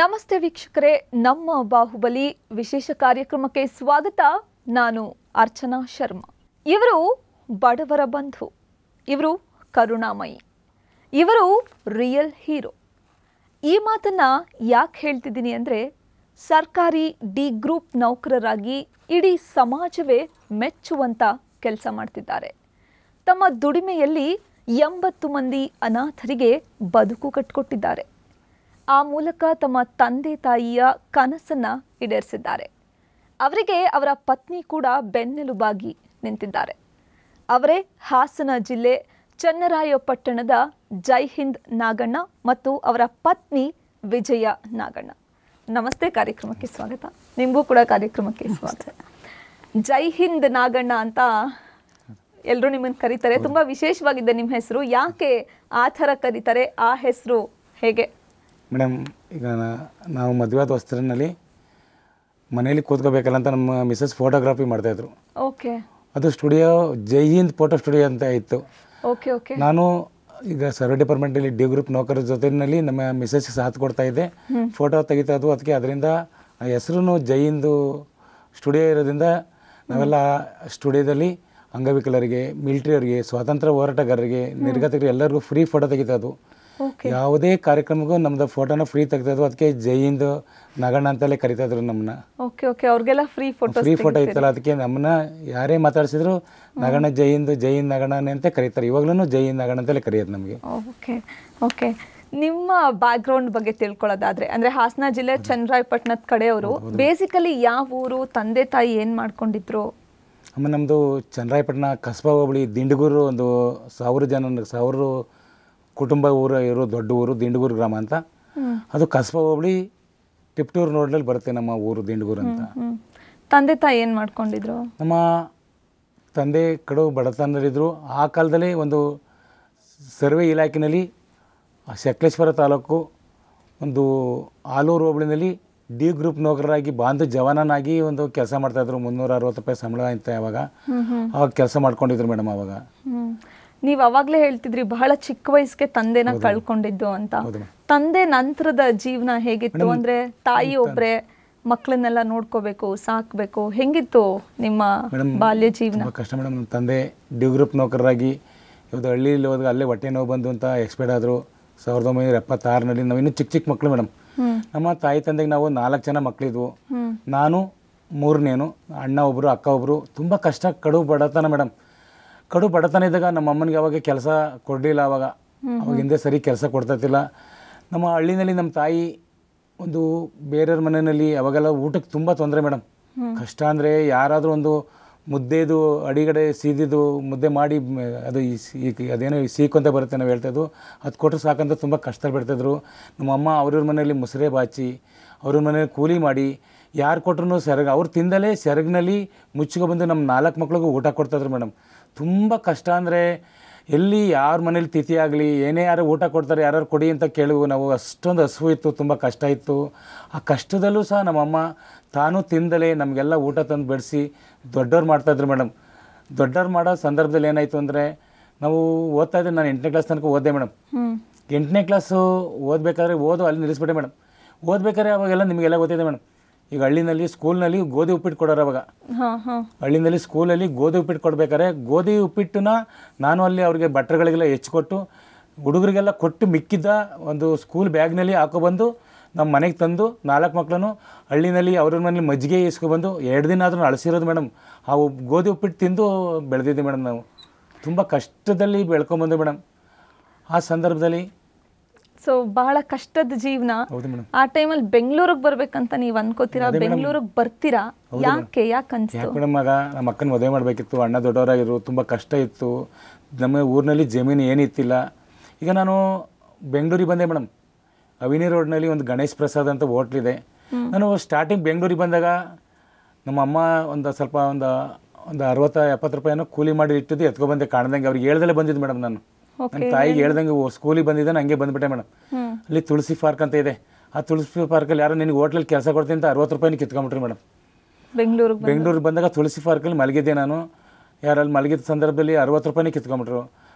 ನಮಸ್ತೆ ವೀಕ್ಷಕರೇ ನಮ್ಮ ಬಾಹುಬಲಿ ವಿಶೇಷ ಕಾರ್ಯಕ್ರಮಕ್ಕೆ ಸ್ವಾಗತ ನಾನು ಅರ್ಚನಾ ಶರ್ಮಾ ಇವರು ಬಡವರ ಬಂಧು ಇವರು ಕರುಣಾಮಯಿ ಇವರು ರಿಯಲ್ ಹೀರೋ ಈ ಮಾತನ್ನ ಯಾಕೆ ಹೇಳ್ತಿದ್ದೀನಿ ಅಂದರೆ ಸರ್ಕಾರಿ ಡಿ ಗ್ರೂಪ್ ನೌಕರರಾಗಿ ಇಡೀ ಸಮಾಜವೇ ಮೆಚ್ಚುವಂತ ಕೆಲಸ ಮಾಡ್ತಿದ್ದಾರೆ ತಮ್ಮ ದುಡಿಮೆಯಲ್ಲಿ ಎಂಬತ್ತು ಮಂದಿ ಅನಾಥರಿಗೆ ಬದುಕು ಕಟ್ಟಿಕೊಟ್ಟಿದ್ದಾರೆ ಆ ಮೂಲಕ ತಮ್ಮ ತಂದೆ ತಾಯಿಯ ಕನಸನ್ನ ಈಡೇರಿಸಿದ್ದಾರೆ ಅವರಿಗೆ ಅವರ ಪತ್ನಿ ಕೂಡ ಬೆನ್ನೆಲುಬಾಗಿ ನಿಂತಿದ್ದಾರೆ ಅವರೇ ಹಾಸನ ಜಿಲ್ಲೆ ಚನ್ನರಾಯಪಟ್ಟಣದ ಜೈ ಹಿಂದ್ ನಾಗಣ್ಣ ಮತ್ತು ಅವರ ಪತ್ನಿ ವಿಜಯ ನಾಗಣ್ಣ ನಮಸ್ತೆ ಕಾರ್ಯಕ್ರಮಕ್ಕೆ ಸ್ವಾಗತ ನಿಮಗೂ ಕೂಡ ಕಾರ್ಯಕ್ರಮಕ್ಕೆ ಸ್ವಾಗತ ಜೈ ಹಿಂದ್ ನಾಗಣ್ಣ ಅಂತ ಎಲ್ಲರೂ ನಿಮ್ಮನ್ನು ಕರೀತಾರೆ ತುಂಬಾ ವಿಶೇಷವಾಗಿದೆ ನಿಮ್ಮ ಹೆಸರು ಯಾಕೆ ಆ ಥರ ಕರೀತಾರೆ ಆ ಹೆಸರು ಹೇಗೆ ಮೇಡಮ್ ಈಗ ನಾ- ನಾವು ಮದುವೆ ಆದ ಹೊಸ್ತಿನಲ್ಲಿ ಮನೇಲಿ ಕೂತ್ಕೋಬೇಕಲ್ಲ ಅಂತ ನಮ್ಮ ಮಿಸಸ್ ಫೋಟೋಗ್ರಫಿ ಮಾಡ್ತಾಯಿದ್ರು ಓಕೆ ಅದು studio Jai Hind photo studio ಅಂತ ಇತ್ತು ಓಕೆ ಓಕೆ ನಾನು ಈಗ ಸರ್ವೆ ಡಿಪಾರ್ಟ್ಮೆಂಟಲ್ಲಿ ಡಿ ಗ್ರೂಪ್ ನೌಕರರ ಜೊತೆಯಲ್ಲಿ ನಮ್ಮ ಮಿಸಸ್ ಸಾಥ್ ಕೊಡ್ತಾ ಇದ್ದೆ ಫೋಟೋ ತೆಗಿತಾ ಇದ್ವು ಅದಕ್ಕೆ ಅದರಿಂದ ಆ ಹೆಸರು ಜೈ ಹಿಂದು ಸ್ಟುಡಿಯೋ ಇರೋದ್ರಿಂದ ನಾವೆಲ್ಲ ಸ್ಟುಡಿಯೋದಲ್ಲಿ ಅಂಗವಿಕಲರಿಗೆ ಮಿಲಿಟ್ರಿಯವರಿಗೆ ಸ್ವಾತಂತ್ರ್ಯ ಹೋರಾಟಗಾರರಿಗೆ ನಿರ್ಗತಿಕರಿಗೆ ಎಲ್ಲರಿಗೂ ಫ್ರೀ ಫೋಟೋ ತೆಗಿತಾ ಇದ್ವು ಓಕೆ ಯಾವುದೇ ಕಾರ್ಯಕ್ರಮಕ್ಕೂ ನಮ್ದು ಫೋಟೋನ ಫ್ರೀ ತೆಗ್ತದ್ದು ಅದಕ್ಕೆ ಜೈ ಹಿಂದ್ ನಗಣ್ಣ ಅಂತಲೇ ಕರಿತಾ ಇದ್ರು ನಮ್ಮನ್ನ ಓಕೆ ಓಕೆ ಅವ್ರಿಗೆಲ್ಲ ಫ್ರೀ ಫೋಟೋ ಫ್ರೀ ಫೋಟೋ ಇತ್ತಲ್ಲ ಅದಕ್ಕೆ ನಮ್ಮನ್ನ ಯಾರೇ ಮಾತಾಡ್ಸಿದ್ರು ನಗಣ್ಣ ಜೈ ಹಿಂದ್ ಜೈ ಹಿಂದ್ ನಗಣ್ಣನೇ ಅಂತ ಕರೀತಾರೆ ಇವಾಗ್ಲೂ ಜೈ ಹಿಂದ್ ನಗಣ್ಣ ಅಂತಲೇ ಕರೆಯೋದು ನಮಗೆ ಓಕೆ ಓಕೆ ನಿಮ್ಮ ಬ್ಯಾಕ್ಗ್ರೌಂಡ್ ಬಗ್ಗೆ ತಿಳ್ಕೊಳ್ಳೋದಾದ್ರೆ ಅಂದ್ರೆ ಹಾಸನ ಜಿಲ್ಲೆ ಚನ್ನರಾಯಪಟ್ಟಣದ ಕಡೆಯವರು ಬೇಸಿಕಲಿ ಯಾವ ಊರು ತಂದೆ ತಾಯಿ ಏನ್ ಮಾಡ್ಕೊಂಡಿದ್ರು ಆಮೇಲೆ ನಮ್ಮದು ಚನ್ನರಾಯಪಟ್ಟಣ ಕಸ್ಬಾ ಹೋಬಳಿ ದಿಂಡಗೂರು ಒಂದು ಸಾವಿರ ಜನ ಸಾವಿರ ಕುಟುಂಬ ಊರು ಇರೋ ದೊಡ್ಡ ಊರು ದಿಂಡಗೂರು ಗ್ರಾಮ ಅಂತ ಹ್ಮ್. ಅದು ಕಸ್ಬಾ ಹೋಬಳಿ ಟಿಪ್ಟೂರು ನೋಡ್ಲಲ್ಲಿ ಬರುತ್ತೆ ನಮ್ಮ ಊರು ದಿಂಡಗೂರು ಅಂತ ಹ್ಮ್ ತಂದೆ ತಾಯಿ ಏನ್ ಮಾಡ್ಕೊಂಡಿದ್ರು ನಮ್ಮ ತಂದೆ ಕಡು ಬಡತನದಲ್ಲಿದ್ದರು ಆ ಕಾಲದಲ್ಲಿ ಒಂದು ಸರ್ವೆ ಇಲಾಖೆಯಲ್ಲಿ ಆ ಸಕಲೇಶ್ವರ ತಾಲೂಕು ಒಂದು ಆಲೂರು ಹೋಬಳಿನಲ್ಲಿ ಡಿ ಗ್ರೂಪ್ ನೌಕರರಾಗಿ ಬಾಂಧು ಜವಾನನಾಗಿ ಒಂದು ಕೆಲಸ ಮಾಡ್ತಾಯಿದ್ರು ಮುನ್ನೂರ ಅರವತ್ತು ರೂಪಾಯಿ ಸಂಬಳ ಅಂತ ಅವಾಗ ಹ್ಮ್ ಹ್ಮ್ ಅವಾಗ ಕೆಲಸ ಮಾಡ್ಕೊಂಡಿದ್ರು ಮೇಡಮ್ ಅವಾಗ ಹ್ಮ್ ನೀವ್ ಅವಾಗ್ಲೇ ಹೇಳ್ತಿದ್ರಿ ಬಹಳ ಚಿಕ್ಕ ವಯಸ್ಸಿಗೆ ತಂದೆನ ಕಳ್ಕೊಂಡಿದ್ದು ಅಂತ ಹೌದು ಮೇಡಮ್ ತಂದೆ ನಂತರದ ಜೀವನ ಹೇಗಿತ್ತು ಅಂದ್ರೆ ತಾಯಿ ಒಬ್ರೆ ಮಕ್ಕಳನ್ನೆಲ್ಲ ನೋಡ್ಕೋಬೇಕು ಸಾಕ್ಬೇಕು ಹೆಂಗಿತ್ತು ನಿಮ್ಮ ಮೇಡಮ್ ಬಾಲ್ಯ ಜೀವನ ತುಂಬ ಕಷ್ಟ ಮೇಡಮ್ ನಮ್ಮ ತಂದೆ ಡಿ ಗ್ರೂಪ್ ನೌಕರರಾಗಿ ಇವತ್ತು ಹಳ್ಳಿಯಲ್ಲಿ ಹೋದಾಗ ಅಲ್ಲೇ ಹೊಟ್ಟೆ ನೋವು ಬಂದು ಅಂತ ಎಕ್ಸ್ಪೈರ್ಡ್ ಆದರು ಸಾವಿರದ ಒಂಬೈನೂರ ಎಪ್ಪತ್ತಾರನಲ್ಲಿ ನಾವು ಇನ್ನೂ ಚಿಕ್ಕ ಚಿಕ್ಕ ಮಕ್ಕಳು ಮೇಡಮ್ ಹ್ಮ್ ನಮ್ಮ ತಾಯಿ ತಂದೆಗೆ ನಾವು ನಾಲ್ಕು ಜನ ಮಕ್ಕಳಿದ್ವು ಹ್ಮ್ ನಾನು ಮೂರನೇನು ಅಣ್ಣ ಒಬ್ಬರು ಅಕ್ಕ ಒಬ್ಬರು ತುಂಬ ಕಷ್ಟ ಕಡು ಬಡತನ ಮೇಡಮ್ ಕಡು ಬಡತನ ಇದ್ದಾಗ ನಮ್ಮ ಅಮ್ಮನಿಗೆ ಅವಾಗ ಕೆಲಸ ಕೊಡಲಿಲ್ಲ ಅವಾಗ ಅವಾಗ ಹಿಂದೆ ಸರಿ ಕೆಲಸ ಕೊಡ್ತತಿಲ್ಲ ನಮ್ಮ ಹಳ್ಳಿನಲ್ಲಿ ನಮ್ಮ ತಾಯಿ ಒಂದು ಬೇರೆಯವ್ರ ಮನೆಯಲ್ಲಿ ಅವಾಗೆಲ್ಲ ಊಟಕ್ಕೆ ತುಂಬ ತೊಂದರೆ ಮೇಡಮ್ ಕಷ್ಟ ಅಂದರೆ ಯಾರಾದರೂ ಒಂದು ಮುದ್ದೆದು ಅಡಿಗಡೆ ಸೀದಿದ್ದು ಮುದ್ದೆ ಮಾಡಿ ಮ್, ಅದು ಈ ಸಿ- ಅದೇನೋ ಈ ಸೀಕು ಅಂತ ಬರುತ್ತೆ ನಾವು ಹೇಳ್ತಾಯಿದ್ದು ಅದು ಕೊಟ್ಟರೆ ಸಾಕಂತ ತುಂಬ ಕಷ್ಟ ಬಿಡ್ತಿದ್ರು ನಮ್ಮ ಅಮ್ಮ ಅವ್ರವ್ರ ಮನೆಯಲ್ಲಿ ಮುಸುರೆ ಬಾಚಿ ಅವ್ರ ಮನೇಲಿ ಕೂಲಿ ಮಾಡಿ ಯಾರು ಕೊಟ್ರು ಸೆರಗ ಅವ್ರು ತಿಂದಲೇ ಸೆರಗಿನಲ್ಲಿ ಮುಚ್ಕೊಬಂದು ನಮ್ಮ ನಾಲ್ಕು ಮಕ್ಳಿಗೂ ಊಟ ಕೊಡ್ತಾಯಿದ್ರು ಮೇಡಮ್ ತುಂಬ ಕಷ್ಟ ಅಂದರೆ ಎಲ್ಲಿ ಯಾರ ಮನೇಲಿ ತಿಥಿ ಆಗಲಿ ಏನೇ ಯಾರು ಊಟ ಕೊಡ್ತಾರೆ ಯಾರು ಕೊಡಿ ಅಂತ ಕೇಳುವು ನಾವು ಅಷ್ಟೊಂದು ಹಸುವು ಇತ್ತು ತುಂಬ ಕಷ್ಟ ಇತ್ತು ಆ ಕಷ್ಟದಲ್ಲೂ ಸಹ ನಮ್ಮಮ್ಮ ತಾನು ತಿಂದಲೇ ನಮಗೆಲ್ಲ ಊಟ ತಂದು ಬಡಿಸಿ ದೊಡ್ಡವ್ರು ಮಾಡ್ತಾಯಿದ್ರು ಮೇಡಮ್ ದೊಡ್ಡವ್ರು ಮಾಡೋ ಸಂದರ್ಭದಲ್ಲಿ ಏನಾಯಿತು ಅಂದರೆ ನಾವು ಓದ್ತಾ ಇದ್ದೆ ನಾನು ಎಂಟನೇ ಕ್ಲಾಸ್ ತನಕ ಓದಿದೆ ಮೇಡಮ್ ಹ್ಮ್ ಎಂಟನೇ ಕ್ಲಾಸು ಓದಬೇಕಾದ್ರೆ ಓದು ಅಲ್ಲಿ ನಿಲ್ಲಿಸ್ಬಿಟ್ಟೆ ಮೇಡಮ್ ಓದ್ಬೇಕಾದ್ರೆ ಅವಾಗೆಲ್ಲ ನಿಮಗೆಲ್ಲ ಗೊತ್ತಿದೆ ಮೇಡಮ್ ಈಗ ಹಳ್ಳಿನಲ್ಲಿ ಸ್ಕೂಲ್ನಲ್ಲಿ ಗೋಧಿ ಉಪ್ಪಿಟ್ಟು ಕೊಡೋರು ಅವಾಗ ಹಾ ಹಾ ಹಳ್ಳಿನಲ್ಲಿ ಸ್ಕೂಲಲ್ಲಿ ಗೋಧಿ ಉಪ್ಪಿಟ್ಟು ಕೊಡ್ಬೇಕಾದ್ರೆ ಗೋಧಿ ಉಪ್ಪಿಟ್ಟನ್ನ ನಾನು ಅಲ್ಲಿ ಅವ್ರಿಗೆ ಬಟ್ಟೆಗಳಿಗೆಲ್ಲ ಹೆಚ್ಚಿಕೊಟ್ಟು ಹುಡುಗರಿಗೆಲ್ಲ ಕೊಟ್ಟು ಮಿಕ್ಕಿದ್ದ ಒಂದು ಸ್ಕೂಲ್ ಬ್ಯಾಗ್ನಲ್ಲಿ ಹಾಕೊಬಂದು ನಮ್ಮ ಮನೆಗೆ ತಂದು ನಾಲ್ಕು ಮಕ್ಕಳನ್ನು ಹಳ್ಳಿನಲ್ಲಿ ಅವ್ರ ಮನೇಲಿ ಮಜ್ಜಿಗೆ ಇಸ್ಕೊಬಂದು ಎರಡು ದಿನ ಆದ್ರೂ ಅಳಸಿರೋದು ಮೇಡಮ್ ಆ ಉಪ್- ಗೋಧಿ ಉಪ್ಪಿಟ್ಟು ತಿಂದು ಬೆಳೆದಿದ್ದೆ ಮೇಡಮ್ ನಾವು ತುಂಬ ಕಷ್ಟದಲ್ಲಿ ಬೆಳ್ಕೊಂಬಂದು ಮೇಡಮ್ ಆ ಸಂದರ್ಭದಲ್ಲಿ ಸೊ ಬಹಳ ಕಷ್ಟದ ಜೀವನ ಹೌದು ಮೇಡಮ್ ಆ ಟೈಮಲ್ಲಿ ಬೆಂಗಳೂರಿಗೆ ಬರ್ಬೇಕಂತ ನೀವ್ ಅನ್ಕೋತೀರಾ ಬೆಂಗಳೂರಿಗೆ ಬರ್ತೀರಾ ಯಾಕೆ ಯಾಕೆ ಅನ್ಸ್ತು ಯಾಕೆ ಮೇಡಮ್ ಆಗ ನಮ್ಮ ಅಕ್ಕನ ಮದುವೆ ಮಾಡಬೇಕಿತ್ತು ಅಣ್ಣ ದೊಡ್ಡವರಾಗಿರು ತುಂಬ ಕಷ್ಟ ಇತ್ತು ನಮ್ಮ ಊರಿನಲ್ಲಿ ಜಮೀನು ಏನಿತ್ತಿಲ್ಲ ಈಗ ನಾನು ಬೆಂಗಳೂರಿಗೆ ಬಂದೆ ಮೇಡಮ್ ಅವಿನಿ ರೋಡ್ನಲ್ಲಿ ಒಂದು ಗಣೇಶ್ ಪ್ರಸಾದ್ ಅಂತ ಹೋಟ್ಲಿದೆ ನಾನು ಸ್ಟಾರ್ಟಿಂಗ್ ಬೆಂಗಳೂರಿಗೆ ಬಂದಾಗ ನಮ್ಮ ಅಮ್ಮ ಒಂದು ಸ್ವಲ್ಪ ಒಂದು ಒಂದು ಅರವತ್ತ ಎಪ್ಪತ್ತು ರೂಪಾಯಿನೋ ಕೂಲಿ ಮಾಡಿ ಇಟ್ಟಿದ್ದು ಎತ್ಕೊಬಂದೆ ಕಾಣ್ದಂಗೆ ಅವ್ರಿಗೆ ಹೇಳ್ದಲ್ಲೇ ಬಂದಿದ್ದು ಮೇಡಮ್ ನಾನು ನಮ್ಮ ತಾಯಿಗೆ ಹೇಳ್ದಂಗೆ ಸ್ಕೂಲಿಗೆ ಬಂದಿದ್ದೆ ಹಂಗೆ ಬಂದ್ಬಿಟ್ಟೆ ಮೇಡಮ್ ಹ್ಮ್ ಅಲ್ಲಿ ತುಳಸಿ ಪಾರ್ಕ್ ಅಂತ ಇದೆ ಆ ತುಳಸಿ ಪಾರ್ಕಲ್ಲಿ ಯಾರೋ ನಿನಗೆ ಹೋಟ್ಲಲ್ಲಿ ಕೆಲಸ ಕೊಡ್ತೀನಿ ಅಂತ ಅರವತ್ತು ರೂಪಾಯಿನ ಕಿತ್ಕೊಂಬಿಟ್ರಿ ಮೇಡಮ್ ಬೆಂಗಳೂರಿಗೆ ಬೆಂಗಳೂರಿಗೆ ಬಂದಾಗ ತುಳಸಿ ಪಾರ್ಕಲ್ಲಿ ಮಲಗಿದ್ದೆ ನಾನು ಯಾರಲ್ಲಿ ಮಲಗಿದ ಸಂದರ್ಭದಲ್ಲಿ ಅರವತ್ತು ರೂಪಾಯಿನೇ ಕಿತ್ಕೊಂಬಿಟ್ರು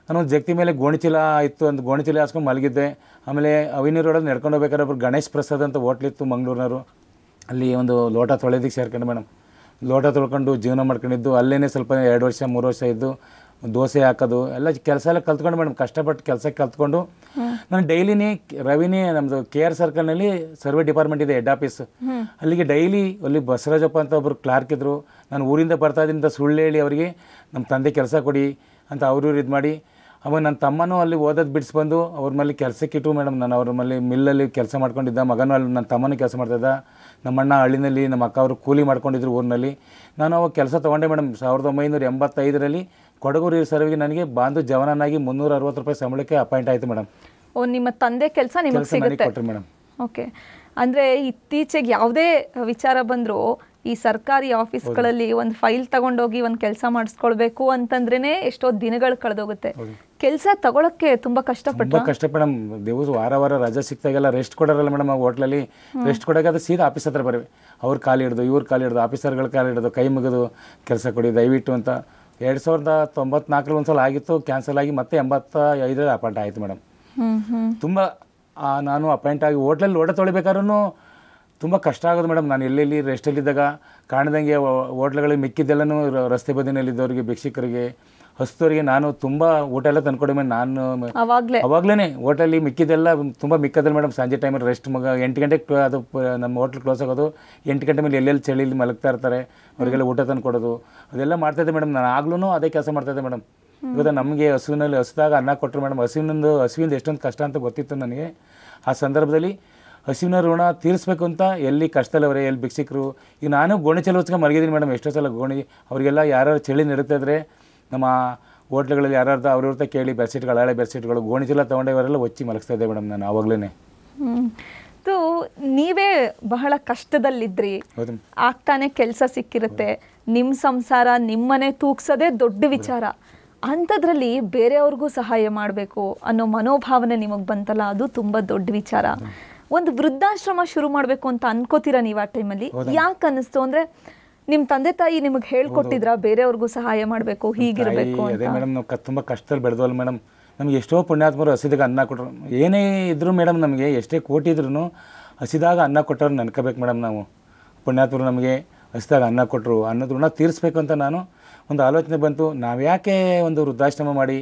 ನಾನು ಒಂದು ಜಗ್ತಿ ಮೇಲೆ ಗೋಣಿಚೀಲ ಇತ್ತು ಒಂದು ಗೋಣಿಚೀಲ ಹಾಸ್ಕೊಂಡು ಮಲಗಿದ್ದೆ ಆಮೇಲೆ ಅವಿನಿ ರೋಡಲ್ಲಿ ನಡ್ಕೊಂಡು ಹೋಗ್ಬೇಕಾದ್ರೆ ಒಬ್ರು ಗಣೇಶ್ ಪ್ರಸಾದ್ ಅಂತ ಹೋಟ್ಲಿತ್ತು ಮಂಗಳೂರಿನವರು ಅಲ್ಲಿ ಒಂದು ಲೋಟ ತೊಳೆದಿಕ್ಕೆ ಸೇರ್ಕೊಂಡು ಮೇಡಮ್ ಲೋಟ ತೊಳ್ಕೊಂಡು ಜೀವನ ಮಾಡ್ಕೊಂಡಿದ್ದು ಅಲ್ಲೇ ಸ್ವಲ್ಪ ಎರಡು ವರ್ಷ ಮೂರು ವರ್ಷ ಇದ್ದು ದೋಸೆ ಹಾಕೋದು ಎಲ್ಲ ಕೆಲಸ ಎಲ್ಲ ಕಲ್ತ್ಕೊಂಡು ಮೇಡಮ್ ಕಷ್ಟಪಟ್ಟು ಕೆಲಸ ಕಲ್ತ್ಕೊಂಡು ನಾನು ಡೈಲಿನೇ ರವಿನಿ ನಮ್ಮದು ಕೆ ಆರ್ ಸರ್ಕಲ್ನಲ್ಲಿ ಸರ್ವೆ ಡಿಪಾರ್ಟ್ಮೆಂಟ್ ಇದೆ ಹೆಡ್ ಆಫೀಸ್ ಅಲ್ಲಿಗೆ ಡೈಲಿ ಅಲ್ಲಿ ಬಸವರಾಜಪ್ಪ ಅಂತ ಒಬ್ಬರು ಕ್ಲಾರ್ಕ್ ಇದ್ದರು ನಾನು ಊರಿಂದ ಬರ್ತಾ ಇದ್ದೀನಿ ಅಂತ ಸುಳ್ಳು ಹೇಳಿ ಅವರಿಗೆ ನಮ್ಮ ತಂದೆ ಕೆಲಸ ಕೊಡಿ ಅಂತ ಅವರು ಇದು ಮಾಡಿ ಅವಾಗ ನನ್ನ ತಮ್ಮನೂ ಅಲ್ಲಿ ಓದೋದು ಬಿಡಿಸ್ಬಂದು ಅವ್ರ ಮೇಲೆ ಕೆಲಸಕ್ಕಿಟ್ಟು ಮೇಡಮ್ ನಾನು ಅವ್ರ ಮೇಲೆ ಮಿಲ್ಲಲ್ಲಿ ಕೆಲಸ ಮಾಡ್ಕೊಂಡಿದ್ದ ಮಗನೂ ಅಲ್ಲಿ ನನ್ನ ತಮ್ಮನೂ ಕೆಲಸ ಮಾಡ್ತಿದ್ದ ನಮ್ಮಣ್ಣ ಹಳ್ಳಿನಲ್ಲಿ ನಮ್ಮ ಅಕ್ಕ ಅವರು ಕೂಲಿ ಮಾಡ್ಕೊಂಡಿದ್ರು ಊರಿನಲ್ಲಿ ನಾನು ಅವಾಗ ಕೆಲಸ ತೊಗೊಂಡೆ ಮೇಡಮ್ ಸಾವಿರದ ಒಂಬೈನೂರ ಎಂಬತ್ತೈದರಲ್ಲಿ ಕೊಡಗು ರೀರ್ ಸರ್ವಿಗೆ ನನಗೆ ಬಾಂಧು ಜವಾನನಾಗಿ ಮುನ್ನೂರ ಅರವತ್ತು ರೂಪಾಯಿ ಸಂಬಳಕ್ಕೆ ಅಪಾಯಿಂಟ್ ಆಯಿತು ಮೇಡಮ್ ಓ ನಿಮ್ಮ ತಂದೆ ಕೆಲಸ ನಿಮಗೆ ಕೆಲಸ ನನಗೆ ಸಿಗುತ್ತೆ ಕೊಟ್ಟರು ಮೇಡಮ್ ಓಕೆ ಅಂದ್ರೆ ಇತ್ತೀಚೆಗೆ ಯಾವುದೇ ವಿಚಾರ ಬಂದರೂ ಈ ಸರ್ಕಾರಿ ಆಫೀಸ್ಗಳಲ್ಲಿ ಒಂದು ಫೈಲ್ ತಗೊಂಡೋಗಿ ಒಂದು ಕೆಲಸ ಮಾಡಿಸ್ಕೊಳ್ಬೇಕು ಅಂತಂದ್ರೇನೆ ಎಷ್ಟೋ ದಿನಗಳು ಕಳೆದೋಗುತ್ತೆ ಕೆಲಸ ತಗೊಳಕ್ಕೆ ತುಂಬಾ ಕಷ್ಟಪಟ್ಟ ತುಂಬ ಕಷ್ಟ ಮೇಡಮ್ ದಿವಸ ವಾರ ವಾರ ರಜೆ ಸಿಕ್ತಾಗೆಲ್ಲ ರೆಸ್ಟ್ ಕೊಡೋರಲ್ಲ ಮೇಡಮ್ ಆ ಹೋಟ್ಲಲ್ಲಿ ರೆಸ್ಟ್ ಕೊಡೋಕೆ ಅದು ಸೀದಾ ಆಫೀಸ್ ಹತ್ರ ಬರವೆ ಅವ್ರ ಕಾಲು ಹಿಡ್ದು ಇವ್ರ ಕಾಲು ಹಿಡ್ದು ಆಫೀಸರ್ಗಳ ಕಾಲು ಹಿಡ್ದು ಕೈ ಮುಗಿದು ಕೆಲಸ ಕೊಡಿ ದಯವಿಟ್ಟು ಅಂತ ಎರಡು ಸಾವಿರದ ತೊಂಬತ್ನಾಲ್ಕರಲ್ಲಿ ಒಂದು ಸಲ ಆಗಿತ್ತು ಕ್ಯಾನ್ಸಲ್ ಆಗಿ ಮತ್ತೆ ಎಂಬತ್ತ ಐದರಲ್ಲಿ ಅಪಾಯಿಂಟ್ ಆಯಿತು ಮೇಡಮ್ ಹ್ಮ್ ಹ್ಮ್ ತುಂಬ ಆ, ನಾನು ಅಪಾಯಿಂಟ್ ಆಗಿ ಹೋಟ್ಲಲ್ಲಿ ಓಡ ತೊಳಿಬೇಕಾದ್ರೂ ತುಂಬ ಕಷ್ಟ ಆಗೋದು ಮೇಡಮ್ ನಾನು ಎಲ್ಲೆಲ್ಲಿ ರೆಸ್ಟಲ್ಲಿದ್ದಾಗ ಕಾಣ್ದಂಗೆ ಹೋಟ್ಲುಗಳಿಗೆ ಮಿಕ್ಕಿದ್ದೆಲ್ಲನೂ ರ- ರಸ್ತೆ ಬದಿನಲ್ಲಿದ್ದವರಿಗೆ ಭಿಕ್ಷುಕರಿಗೆ ಹಸ್ತವರಿಗೆ ನಾನು ತುಂಬ ಊಟ ಎಲ್ಲ ತಂದ್ಕೊಡಿ ಮೇಡಮ್ ನಾನು ಅವಾಗ್ಲೇ ಅವಾಗಲೇ ಹೋಟೆಲ್ಲಿ ಮಿಕ್ಕಿದ್ದೆಲ್ಲ ತುಂಬ ಮಿಕ್ಕದಲ್ಲಿ ಮೇಡಮ್ ಸಂಜೆ ಟೈಮಲ್ಲಿ ರೆಸ್ಟ್ ಮಗ ಎಂಟು ಗಂಟೆಗೆ ಅದು ಪ- ನಮ್ಮ ಹೋಟ್ಲ್ ಕ್ಲೋಸ್ ಆಗೋದು ಎಂಟು ಗಂಟೆ ಮೇಲೆ ಎಲ್ಲೆಲ್ಲಿ ಚಳಿಲಿ ಮಲಗ್ತಾ ಇರ್ತಾರೆ ಅವರಿಗೆಲ್ಲ ಊಟ ತಂದು ಕೊಡೋದು ಅದೆಲ್ಲ ಮಾಡ್ತಾಯಿದ್ದೆ ಮೇಡಮ್ ನಾನು ಆಗ್ಲೂ ಅದೇ ಕೆಲಸ ಮಾಡ್ತಾಯಿದ್ದೆ ಮೇಡಮ್ ಇವತ್ತು ನಮಗೆ ಹಸುವಿನಲ್ಲಿ ಹಸಿದಾಗ ಅನ್ನ ಕೊಟ್ಟರು ಮೇಡಮ್ ಹಸುವಿನೊಂದು ಹಸುವಿಂದ ಎಷ್ಟೊಂದು ಕಷ್ಟ ಅಂತ ಗೊತ್ತಿತ್ತು ನನಗೆ ಆ ಸಂದರ್ಭದಲ್ಲಿ ಹಸುವಿನ ಋಣ ತೀರಿಸ್ಬೇಕು ಅಂತ ಎಲ್ಲಿ ಕಷ್ಟದಲ್ಲವರೆ ಎಲ್ಲಿ ಭಿಕ್ಷಿಕರು ಈಗ ನಾನು ಗೋಣಿ ಚಲ ಹೊಚ್ಕೊಂಡು ಮಲಗಿದ್ದೀನಿ ಮೇಡಮ್ ಎಷ್ಟೋ ಸಲ ಗೋಣಿ ಅವರಿಗೆಲ್ಲ ಯಾರು ಚಳಿ ನಡೀತಾ ಇದ್ರೆ ನಮ್ಮ ಹೋಟ್ಲುಗಳಲ್ಲಿ ಯಾರ್ಯಾರ್ದು ಅವ್ರವ್ರ ಕೇಳಿ ಬೆಡ್ಶೀಟ್ಗಳು ಹಳೆ ಬೆಡ್ಶೀಟ್ಗಳು ಗೋಣಿ ಚೀಲ ತೊಗೊಂಡವರೆಲ್ಲ ಒಚ್ಚಿ ಮಲಗಿಸ್ತಾ ಇದ್ದೆ ಮೇಡಮ್ ನಾನು ಆವಾಗಲೇ ಹ್ಮ್ ಇದು ನೀವೇ ಬಹಳ ಕಷ್ಟದಲ್ಲಿದ್ರಿ ಹೌದು ಆಗ್ತಾನೆ ಕೆಲಸ ಸಿಕ್ಕಿರುತ್ತೆ ನಿಮ್ಮ ಸಂಸಾರ ನಿಮ್ಮನೆ ತೂಗ್ಸೋದೇ ದೊಡ್ಡ ವಿಚಾರ ಅಂಥದ್ರಲ್ಲಿ ಬೇರೆಯವ್ರಿಗೂ ಸಹಾಯ ಮಾಡಬೇಕು ಅನ್ನೋ ಮನೋಭಾವನೆ ನಿಮಗೆ ಬಂತಲ್ಲ ಅದು ತುಂಬ ದೊಡ್ಡ ವಿಚಾರ ಒಂದು ವೃದ್ಧಾಶ್ರಮ ಶುರು ಮಾಡಬೇಕು ಅಂತ ಅನ್ಕೋತೀರಾ ನೀವು ಆ ಟೈಮಲ್ಲಿ ಯಾಕೆ ಅನ್ನಿಸ್ತು ಅಂದ್ರೆ ನಿಮ್ಮ ತಂದೆ ತಾಯಿ ನಿಮಗೆ ಹೇಳ್ಕೊಟ್ಟಿದ್ರ ಬೇರೆಯವ್ರಿಗೂ ಸಹಾಯ ಮಾಡಬೇಕು ಹೀಗಿರಬೇಕು ತಾಯಿ, ಅಂತ ಅದೇ ಮೇಡಮ್ ನಾವು ಕ ತುಂಬ ಕಷ್ಟದಲ್ಲಿ ಬೆಳೆದವಲ್ಲ ಮೇಡಮ್ ನಮ್ಗೆ ಎಷ್ಟೋ ಪುಣ್ಯಾತ್ಮರು ಹಸಿದಾಗ ಅನ್ನ ಕೊಟ್ಟರು ಏನೇ ಇದ್ದರೂ ಮೇಡಮ್ ನಮಗೆ ಎಷ್ಟೇ ಕೋಟಿ ಇದ್ರೂ ಹಸಿದಾಗ ಅನ್ನ ಕೊಟ್ಟವ್ರು ನೆನ್ಕೋಬೇಕು ಮೇಡಮ್ ನಾವು ಪುಣ್ಯಾತ್ಮರು ನಮಗೆ ಹಸಿದಾಗ ಅನ್ನ ಕೊಟ್ಟರು ಅನ್ನದ ಋಣ ತೀರಿಸ್ಬೇಕು ಅಂತ ನಾನು ಒಂದು ಆಲೋಚನೆ ಬಂತು ನಾವ್ಯಾಕೆ ಒಂದು ವೃದ್ಧಾಶ್ರಮ ಮಾಡಿ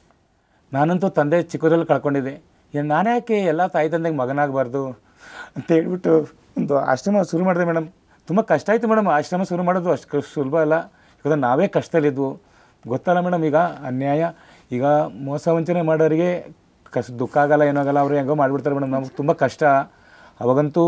ನಾನಂತೂ ತಂದೆ ಚಿಕ್ಕದ್ರಲ್ಲಿ ಕಳ್ಕೊಂಡಿದ್ದೆ ಏನು ನಾನು ಯಾಕೆ ಎಲ್ಲ ತಾಯಿ ತಂದೆಗೆ ಮಗನಾಗಬಾರ್ದು ಅಂತ ಹೇಳ್ಬಿಟ್ಟು ಒಂದು ಆಶ್ರಮ ಶುರು ಮಾಡಿದೆ ಮೇಡಮ್ ತುಂಬ ಕಷ್ಟ ಆಯಿತು ಮೇಡಮ್ ಆಶ್ರಮ ಶುರು ಮಾಡೋದು ಅಷ್ಟು ಸುಲಭ ಅಲ್ಲ ಯಾಕಂದ್ರೆ ನಾವೇ ಕಷ್ಟದಲ್ಲಿದ್ವು ಗೊತ್ತಲ್ಲ ಮೇಡಮ್ ಈಗ ಅನ್ಯಾಯ ಈಗ ಮೋಸ ವಂಚನೆ ಮಾಡೋರಿಗೆ ಕಷ್ಟ ದುಃಖ ಆಗಲ್ಲ ಏನೋ ಆಗಲ್ಲ ಅವರು ಹೆಂಗೋ ಮಾಡಿಬಿಡ್ತಾರೆ ಮೇಡಮ್ ನಮ್ಗೆ ತುಂಬ ಕಷ್ಟ ಅವಾಗಂತೂ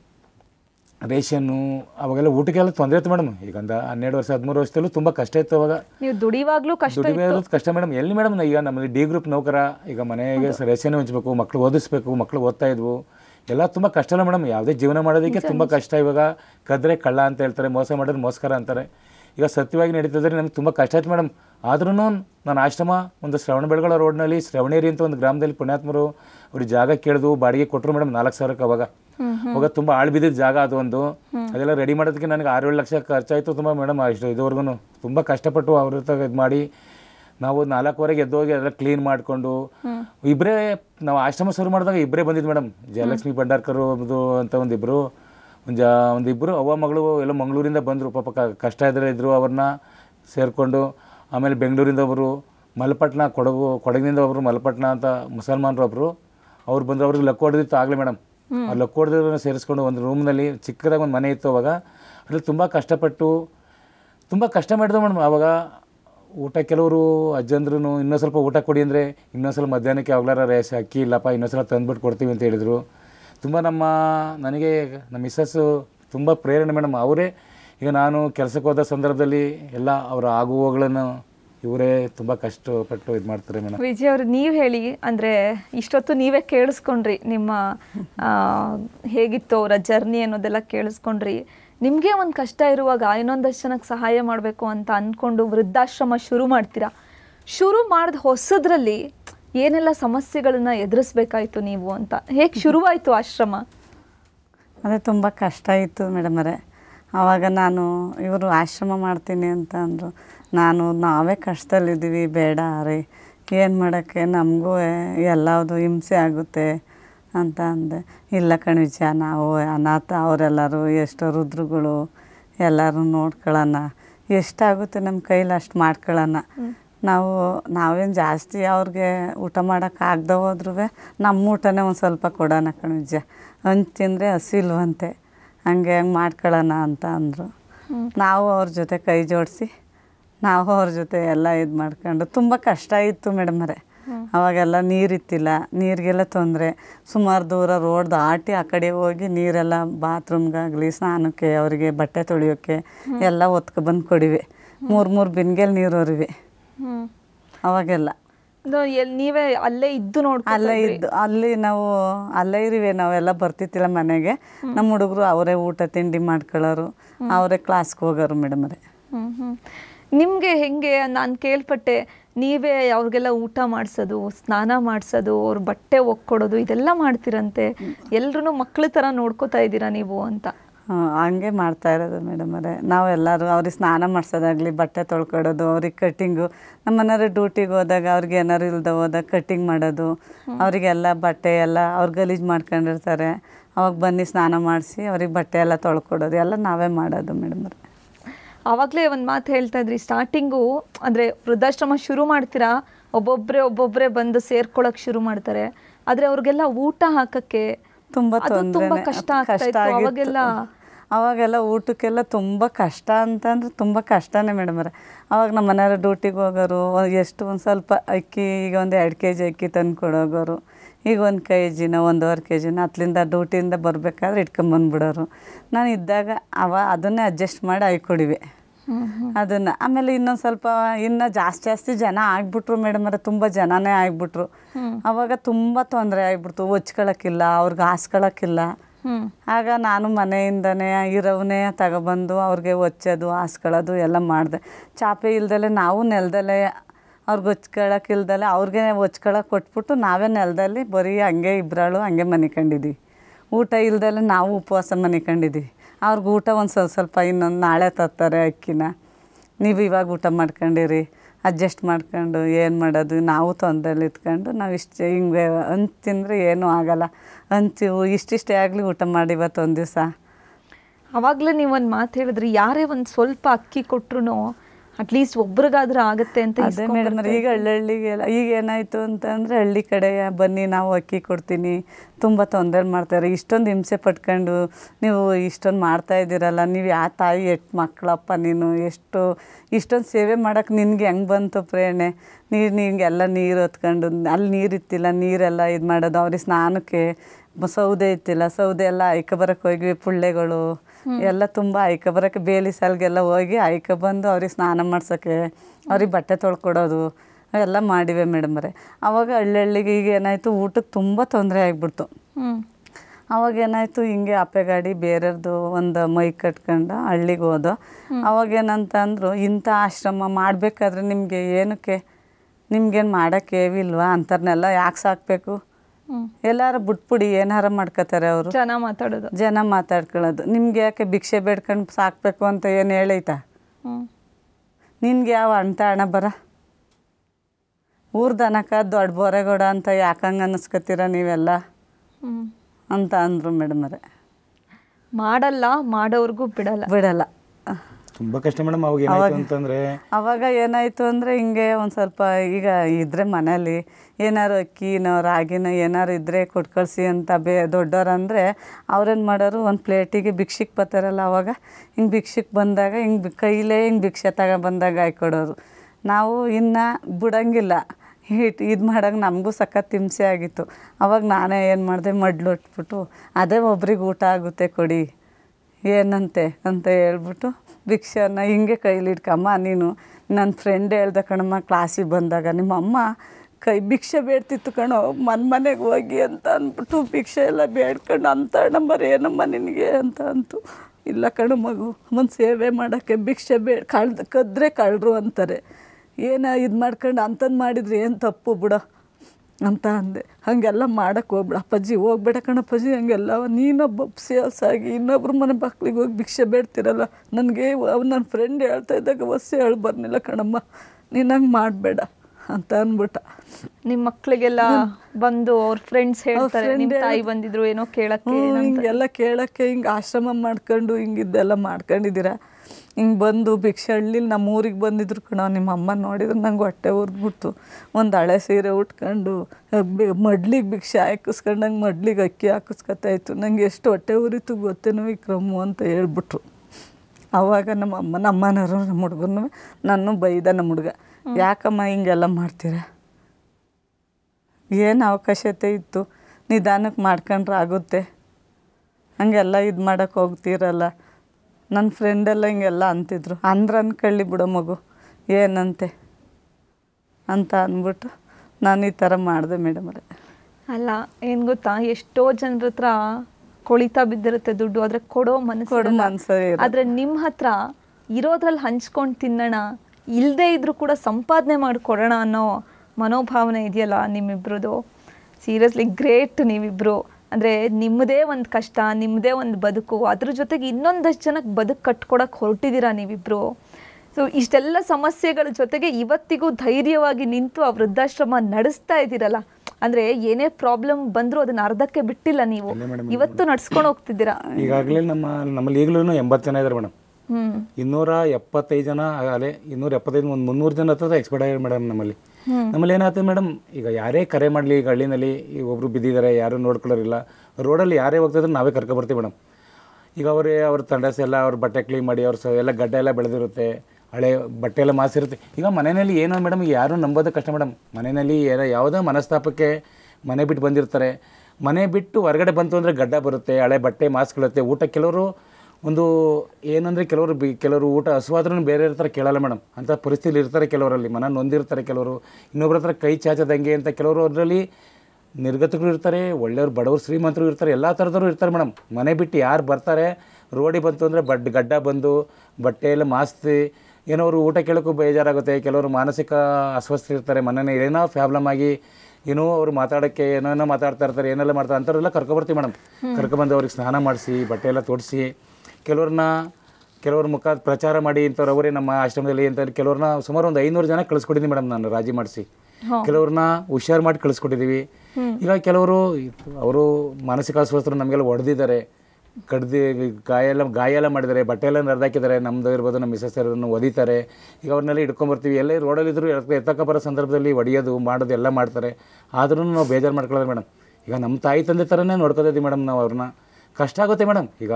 ರೇಷನ್ನು ಅವಾಗೆಲ್ಲ ಊಟಕ್ಕೆಲ್ಲ ತೊಂದರೆ ಇತ್ತು ಮೇಡಮ್ ಈಗ ಒಂದು ಹನ್ನೆರಡು ವರ್ಷ ಹದಿಮೂರು ವರ್ಷದಲ್ಲೂ ತುಂಬ ಕಷ್ಟ ಇತ್ತು ಅವಾಗ ನೀವು ದುಡಿವಾಗ್ಲೂ ಕಷ್ಟ ದುಡಿಮೆ ಕಷ್ಟ ಮೇಡಮ್ ಎಲ್ಲಿ ಮೇಡಮ್ ಈಗ ನಮ್ಮಲ್ಲಿ ಡಿ ಗ್ರೂಪ್ ನೌಕರ ಈಗ ಮನೆಗೆ ರೇಷನ್ ಹಂಚ್ಬೇಕು ಮಕ್ಳು ಓದಿಸ್ಬೇಕು ಮಕ್ಳು ಓದ್ತಾ ಇದ್ವು ಎಲ್ಲ ತುಂಬ ಕಷ್ಟ ಅಲ್ಲ ಮೇಡಮ್ ಯಾವುದೇ ಜೀವನ ಮಾಡೋದಕ್ಕೆ ತುಂಬ ಕಷ್ಟ ಇವಾಗ ಕದ್ರೆ ಕಳ್ಳ ಅಂತ ಹೇಳ್ತಾರೆ ಮೋಸ ಮಾಡಿದ್ರೆ ಮೋಸ್ಕರ ಅಂತಾರೆ ಈಗ ಸತ್ಯವಾಗಿ ನಡೀತಿದ್ರೆ ನಮ್ಗೆ ತುಂಬ ಕಷ್ಟ ಆಯ್ತು ಮೇಡಮ್ ಆದ್ರೂ ನಾನು ಆಶ್ರಮ ಒಂದು ಶ್ರವಣ ಬೆಳಗೊಳ ರೋಡ್ನಲ್ಲಿ ಶ್ರವಣೇರಿ ಅಂತ ಒಂದು ಗ್ರಾಮದಲ್ಲಿ ಪುಣ್ಯಾತ್ಮರು ಅವ್ರಿಗೆ ಜಾಗ ಕೇಳಿದು ಬಾಡಿಗೆ ಕೊಟ್ಟರು ಮೇಡಮ್ ನಾಲ್ಕು ಸಾವಿರಕ್ಕೆ ಅವಾಗ ಅವಾಗ ತುಂಬ ಆಳ್ ಬಿದ್ದಿದ್ದ ಜಾಗ ಅದು ಒಂದು ಅದೆಲ್ಲ ರೆಡಿ ಮಾಡೋದಕ್ಕೆ ನನಗೆ ಆರು ಏಳು ಲಕ್ಷ ಖರ್ಚಾಯಿತು ತುಂಬ ಮೇಡಮ್ ಅಷ್ಟು ಇದುವರೆಗೂ ತುಂಬ ಕಷ್ಟಪಟ್ಟು ಅವ್ರ ಹತ್ರ ಇದು ಮಾಡಿ ನಾವು ನಾಲ್ಕುವರೆಗೆ ಎದ್ದೋಗಿ ಅದೆಲ್ಲ ಕ್ಲೀನ್ ಮಾಡಿಕೊಂಡು ಇಬ್ಬರೇ ನಾವು ಆಶ್ರಮ ಶುರು ಮಾಡಿದಾಗ ಇಬ್ಬರೇ ಬಂದಿದ್ದು ಮೇಡಮ್ ಜಯಲಕ್ಷ್ಮಿ ಭಂಡಾರ್ಕರು ಅದು ಅಂತ ಒಂದಿಬ್ಬರು ಒಂದು ಜಾ ಒಂದಿಬ್ಬರು ಅವ್ವ ಮಗಳು ಎಲ್ಲ ಮಂಗಳೂರಿಂದ ಬಂದರು ಪಾಪ ಕ- ಕಷ್ಟ ಇದ್ರೆ ಇದ್ದರು ಅವ್ರನ್ನ ಸೇರಿಕೊಂಡು ಆಮೇಲೆ ಬೆಂಗಳೂರಿಂದ ಒಬ್ಬರು ಮಲಪಟ್ನ ಕೊಡಗು ಕೊಡಗಿನಿಂದ ಒಬ್ಬರು ಮಲಪಟ್ನ ಅಂತ ಮುಸಲ್ಮಾನರು ಒಬ್ಬರು ಅವ್ರು ಬಂದರು ಅವ್ರಿಗೆ ಲಕ್ ಹೊಡೆದಿತ್ತು ಆಗಲೇ ಮೇಡಮ್ ಆ ಲಕ್ ಹೊಡೆದಿರೋನ್ನ ಸೇರಿಸ್ಕೊಂಡು ಒಂದು ರೂಮ್ನಲ್ಲಿ ಚಿಕ್ಕದಾಗಿ ಒಂದು ಮನೆ ಇತ್ತು ಅವಾಗ ಅಲ್ಲಿ ತುಂಬ ಕಷ್ಟಪಟ್ಟು ತುಂಬ ಕಷ್ಟ ಮಾಡಿದ್ರು ಮೇಡಮ್ ಆವಾಗ ಊಟ ಕೆಲವರು ಅಜ್ಜಂದ್ರು ಇನ್ನೂ ಸ್ವಲ್ಪ ಊಟ ಕೊಡಿ ಅಂದರೆ ಇನ್ನೊಂದು ಸಲ ಮಧ್ಯಾಹ್ನಕ್ಕೆ ಯಾವಾಗಲಾರ ರೇಸ್ ಅಕ್ಕಿ ಇಲ್ಲಪ್ಪ ಇನ್ನೊಂದು ಸಲ ತಂದ್ಬಿಟ್ಟು ಕೊಡ್ತೀವಿ ಅಂತ ಹೇಳಿದರು ತುಂಬ ನಮ್ಮ ನನಗೆ ನಮ್ಮ ಮಿಸ್ಸಸ್ಸು ತುಂಬ ಪ್ರೇರಣೆ ಮೇಡಮ್ ಅವರೇ ಈಗ ನಾನು ಕೆಲಸಕ್ಕೆ ಹೋದ ಸಂದರ್ಭದಲ್ಲಿ ಎಲ್ಲ ಅವರ ಆಗುವಗಳನ್ನು ಇವರೇ ತುಂಬ ಕಷ್ಟಪಟ್ಟು ಇದು ಮಾಡ್ತಾರೆ ಮೇಡಮ್ ವಿಜಯ್ ಅವ್ರು ನೀವು ಹೇಳಿ ಅಂದ್ರೆ ಇಷ್ಟೊತ್ತು ನೀವೇ ಕೇಳಿಸ್ಕೊಂಡ್ರಿ ನಿಮ್ಮ ಆ, ಹೇಗಿತ್ತು ಅವರ ಜರ್ನಿ ಅನ್ನೋದೆಲ್ಲ ಕೇಳಿಸ್ಕೊಂಡ್ರಿ ನಿಮಗೆ ಒಂದು ಕಷ್ಟ ಇರುವಾಗ ಇನ್ನೊಂದಷ್ಟು ಜನಕ್ಕೆ ಸಹಾಯ ಮಾಡಬೇಕು ಅಂತ ಅಂದ್ಕೊಂಡು ವೃದ್ಧಾಶ್ರಮ ಶುರು ಮಾಡ್ತೀರಾ ಶುರು ಮಾಡಿದ ಹೊಸದ್ರಲ್ಲಿ ಏನೆಲ್ಲ ಸಮಸ್ಯೆಗಳನ್ನ ಎದುರಿಸ್ಬೇಕಾಯ್ತು ನೀವು ಅಂತ ಹೇಗೆ ಶುರುವಾಯಿತು ಆಶ್ರಮ ಅದೇ ತುಂಬ ಕಷ್ಟ ಇತ್ತು ಮೇಡಮರೇ ಆವಾಗ ನಾನು ಇವರು ಆಶ್ರಮ ಮಾಡ್ತೀನಿ ಅಂತ ಅಂದರು ನಾನು ನಾವೇ ಕಷ್ಟದಲ್ಲಿದ್ದೀವಿ ಬೇಡ ರೀ ಏನು ಮಾಡೋಕ್ಕೆ ನಮಗೂ ಎಲ್ಲವುದು ಹಿಂಸೆ ಆಗುತ್ತೆ ಅಂತ ಅಂದೆ ಇಲ್ಲ ಕಣ್ವಿಜ ನಾವು ಅನಾಥ ಅವರೆಲ್ಲರೂ ಎಷ್ಟೋ ರುದ್ರುಗಳು ಎಲ್ಲರೂ ನೋಡ್ಕೊಳ್ಳೋಣ ಎಷ್ಟಾಗುತ್ತೆ ನಮ್ಮ ಕೈಲಿ ಅಷ್ಟು ಮಾಡ್ಕೊಳ್ಳೋಣ ನಾವು ನಾವೇನು ಜಾಸ್ತಿ ಅವ್ರಿಗೆ ಊಟ ಮಾಡೋಕೆ ಆಗದೆ ಹೋದ್ರೂ ನಮ್ಮ ಊಟನೇ ಒಂದು ಸ್ವಲ್ಪ ಕೊಡೋಣ ಕಣ್ವಿಜ ಹಂಚ್ ತಿಂದರೆ ಹಸಿಲ್ವಂತೆ ಹಂಗೆ ಹಂಗೆ ಮಾಡ್ಕೊಳ್ಳೋಣ ಅಂತ ಅಂದರು ನಾವು ಅವ್ರ ಜೊತೆ ಕೈ ಜೋಡಿಸಿ ನಾವು ಅವ್ರ ಜೊತೆ ಎಲ್ಲ ಇದು ಮಾಡ್ಕೊಂಡು ತುಂಬ ಕಷ್ಟ ಇತ್ತು ಮೇಡಮರೇ ಅವಾಗೆಲ್ಲ ನೀರಿತ್ತಿಲ್ಲ ನೀರಿಗೆಲ್ಲ ತೊಂದರೆ ಸುಮಾರು ದೂರ ರೋಡ್ ದಾಟಿ ಆ ಕಡೆ ಹೋಗಿ ನೀರೆಲ್ಲ ಬಾತ್ರೂಮ್ಗಾಗಲಿ ಸ್ನಾನಕ್ಕೆ ಅವರಿಗೆ ಬಟ್ಟೆ ತೊಳೆಯೋಕ್ಕೆ ಎಲ್ಲ ಒತ್ಕೊ ಬಂದು ಕೊಡಿವಿ ಮೂರು ಮೂರು ಬಿನ್ಗೆಲ್ ನೀರು ಹೊರಿವಿ ಹ್ಮ್ ಅವಾಗೆಲ್ಲ ಇದು ಎಲ್ ನೀವೇ ಅಲ್ಲೇ ಇದ್ದು ನೋಡ್ಕೊ ಅಲ್ಲೇ ಇದ್ದು ಅಲ್ಲಿ ನಾವು ಅಲ್ಲೇ ಇರಿವೆ ನಾವೆಲ್ಲ ಬರ್ತಿತ್ತಿಲ್ಲ ಮನೆಗೆ ನಮ್ಮ ಹುಡುಗರು ಅವರೇ ಊಟ ತಿಂಡಿ ಮಾಡ್ಕೊಳ್ಳೋರು ಅವರೇ ಕ್ಲಾಸ್ಗೆ ಹೋಗೋರು ಮೇಡಮರೇ ಹ್ಮ್ ಹ್ಮ್ ನಿಮ್ಗೆ ಹೆಂಗೆ ನಾನು ಕೇಳ್ಪಟ್ಟೆ ನೀವೇ ಅವ್ರಿಗೆಲ್ಲ ಊಟ ಮಾಡಿಸೋದು ಸ್ನಾನ ಮಾಡಿಸೋದು ಅವ್ರ ಬಟ್ಟೆ ಒಕ್ಕೊಡೋದು ಇದೆಲ್ಲ ಮಾಡ್ತೀರಂತೆ ಎಲ್ರೂ ಮಕ್ಳ ಥರ ನೋಡ್ಕೋತಾ ಇದ್ದೀರಾ ನೀವು ಅಂತ ಹ್ಮ್, ಹಂಗೆ ಮಾಡ್ತಾ ಇರೋದು ಮೇಡಮ್ ಅವರೇ ನಾವೆಲ್ಲರೂ ಅವ್ರಿಗೆ ಸ್ನಾನ ಮಾಡಿಸೋದಾಗಲಿ ಬಟ್ಟೆ ತೊಳ್ಕೊಡೋದು ಅವ್ರಿಗೆ ಕಟ್ಟಿಂಗು ನಮ್ಮ ಮನೆಯವ್ರು ಡ್ಯೂಟಿಗೆ ಹೋದಾಗ ಅವ್ರಿಗೆ ಏನಾರು ಇಲ್ದ ಹೋದಾಗ ಕಟ್ಟಿಂಗ್ ಮಾಡೋದು ಅವರಿಗೆಲ್ಲ ಬಟ್ಟೆ ಎಲ್ಲ ಅವ್ರು ಗಲೀಜು ಮಾಡ್ಕೊಂಡಿರ್ತಾರೆ ಅವಾಗ ಬನ್ನಿ ಸ್ನಾನ ಮಾಡಿಸಿ ಅವ್ರಿಗೆ ಬಟ್ಟೆ ಎಲ್ಲ ತೊಳ್ಕೊಡೋದು ಎಲ್ಲ ನಾವೇ ಮಾಡೋದು ಮೇಡಮ್ ಅವ್ರೆ ಆವಾಗಲೇ ಒಂದು ಮಾತು ಹೇಳ್ತಾ ಇದ್ರಿ ಸ್ಟಾರ್ಟಿಂಗು ಅಂದರೆ ವೃದ್ಧಾಶ್ರಮ ಶುರು ಮಾಡ್ತೀರಾ ಒಬ್ಬೊಬ್ಬರೇ ಒಬ್ಬೊಬ್ಬರೇ ಬಂದು ಸೇರ್ಕೊಳಕ್ ಶುರು ಮಾಡ್ತಾರೆ ಆದರೆ ಅವ್ರಿಗೆಲ್ಲ ಊಟ ಹಾಕಕ್ಕೆ ತುಂಬ ಅದು ತೊಂದರೆ ತುಂಬಾ ಕಷ್ಟ ಆಗ್ತಾ ಇತ್ತು ಅವಾಗೆಲ್ಲ ಅವಾಗೆಲ್ಲ ಊಟಕ್ಕೆಲ್ಲ ತುಂಬ ಕಷ್ಟ ಅಂತಂದ್ರೆ ತುಂಬ ಕಷ್ಟನೇ ಮೇಡಮ್ ಅವ್ರೆ ಅವಾಗ ನಮ್ಮ ಮನೆಯವ್ರು ಡ್ಯೂಟಿಗೆ ಹೋಗೋರು ಒಂದ್ ಎಷ್ಟು ಒಂದು ಸ್ವಲ್ಪ ಅಕ್ಕಿ ಈಗ ಒಂದು ಎರಡು ಕೆ ಜಿ ಅಕ್ಕಿ ತಂದು ಕೊಡೋಗೋರು ಈಗ ಒಂದು ಕೆ ಜಿನ ಒಂದೂವರೆ ಕೆ ಜಿನ ಹತ್ಲಿಂದ ಡ್ಯೂಟಿಯಿಂದ ಬರಬೇಕಾದ್ರೆ ಇಟ್ಕೊಂಬಂದ್ಬಿಡೋರು ನಾನು ಇದ್ದಾಗ ಅವ ಅದನ್ನೇ ಅಡ್ಜಸ್ಟ್ ಮಾಡಿ ಹಾಕೊಡಿವೆ ಅದನ್ನು ಆಮೇಲೆ ಇನ್ನೊಂದು ಸ್ವಲ್ಪ ಇನ್ನು ಜಾಸ್ತಿ ಜಾಸ್ತಿ ಜನ ಆಗ್ಬಿಟ್ರು ಮೇಡಮ್ ಅವ್ರೆ ತುಂಬ ಜನನೇ ಆಗ್ಬಿಟ್ರು ಅವಾಗ ತುಂಬ ತೊಂದರೆ ಆಗ್ಬಿಡ್ತು ಹೊಚ್ಕೊಳಕ್ಕಿಲ್ಲ ಅವ್ರಿಗೆ ಹಾಸ್ಕೊಳಕ್ಕಿಲ್ಲ ಹ್ಮ್ ಆಗ ನಾನು ಮನೆಯಿಂದನೇ ಇರೋವನ್ನೇ ತಗೊಬಂದು ಅವ್ರಿಗೆ ಹೊಚ್ಚೋದು ಹಾಸ್ಕೊಳ್ಳೋದು ಎಲ್ಲ ಮಾಡಿದೆ ಚಾಪೆ ಇಲ್ದಲೆ ನಾವು ನೆಲದಲ್ಲೇ ಅವ್ರಿಗೆ ಹೊಚ್ಕೊಳಕ್ಕೆ ಇಲ್ದಲೆ ಅವ್ರಿಗೆ ಹೊಚ್ಕೊಳಕ್ಕೆ ಕೊಟ್ಬಿಟ್ಟು ನಾವೇ ನೆಲದಲ್ಲಿ ಬರೀ ಹಂಗೆ ಇಬ್ಬರಾಳು ಹಂಗೆ ಮನಿಕೊಂಡಿದ್ವಿ ಊಟ ಇಲ್ದಲೆ ನಾವು ಉಪವಾಸ ಮನಿಕೊಂಡಿದ್ವಿ ಅವ್ರಿಗೆ ಊಟ ಒಂದು ಸ್ವಲ್ಪ ಸ್ವಲ್ಪ ಇನ್ನೊಂದು ನಾಳೆ ತರ್ತಾರೆ ಅಕ್ಕಿನ ನೀವು ಇವಾಗ ಊಟ ಮಾಡ್ಕೊಂಡಿರಿ ಅಡ್ಜಸ್ಟ್ ಮಾಡ್ಕೊಂಡು ಏನು ಮಾಡೋದು ನಾವು ತೊಂದರೆಲಿ ಇತ್ಕೊಂಡು ನಾವು ಇಷ್ಟು ಹಿಂಗೆ ಹಂಚ್ ತಿಂದರೆ ಏನೂ ಆಗಲ್ಲ ಹಂಚು ಇಷ್ಟಿಷ್ಟೇ ಆಗಲಿ ಊಟ ಮಾಡಿ ಇವತ್ತು ಒಂದು ದಿವಸ ಅವಾಗಲೇ ನೀವು ಒಂದು ಮಾತು ಹೇಳಿದ್ರಿ ಯಾರೇ ಒಂದು ಸ್ವಲ್ಪ ಅಕ್ಕಿ ಕೊಟ್ರು ಅಟ್ಲೀಸ್ಟ್ ಒಬ್ರಿಗಾದ್ರೂ ಆಗತ್ತೆ ಅಂತ ಅದೇ ಮೇಡಮ್ ಈಗ ಹಳ್ಳಿಗೆಲ್ಲ ಈಗ ಏನಾಯಿತು ಅಂತಂದರೆ ಹಳ್ಳಿ ಕಡೆ ಬನ್ನಿ ನಾವು ಅಕ್ಕಿ ಕೊಡ್ತೀನಿ ತುಂಬ ತೊಂದರೆ ಮಾಡ್ತಾರೆ ಇಷ್ಟೊಂದು ಹಿಂಸೆ ಪಟ್ಕೊಂಡು ನೀವು ಇಷ್ಟೊಂದು ಮಾಡ್ತಾ ಇದ್ದೀರಲ್ಲ ನೀವು ಯಾವ ತಾಯಿ ಎಷ್ಟು ಮಕ್ಕಳಪ್ಪ ನೀನು ಎಷ್ಟು ಇಷ್ಟೊಂದು ಸೇವೆ ಮಾಡೋಕೆ ನಿನಗೆ ಹೆಂಗೆ ಬಂತು ಪ್ರೇರಣೆ ನೀರು ನಿಂಗೆಲ್ಲ ನೀರು ಹೊತ್ಕೊಂಡು ಅಲ್ಲಿ ನೀರು ಇತ್ತಿಲ್ಲ ನೀರೆಲ್ಲ ಇದು ಮಾಡೋದು ಅವ್ರಿಗೆ ಸ್ನಾನಕ್ಕೆ ಬ- ಸೌದೆ ಇತ್ತಿಲ್ಲ ಸೌದೆ ಎಲ್ಲ ಐಕಬರಕ್ಕೆ ಹೋಗಿ ಪುಳ್ಳೆಗಳು ಎಲ್ಲ ತುಂಬ ಐಕಬರಕ್ಕೆ ಬೇಲಿ ಸಾಲ್ಗೆಲ್ಲ ಹೋಗಿ ಐಕ ಬಂದು ಅವ್ರಿಗೆ ಸ್ನಾನ ಮಾಡ್ಸೋಕ್ಕೆ ಅವ್ರಿಗೆ ಬಟ್ಟೆ ತೊಳ್ಕೊಡೋದು ಎಲ್ಲ ಮಾಡಿವೆ ಮೇಡಮರೇ ಅವಾಗ ಹಳ್ಳಿಗೆ ಈಗ ಏನಾಯಿತು ಊಟಕ್ಕೆ ತುಂಬ ತೊಂದರೆ ಆಗಿಬಿಡ್ತು ಹ್ಮ್ ಅವಾಗ ಏನಾಯಿತು ಹಿಂಗೆ ಅಪ್ಪೆ ಗಾಡಿ ಬೇರೆಯವ್ರದ್ದು ಒಂದು ಮೈ ಕಟ್ಕೊಂಡು ಹಳ್ಳಿಗೆ ಹೋದೋ ಅವಾಗ ಏನಂತ ಅಂದರು ಇಂಥ ಆಶ್ರಮ ಮಾಡಬೇಕಾದ್ರೆ ನಿಮಗೆ ಏನಕ್ಕೆ ನಿಮ್ಗೇನು ಮಾಡೋಕ್ಕೆ ಏವಿಲ್ವಾ ಅಂಥವ್ರನ್ನೆಲ್ಲ ಯಾಕೆ ಸಾಕಬೇಕು ಹ್ಮ್ ಎಲ್ಲಾರು ಬಿಟ್ಬಿಡಿ ಏನಾರ ಮಾಡ್ಕೋತಾರೆ ಅವರು ಜನ ಮಾತಾಡೋದು ಜನ ಮಾತಾಡ್ಕೊಳ್ಳೋದು ನಿಮ್ಗೆ ಯಾಕೆ ಭಿಕ್ಷೆ ಬೇಡ್ಕೊಂಡು ಸಾಕಬೇಕು ಅಂತ ಏನು ಹೇಳೈತಾ ಹ್ಮ್ ನಿನ್ಗೆ ಯಾವ ಅಂಟ ಹಣ ಬರ ಊರ್ ದನಕ ದೊಡ್ಡ ಬೋರೆಗೌಡ ಅಂತ ಯಾಕಂಗೆ ಅನ್ನಿಸ್ಕೊತೀರ ನೀವೆಲ್ಲ ಹ್ಮ್ ಅಂತ ಅಂದರು ಮೇಡಮರೇ ಮಾಡಲ್ಲ ಮಾಡೋರ್ಗೂ ಬಿಡಲ್ಲ ಬಿಡಲ್ಲ ತುಂಬ ಕಷ್ಟ ಮೇಡಮ್ ಅವಾಗ ಏನಾಯ್ತು ಅಂತಂದರೆ ಅವಾಗ ಏನಾಯಿತು ಅಂದರೆ ಹಿಂಗೆ ಒಂದು ಸ್ವಲ್ಪ ಈಗ ಇದ್ರೆ ಮನೇಲಿ ಏನಾರು ಅಕ್ಕಿನೋ ರಾಗಿನೋ ಏನಾರು ಇದ್ದರೆ ಕೊಟ್ಟು ಕಳಿಸಿ ಅಂತ ಬೇ ದೊಡ್ಡವ್ರು ಅಂದರೆ ಅವ್ರೇನು ಮಾಡೋರು ಒಂದು ಪ್ಲೇಟಿಗೆ ಭಿಕ್ಷಿಗೆ ಬರ್ತಾರಲ್ಲ ಅವಾಗ ಹಿಂಗೆ ಭಿಕ್ಷಿಗೆ ಬಂದಾಗ ಹಿಂಗೆ ಕೈಲೇ ಹಿಂಗೆ ಭಿಕ್ಷೆ ತಗೊಬಂದಾಗ ಹಾಕೊಡೋರು ನಾವು ಇನ್ನು ಬಿಡಂಗಿಲ್ಲ ಹಿಟ್ ಇದು ಮಾಡೋಕೆ ನಮಗೂ ಸಖತ್ ಹಿಂಸೆ ಆಗಿತ್ತು ಅವಾಗ ನಾನೇ ಏನು ಮಾಡಿದೆ ಮಡ್ಲು ಇಟ್ಬಿಟ್ಟು ಅದೇ ಒಬ್ರಿಗೆ ಊಟ ಆಗುತ್ತೆ ಕೊಡಿ ಏನಂತೆ ಅಂತ ಹೇಳ್ಬಿಟ್ಟು ಭಿಕ್ಷೆನ ಹಿಂಗೆ ಕೈಲಿ ಇಟ್ಕಮ್ಮ ನೀನು ನನ್ನ ಫ್ರೆಂಡ್ ಹೇಳ್ದೆ ಕಣಮ್ಮ ಕ್ಲಾಸಿಗೆ ಬಂದಾಗ ನಿಮ್ಮ ಅಮ್ಮ ಕೈ ಭಿಕ್ಷೆ ಬೇಡ್ತಿತ್ತು ಕಣೋ ಮನೆ ಮನೆಗೆ ಹೋಗಿ ಅಂತ ಅಂದ್ಬಿಟ್ಟು ಭಿಕ್ಷೆ ಎಲ್ಲ ಬೇಡ್ಕೊಂಡು ಅಂತ ನಂಬರ್ ಏನಮ್ಮ ನಿನಗೆ ಅಂತ ಅಂತು ಇಲ್ಲ ಕಣು ಮಗು ಒಂದು ಸೇವೆ ಮಾಡೋಕ್ಕೆ ಭಿಕ್ಷೆ ಬೇ ಕಳ್ದು ಕದ್ರೆ ಕಳ್ಳರು ಅಂತಾರೆ ಏನು ಇದು ಮಾಡ್ಕೊಂಡು ಅಂಥದ್ದು ಮಾಡಿದ್ರೆ ಏನು ತಪ್ಪು ಬಿಡೋ ಅಂತ ಅಂದೆ ಹಾಗೆಲ್ಲ ಮಾಡಕ್ಕೆ ಹೋಗ್ಬಿಡ ಅಪ್ಪಾಜಿ ಹೋಗ್ಬೇಡ ಕಣಪ್ಪಾಜಿ ಹಂಗೆಲ್ಲ ನೀನೊಬ್ಬ ಸೇಲ್ಸ್ ಆಗಿ ಇನ್ನೊಬ್ರು ಮನೆ ಮಕ್ಳಿಗೆ ಹೋಗಿ ಭಿಕ್ಷೆ ಬೇಡ್ತಿರಲ್ಲ ನನಗೆ ನನ್ನ ಫ್ರೆಂಡ್ ಹೇಳ್ತಾ ಇದ್ದಾಗ ವಸ್ತು ಹೇಳಿ ಬರ್ನಿಲ್ಲ ಕಣಮ್ಮ ನೀನು ಹಂಗೆ ಮಾಡಬೇಡ ಅಂತ ಅಂದ್ಬಿಟ್ಟ ನಿಮ್ ಮಕ್ಳಿಗೆಲ್ಲ ಬಂದು ಅವ್ರ ಫ್ರೆಂಡ್ಸ್ ಹೇಳ್ತಾರೆ friend ನಿಮ್ ತಾಯಿ ಹೇಳಿ- ಬಂದಿದ್ರು ಏನೋ ಕೇಳಕ್ಕೆ ಹ್ಞೂ ಏನಂತ. ಹಿಂಗೆಲ್ಲ ಕೇಳೋಕ್ಕೆ ಹಿಂಗೆ ಆಶ್ರಮ ಮಾಡ್ಕೊಂಡು ಹಿಂಗಿದ್ದೆಲ್ಲ ಮಾಡ್ಕೊಂಡಿದ್ದೀರಾ ಹಿಂಗೆ ಬಂದು ಭಿಕ್ಷೆ ಹಳ್ಳಿಲಿ ನಮ್ಮ ಊರಿಗೆ ಬಂದಿದ್ರು ಕಣ ನಿಮ್ಮ ಅಮ್ಮ ನೋಡಿದ್ರೆ ನಂಗೆ ಹೊಟ್ಟೆ ಉರ್ದ್ಬಿಡ್ತು ಒಂದು ಹಳೆ ಸೀರೆ ಉಟ್ಕೊಂಡು ಮಡ್ಲಿಗೆ ಭಿಕ್ಷೆ ಹಾಕಿಸ್ಕೊಂಡಂಗೆ ಮಡ್ಲಿಗೆ ಅಕ್ಕಿ ಹಾಕಿಸ್ಕೊತಾಯಿತ್ತು ನಂಗೆ ಎಷ್ಟು ಹೊಟ್ಟೆ ಉರಿತು ಗೊತ್ತೇನೋ ವಿಕ್ರಮು ಅಂತ ಹೇಳ್ಬಿಟ್ರು ಆವಾಗ ನಮ್ಮ ಅಮ್ಮ ನಮ್ಮ ಅಮ್ಮನವರು ನಮ್ಮ ಹುಡುಗನು ನಾನು ಬೈದ ನಮ್ಮ ಹುಡುಗ ಯಾಕಮ್ಮ ಹಿಂಗೆಲ್ಲ ಮಾಡ್ತೀರಾ ಏನು ಅವಕಾಶತೆ ಇತ್ತು ನಿಧಾನಕ್ಕೆ ಮಾಡ್ಕೊಂಡ್ರೆ ಆಗುತ್ತೆ ಹಂಗೆಲ್ಲ ಇದು ಮಾಡೋಕ್ಕೆ ಹೋಗ್ತೀರಲ್ಲ ನನ್ನ ಫ್ರೆಂಡೆಲ್ಲ ಹಿಂಗೆಲ್ಲ ಅಂತಿದ್ರು ಅಂದ್ರೆ ಅನ್ಕೊಳ್ಳಿ ಬಿಡೋ ಮಗು ಏನಂತೆ ಅಂತ ಅಂದ್ಬಿಟ್ಟು ನಾನು ಈ ಥರ ಮಾಡಿದೆ ಮೇಡಮ್ ಅವರೇ ಅಲ್ಲ ಏನ್ ಗೊತ್ತಾ ಎಷ್ಟೋ ಜನರ ಹತ್ರ ಕೊಳಿತಾ ಬಿದ್ದಿರುತ್ತೆ ದುಡ್ಡು ಆದ್ರೆ ಕೊಡೋ ಮನಸ್ಸು ಕೊಡು ಇರಲ್ಲ. ಮನ್ಸೇ ಇರಲ್ಲ. ಆದ್ರೆ ನಿಮ್ ಹತ್ರ ಇರೋದ್ರಲ್ಲಿ ಹಂಚ್ಕೊಂಡು ತಿನ್ನೋಣ ಇಲ್ಲದೆ ಇದ್ರೂ ಕೂಡ ಸಂಪಾದನೆ ಮಾಡಿ ಕೊಡೋಣ ಅನ್ನೋ ಮನೋಭಾವನೆ ಇದೆಯಲ್ಲ ನಿಮ್ಮಿಬ್ರದ್ದು ಸೀರಿಯಸ್ಲಿ ಗ್ರೇಟ್ ನೀವಿಬ್ರು ಅಂದ್ರೆ ನಿಮ್ಮದೇ ಒಂದು ಕಷ್ಟ ನಿಮ್ಮದೇ ಒಂದು ಬದುಕು ಅದ್ರ ಜೊತೆಗೆ ಇನ್ನೊಂದಷ್ಟು ಜನಕ್ಕೆ ಬದುಕು ಕಟ್ಕೊಡಕ್ಕೆ ಹೊರಟಿದ್ದೀರಾ ನೀವಿಬ್ರು ಸೊ ಇಷ್ಟೆಲ್ಲ ಸಮಸ್ಯೆಗಳ ಜೊತೆಗೆ ಇವತ್ತಿಗೂ ಧೈರ್ಯವಾಗಿ ನಿಂತು ಆ ವೃದ್ಧಾಶ್ರಮ ನಡೆಸ್ತಾ ಇದ್ದೀರಲ್ಲ ಅಂದ್ರೆ ಏನೇ ಪ್ರಾಬ್ಲಮ್ ಬಂದರೂ ಅದನ್ನ ಅರ್ಧಕ್ಕೆ ಬಿಟ್ಟಿಲ್ಲ ನೀವು ಇವತ್ತು ನಡ್ಸ್ಕೊಂಡು ಹೋಗ್ತಿದ್ದೀರಾ ಈಗಾಗಲೇ ನಮ್ಮ ನಮ್ಮಲ್ಲಿ ಈಗಲೂ ಎಂಬತ್ತು ಜನ ಇದ್ದಾರೆ ಮೇಡಮ್ ಹ್ಮ್ ಇನ್ನೂರ ಎಪ್ಪತ್ತೈದು ಜನ ಆಗಲೇ ಇನ್ನೂರ ಎಪ್ಪತ್ತೈದು ಒಂದು ಮುನ್ನೂರು ಜನ ಹತ್ರ ಎಕ್ಸ್ಪೈರ್ಡ್ ಆಗಿದೆ ಮೇಡಮ್ ನಮ್ಮಲ್ಲಿ ನಮ್ಮಲ್ಲಿ ಏನಾಗ್ತದೆ ಮೇಡಮ್ ಈಗ ಯಾರೇ ಕರೆ ಮಾಡಲಿ ಈಗ ಹಳ್ಳಿನಲ್ಲಿ ಈಗ ಒಬ್ರು ಬಿದ್ದಿದ್ದಾರೆ ಯಾರು ನೋಡ್ಕೊಳ್ಳೋರಿಲ್ಲ ರೋಡಲ್ಲಿ ಯಾರೇ ಹೋಗ್ತಿದ್ರೆ ನಾವೇ ಕರ್ಕೊಬರ್ತೀವಿ ಮೇಡಮ್ ಈಗ ಅವರೇ ಅವ್ರ ತಂಡಸ್ ಎಲ್ಲ ಅವ್ರ ಬಟ್ಟೆ ಕ್ಲೀನ್ ಮಾಡಿ ಅವ್ರ ಸ ಎಲ್ಲ ಗಡ್ಡೆ ಎಲ್ಲ ಬೆಳೆದಿರುತ್ತೆ ಹಳೆ ಬಟ್ಟೆ ಎಲ್ಲ ಮಾಸಿರುತ್ತೆ ಈಗ ಮನೆಯಲ್ಲಿ ಏನೋ ಮೇಡಮ್ ಯಾರೂ ನಂಬೋದೇ ಕಷ್ಟ ಮೇಡಮ್ ಮನೆಯಲ್ಲಿ ಏನೋ ಯಾವುದೋ ಮನಸ್ತಾಪಕ್ಕೆ ಮನೆ ಬಿಟ್ಟು ಬಂದಿರ್ತಾರೆ ಮನೆ ಬಿಟ್ಟು ಹೊರಗಡೆ ಬಂತು ಅಂದರೆ ಗಡ್ಡ ಬರುತ್ತೆ ಹಳೆ ಬಟ್ಟೆ ಮಾಸ್ಕೊಳ್ಳುತ್ತೆ ಊಟ ಕೆಲವರು ಒಂದು ಏನಂದರೆ ಕೆಲವರು ಬಿ ಕೆಲವರು ಊಟ ಹಸುವಾದ್ರೂ ಬೇರೆ ಇರ್ತಾರೆ ಕೇಳಲ್ಲ ಮೇಡಮ್ ಅಂಥ ಪರಿಸ್ಥಿತಿಲಿ ಇರ್ತಾರೆ ಕೆಲವರಲ್ಲಿ ಮನ ನೊಂದಿರ್ತಾರೆ ಕೆಲವರು ಇನ್ನೊಬ್ಬರ ಹತ್ರ ಕೈ ಚಾಚದಂಗೆ ಅಂತ ಕೆಲವರು ಅದರಲ್ಲಿ ನಿರ್ಗತಿಗಳು ಇರ್ತಾರೆ ಒಳ್ಳೆಯವ್ರು ಬಡವರು ಶ್ರೀಮಂತರು ಇರ್ತಾರೆ ಎಲ್ಲ ಥರದವರು ಇರ್ತಾರೆ ಮೇಡಮ್ ಮನೆ ಬಿಟ್ಟು ಯಾರು ಬರ್ತಾರೆ ರೋಡಿಗೆ ಬಂತು ಅಂದರೆ ಬಡ್ ಗಡ್ಡ ಬಂದು ಬಟ್ಟೆ ಎಲ್ಲ ಮಾಸ್ತಿ ಏನೋ ಅವರು ಊಟ ಕೇಳೋಕ್ಕೂ ಬೇಜಾರಾಗುತ್ತೆ ಕೆಲವರು ಮಾನಸಿಕ ಅಸ್ವಸ್ಥ ಇರ್ತಾರೆ ಮನೇಲಿ ಏನೋ ಪ್ರಾಬ್ಲಮ್ ಆಗಿ ಏನೋ ಅವ್ರು ಮಾತಾಡೋಕ್ಕೆ ಏನೇನೋ ಮಾತಾಡ್ತಾ ಇರ್ತಾರೆ ಏನೆಲ್ಲ ಮಾಡ್ತಾರೆ ಅಂಥವ್ರೆಲ್ಲ ಕರ್ಕೊಬರ್ತೀವಿ ಮೇಡಮ್ ಕರ್ಕೊಬಂದು ಅವ್ರಿಗೆ ಸ್ನಾನ ಮಾಡಿಸಿ ಬಟ್ಟೆ ಎಲ್ಲ ತೊಡಿಸಿ ಕೆಲವ್ರನ್ನ ಕೆಲವ್ರ ಮುಖ ಪ್ರಚಾರ ಮಾಡಿ ಇಂಥವ್ರು ಅವರೇ ನಮ್ಮ ಆಶ್ರಮದಲ್ಲಿ ಅಂತ ಕೆಲವ್ರನ್ನ ಸುಮಾರು ಒಂದು ಐನೂರು ಜನ ಕಳಿಸ್ಕೊಟ್ಟಿದ್ದೀನಿ ಮೇಡಮ್ ನಾನು ರಾಜಿ ಮಾಡಿಸಿ ಕೆಲವ್ರನ್ನ ಹುಷಾರು ಮಾಡಿ ಕಳಿಸ್ಕೊಟ್ಟಿದ್ದೀವಿ ಈಗ ಕೆಲವರು ಅವರು ಮಾನಸಿಕ ಅಸ್ವಸ್ಥರು ನಮಗೆಲ್ಲ ಹೊಡೆದಿದ್ದಾರೆ ಕಡ್ದು ಗಾಯ ಎಲ್ಲ ಗಾಯ ಎಲ್ಲ ಮಾಡಿದ್ದಾರೆ ಬಟ್ಟೆ ಎಲ್ಲ ನಡ್ದಾಕಿದ್ದಾರೆ ನಮ್ಮದು ಇರ್ಬೋದು ನಮ್ಮ ಮಿಸಸ್ ಇರೋದನ್ನು ಒದಿತಾರೆ ಈಗ ಅವ್ರನ್ನೆಲ್ಲ ಇಟ್ಕೊಂಬರ್ತೀವಿ ಎಲ್ಲೇ ರೋಡಲ್ಲಿದ್ದರೂ ಎತ್ತಕ್ಕ ಬರೋ ಸಂದರ್ಭದಲ್ಲಿ ಹೊಡಿಯೋದು ಮಾಡೋದು ಎಲ್ಲ ಮಾಡ್ತಾರೆ ಆದ್ರೂ ನಾವು ಬೇಜಾರು ಮಾಡ್ಕೊಳ್ಳೋದು ಮೇಡಮ್ ಈಗ ನಮ್ಮ ತಾಯಿ ತಂದೆ ಥರನೇ ನೋಡ್ಕೋತಿದ್ವಿ ಮೇಡಮ್ ನಾವು ಅವ್ರನ್ನ ಕಷ್ಟ ಆಗುತ್ತೆ ಮೇಡಮ್ ಈಗ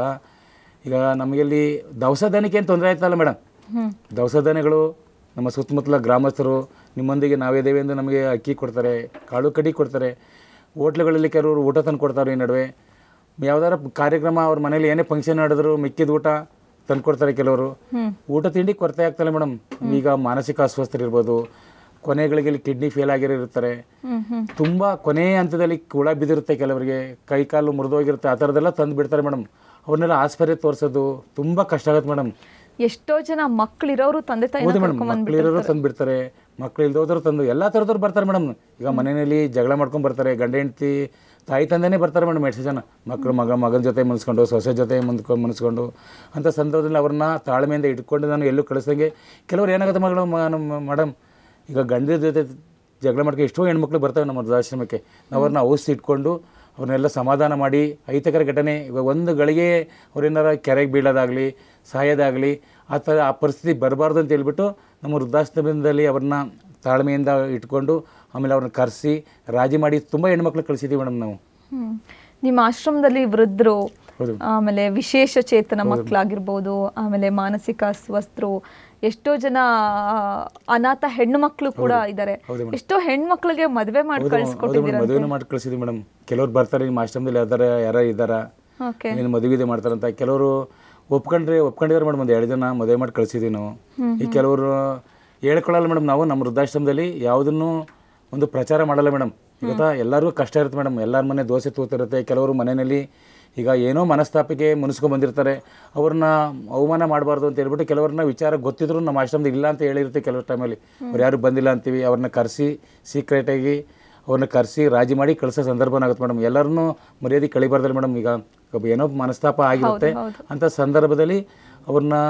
ಈಗ ನಮಗೆಲ್ಲಿ ದವಸ ಧಾನ್ಯಕ್ಕೆ ಏನು ತೊಂದರೆ ಆಯ್ತಲ್ಲ ಮೇಡಮ್ ದವಸ ಧಾನ್ಯಗಳು ನಮ್ಮ ಸುತ್ತಮುತ್ತಲ ಗ್ರಾಮಸ್ಥರು ನಿಮ್ಮೊಂದಿಗೆ ನಾವಿದ್ದೇವೆ ಎಂದು ನಮಗೆ ಅಕ್ಕಿ ಕೊಡ್ತಾರೆ ಕಾಳು ಕಡಿ ಕೊಡ್ತಾರೆ ಹೋಟ್ಲುಗಳಲ್ಲಿ ಕೆಲವರು ಊಟ ತಂದು ಕೊಡ್ತಾರೆ ಈ ನಡುವೆ ಯಾವ್ದಾರ ಕಾರ್ಯಕ್ರಮ ಅವ್ರ ಮನೇಲಿ ಏನೇ ಫಂಕ್ಷನ್ ನಡೆದ್ರು ಮಿಕ್ಕಿದ ಊಟ ತಂದು ಕೊಡ್ತಾರೆ ಕೆಲವರು ಊಟ ತಿಂಡಿ ಕೊರತೆ ಆಗ್ತಲ್ಲ ಮೇಡಮ್ ಈಗ ಮಾನಸಿಕ ಅಸ್ವಸ್ಥರಿರ್ಬೋದು ಕೊನೆಗಳಿಗೆ ಕಿಡ್ನಿ ಫೇಲ್ ಆಗಿರೋ ಇರ್ತಾರೆ ತುಂಬ ಕೊನೆ ಹಂತದಲ್ಲಿ ಹುಳ ಬಿದ್ದಿರುತ್ತೆ ಕೆಲವರಿಗೆ ಕೈ ಕಾಲು ಮುರಿದೋಗಿರುತ್ತೆ ಆ ಥರದ್ದೆಲ್ಲ ತಂದು ಬಿಡ್ತಾರೆ ಮೇಡಮ್ ಅವ್ರನ್ನೆಲ್ಲ ಆಸ್ಪತ್ರೆ ತೋರಿಸೋದು ತುಂಬ ಕಷ್ಟ ಆಗುತ್ತೆ ಮೇಡಮ್ ಎಷ್ಟೋ ಜನ ಮಕ್ಕಳಿರೋರು ತಂದೆ ತಾಯಿನ ಹೌದು ಮೇಡಮ್ ಕರ್ಕೊಂಡ್ ಮಕ್ಳು ಇರೋರು ತಂದು ಬಿಡ್ತಾರೆ ಮಕ್ಳು ಇಲ್ದೋದ್ರು ತಂದು ಎಲ್ಲ ಥರದವ್ರು ಬರ್ತಾರೆ ಮೇಡಮ್ ಈಗ ಮನೆಯಲ್ಲಿ ಜಗಳ ಮಾಡ್ಕೊಂಡು ಬರ್ತಾರೆ ಗಂಡ ಹೆಂಡತಿ ತಾಯಿ ತಂದೆನೇ ಬರ್ತಾರೆ ಮೇಡಮ್ ಎಷ್ಟು ಜನ ಮಕ್ಕಳು ಮಗ ಮಗನ ಜೊತೆ ಮುನ್ಸ್ಕೊಂಡು ಸೊಸೆ ಜೊತೆ ಮುನ್ಸ್ಕೊಂಡು ಮುನ್ಸ್ಕೊಂಡು ಅಂಥ ಸಂದರ್ಭದಲ್ಲಿ ಅವ್ರನ್ನ ತಾಳ್ಮೆಯಿಂದ ಇಟ್ಕೊಂಡು ನಾನು ಎಲ್ಲೂ ಕಳಿಸ್ದಂಗೆ ಕೆಲವ್ರು ಏನಾಗುತ್ತೆ ಮಗಳು ಮೇಡಮ್ ಈಗ ಗಂಡನ ಜೊತೆ ಜಗಳ ಮಾಡ್ಕೊಂಡು ಎಷ್ಟೋ ಹೆಣ್ಮಕ್ಳು ಬರ್ತವೆ ನಮ್ಮ ವೃದ್ಧಾಶ್ರಮಕ್ಕೆ ನಾವು ಅವ್ರನ್ನ ಔಷಧಿ ಇಟ್ಕೊಂಡು ಅವ್ರನ್ನೆಲ್ಲ ಸಮಾಧಾನ ಮಾಡಿ ಅಹಿತಕರ ಘಟನೆ ಇವಾಗ ಒಂದು ಗಳಿಗೆ ಅವ್ರೇನಾರ ಕೆರೆಗೆ ಬೀಳೋದಾಗಲಿ ಸಾಯೋದಾಗಲಿ ಆ ಥರ ಆ ಪರಿಸ್ಥಿತಿ ಬರಬಾರ್ದು ಅಂತ ಹೇಳ್ಬಿಟ್ಟು ನಮ್ಮ ವೃದ್ಧಾಶ್ರಮದಲ್ಲಿ ಅವ್ರನ್ನ ತಾಳ್ಮೆಯಿಂದ ಇಟ್ಕೊಂಡು ಆಮೇಲೆ ಅವ್ರನ್ನ ಕರೆಸಿ ರಾಜಿ ಮಾಡಿ ತುಂಬ ಹೆಣ್ಮಕ್ಳು ಕಳಿಸಿದ್ದೀವಿ ಮೇಡಮ್ ನಾವು ಹ್ಮ್. ನಿಮ್ಮ ಆಶ್ರಮದಲ್ಲಿ ವೃದ್ಧರು ಹೌದು. ಆಮೇಲೆ ವಿಶೇಷ ಚೇತನ ಮಕ್ಕಳಾಗಿರ್ಬೋದು ಆಮೇಲೆ ಮಾನಸಿಕ ಅಸ್ವಸ್ಥರು ಎಷ್ಟೋ ಜನ ಆ, ಅನಾಥ ಹೆಣ್ಣು ಮಕ್ಕಳು ಕೂಡ ಇದ್ದಾರೆ ಎಷ್ಟೋ ಹೆಣ್ಮಕ್ಳಿಗೆ ಮದುವೆ ಮಾಡಿ ಹೌದು ಕಳಿಸ್ಕೊಟ್ಟಿದ್ದೀರ ಮೇಡಮ್ ಮದುವೆನೂ ಮಾಡಿ ಕಳಿಸಿದ್ವಿ ಮೇಡಮ್ ಕೆಲವ್ರು ಬರ್ತಾರೆ ನಿಮ್ಮ ಆಶ್ರಮದಲ್ಲಿ ಯಾವ್ದಾರ ಯಾರು ಇದ್ದಾರ ಓಕೆ ಏನು ಮದುವೆ ಇದೆ ಮಾಡ್ತಾರಂತ ಕೆಲವರು ಒಪ್ಕೊಂಡ್ರೆ ಒಪ್ಕೊಂಡಿದ್ದಾರೆ ಮೇಡಮ್ ಒಂದು ಎರಡು ಜನ ಮದುವೆ ಮಾಡಿ ಕಳಿಸಿದ್ವಿ ನಾವು ಈ ಕೆಲವರು ಹೇಳ್ಕೊಳ್ಳಲ್ಲ ಮೇಡಮ್ ನಾವು ನಮ್ಮ ವೃದ್ಧಾಶ್ರಮದಲ್ಲಿ ಯಾವುದನ್ನು ಒಂದು ಪ್ರಚಾರ ಮಾಡಲ್ಲ ಮೇಡಮ್ ಗೊತ್ತಾ ಎಲ್ಲರಿಗೂ ಕಷ್ಟ ಇರುತ್ತೆ ಮೇಡಮ್ ಎಲ್ಲರ ಮನೆ ದೋಸೆ ತೂತಿರುತ್ತೆ ಕೆಲವರು ಮನೆಯಲ್ಲಿ ಈಗ ಏನೋ ಮನಸ್ತಾಪಕ್ಕೆ ಮುನಿಸ್ಕೊಂಡು ಬಂದಿರ್ತಾರೆ ಅವ್ರನ್ನ ಅವಮಾನ ಮಾಡಬಾರ್ದು ಅಂತ ಹೇಳ್ಬಿಟ್ಟು ಕೆಲವ್ರನ್ನ ವಿಚಾರ ಗೊತ್ತಿದ್ರು ನಮ್ಮ ಆಶ್ರಮದಲ್ಲಿ ಇಲ್ಲ ಅಂತ ಹೇಳಿರುತ್ತೆ ಕೆಲವು ಟೈಮಲ್ಲಿ ಅವ್ರು ಯಾರು ಬಂದಿಲ್ಲ ಅಂತೀವಿ ಅವ್ರನ್ನ ಕರೆಸಿ ಸೀಕ್ರೆಟಾಗಿ ಅವ್ರನ್ನ ಕರೆಸಿ ರಾಜಿ ಮಾಡಿ ಕಳಿಸೋ ಸಂದರ್ಭ ಆಗುತ್ತೆ ಮೇಡಮ್ ಎಲ್ಲರನ್ನೂ ಮರ್ಯಾದೆ ಕಳಿಬಾರ್ದಲ್ಲ ಮೇಡಮ್ ಈಗ ಒಬ್ಬ ಏನೋ ಮನಸ್ತಾಪ ಆಗಿರುತ್ತೆ ಅಂಥ ಸಂದರ್ಭದಲ್ಲಿ ಅವ್ರನ್ನ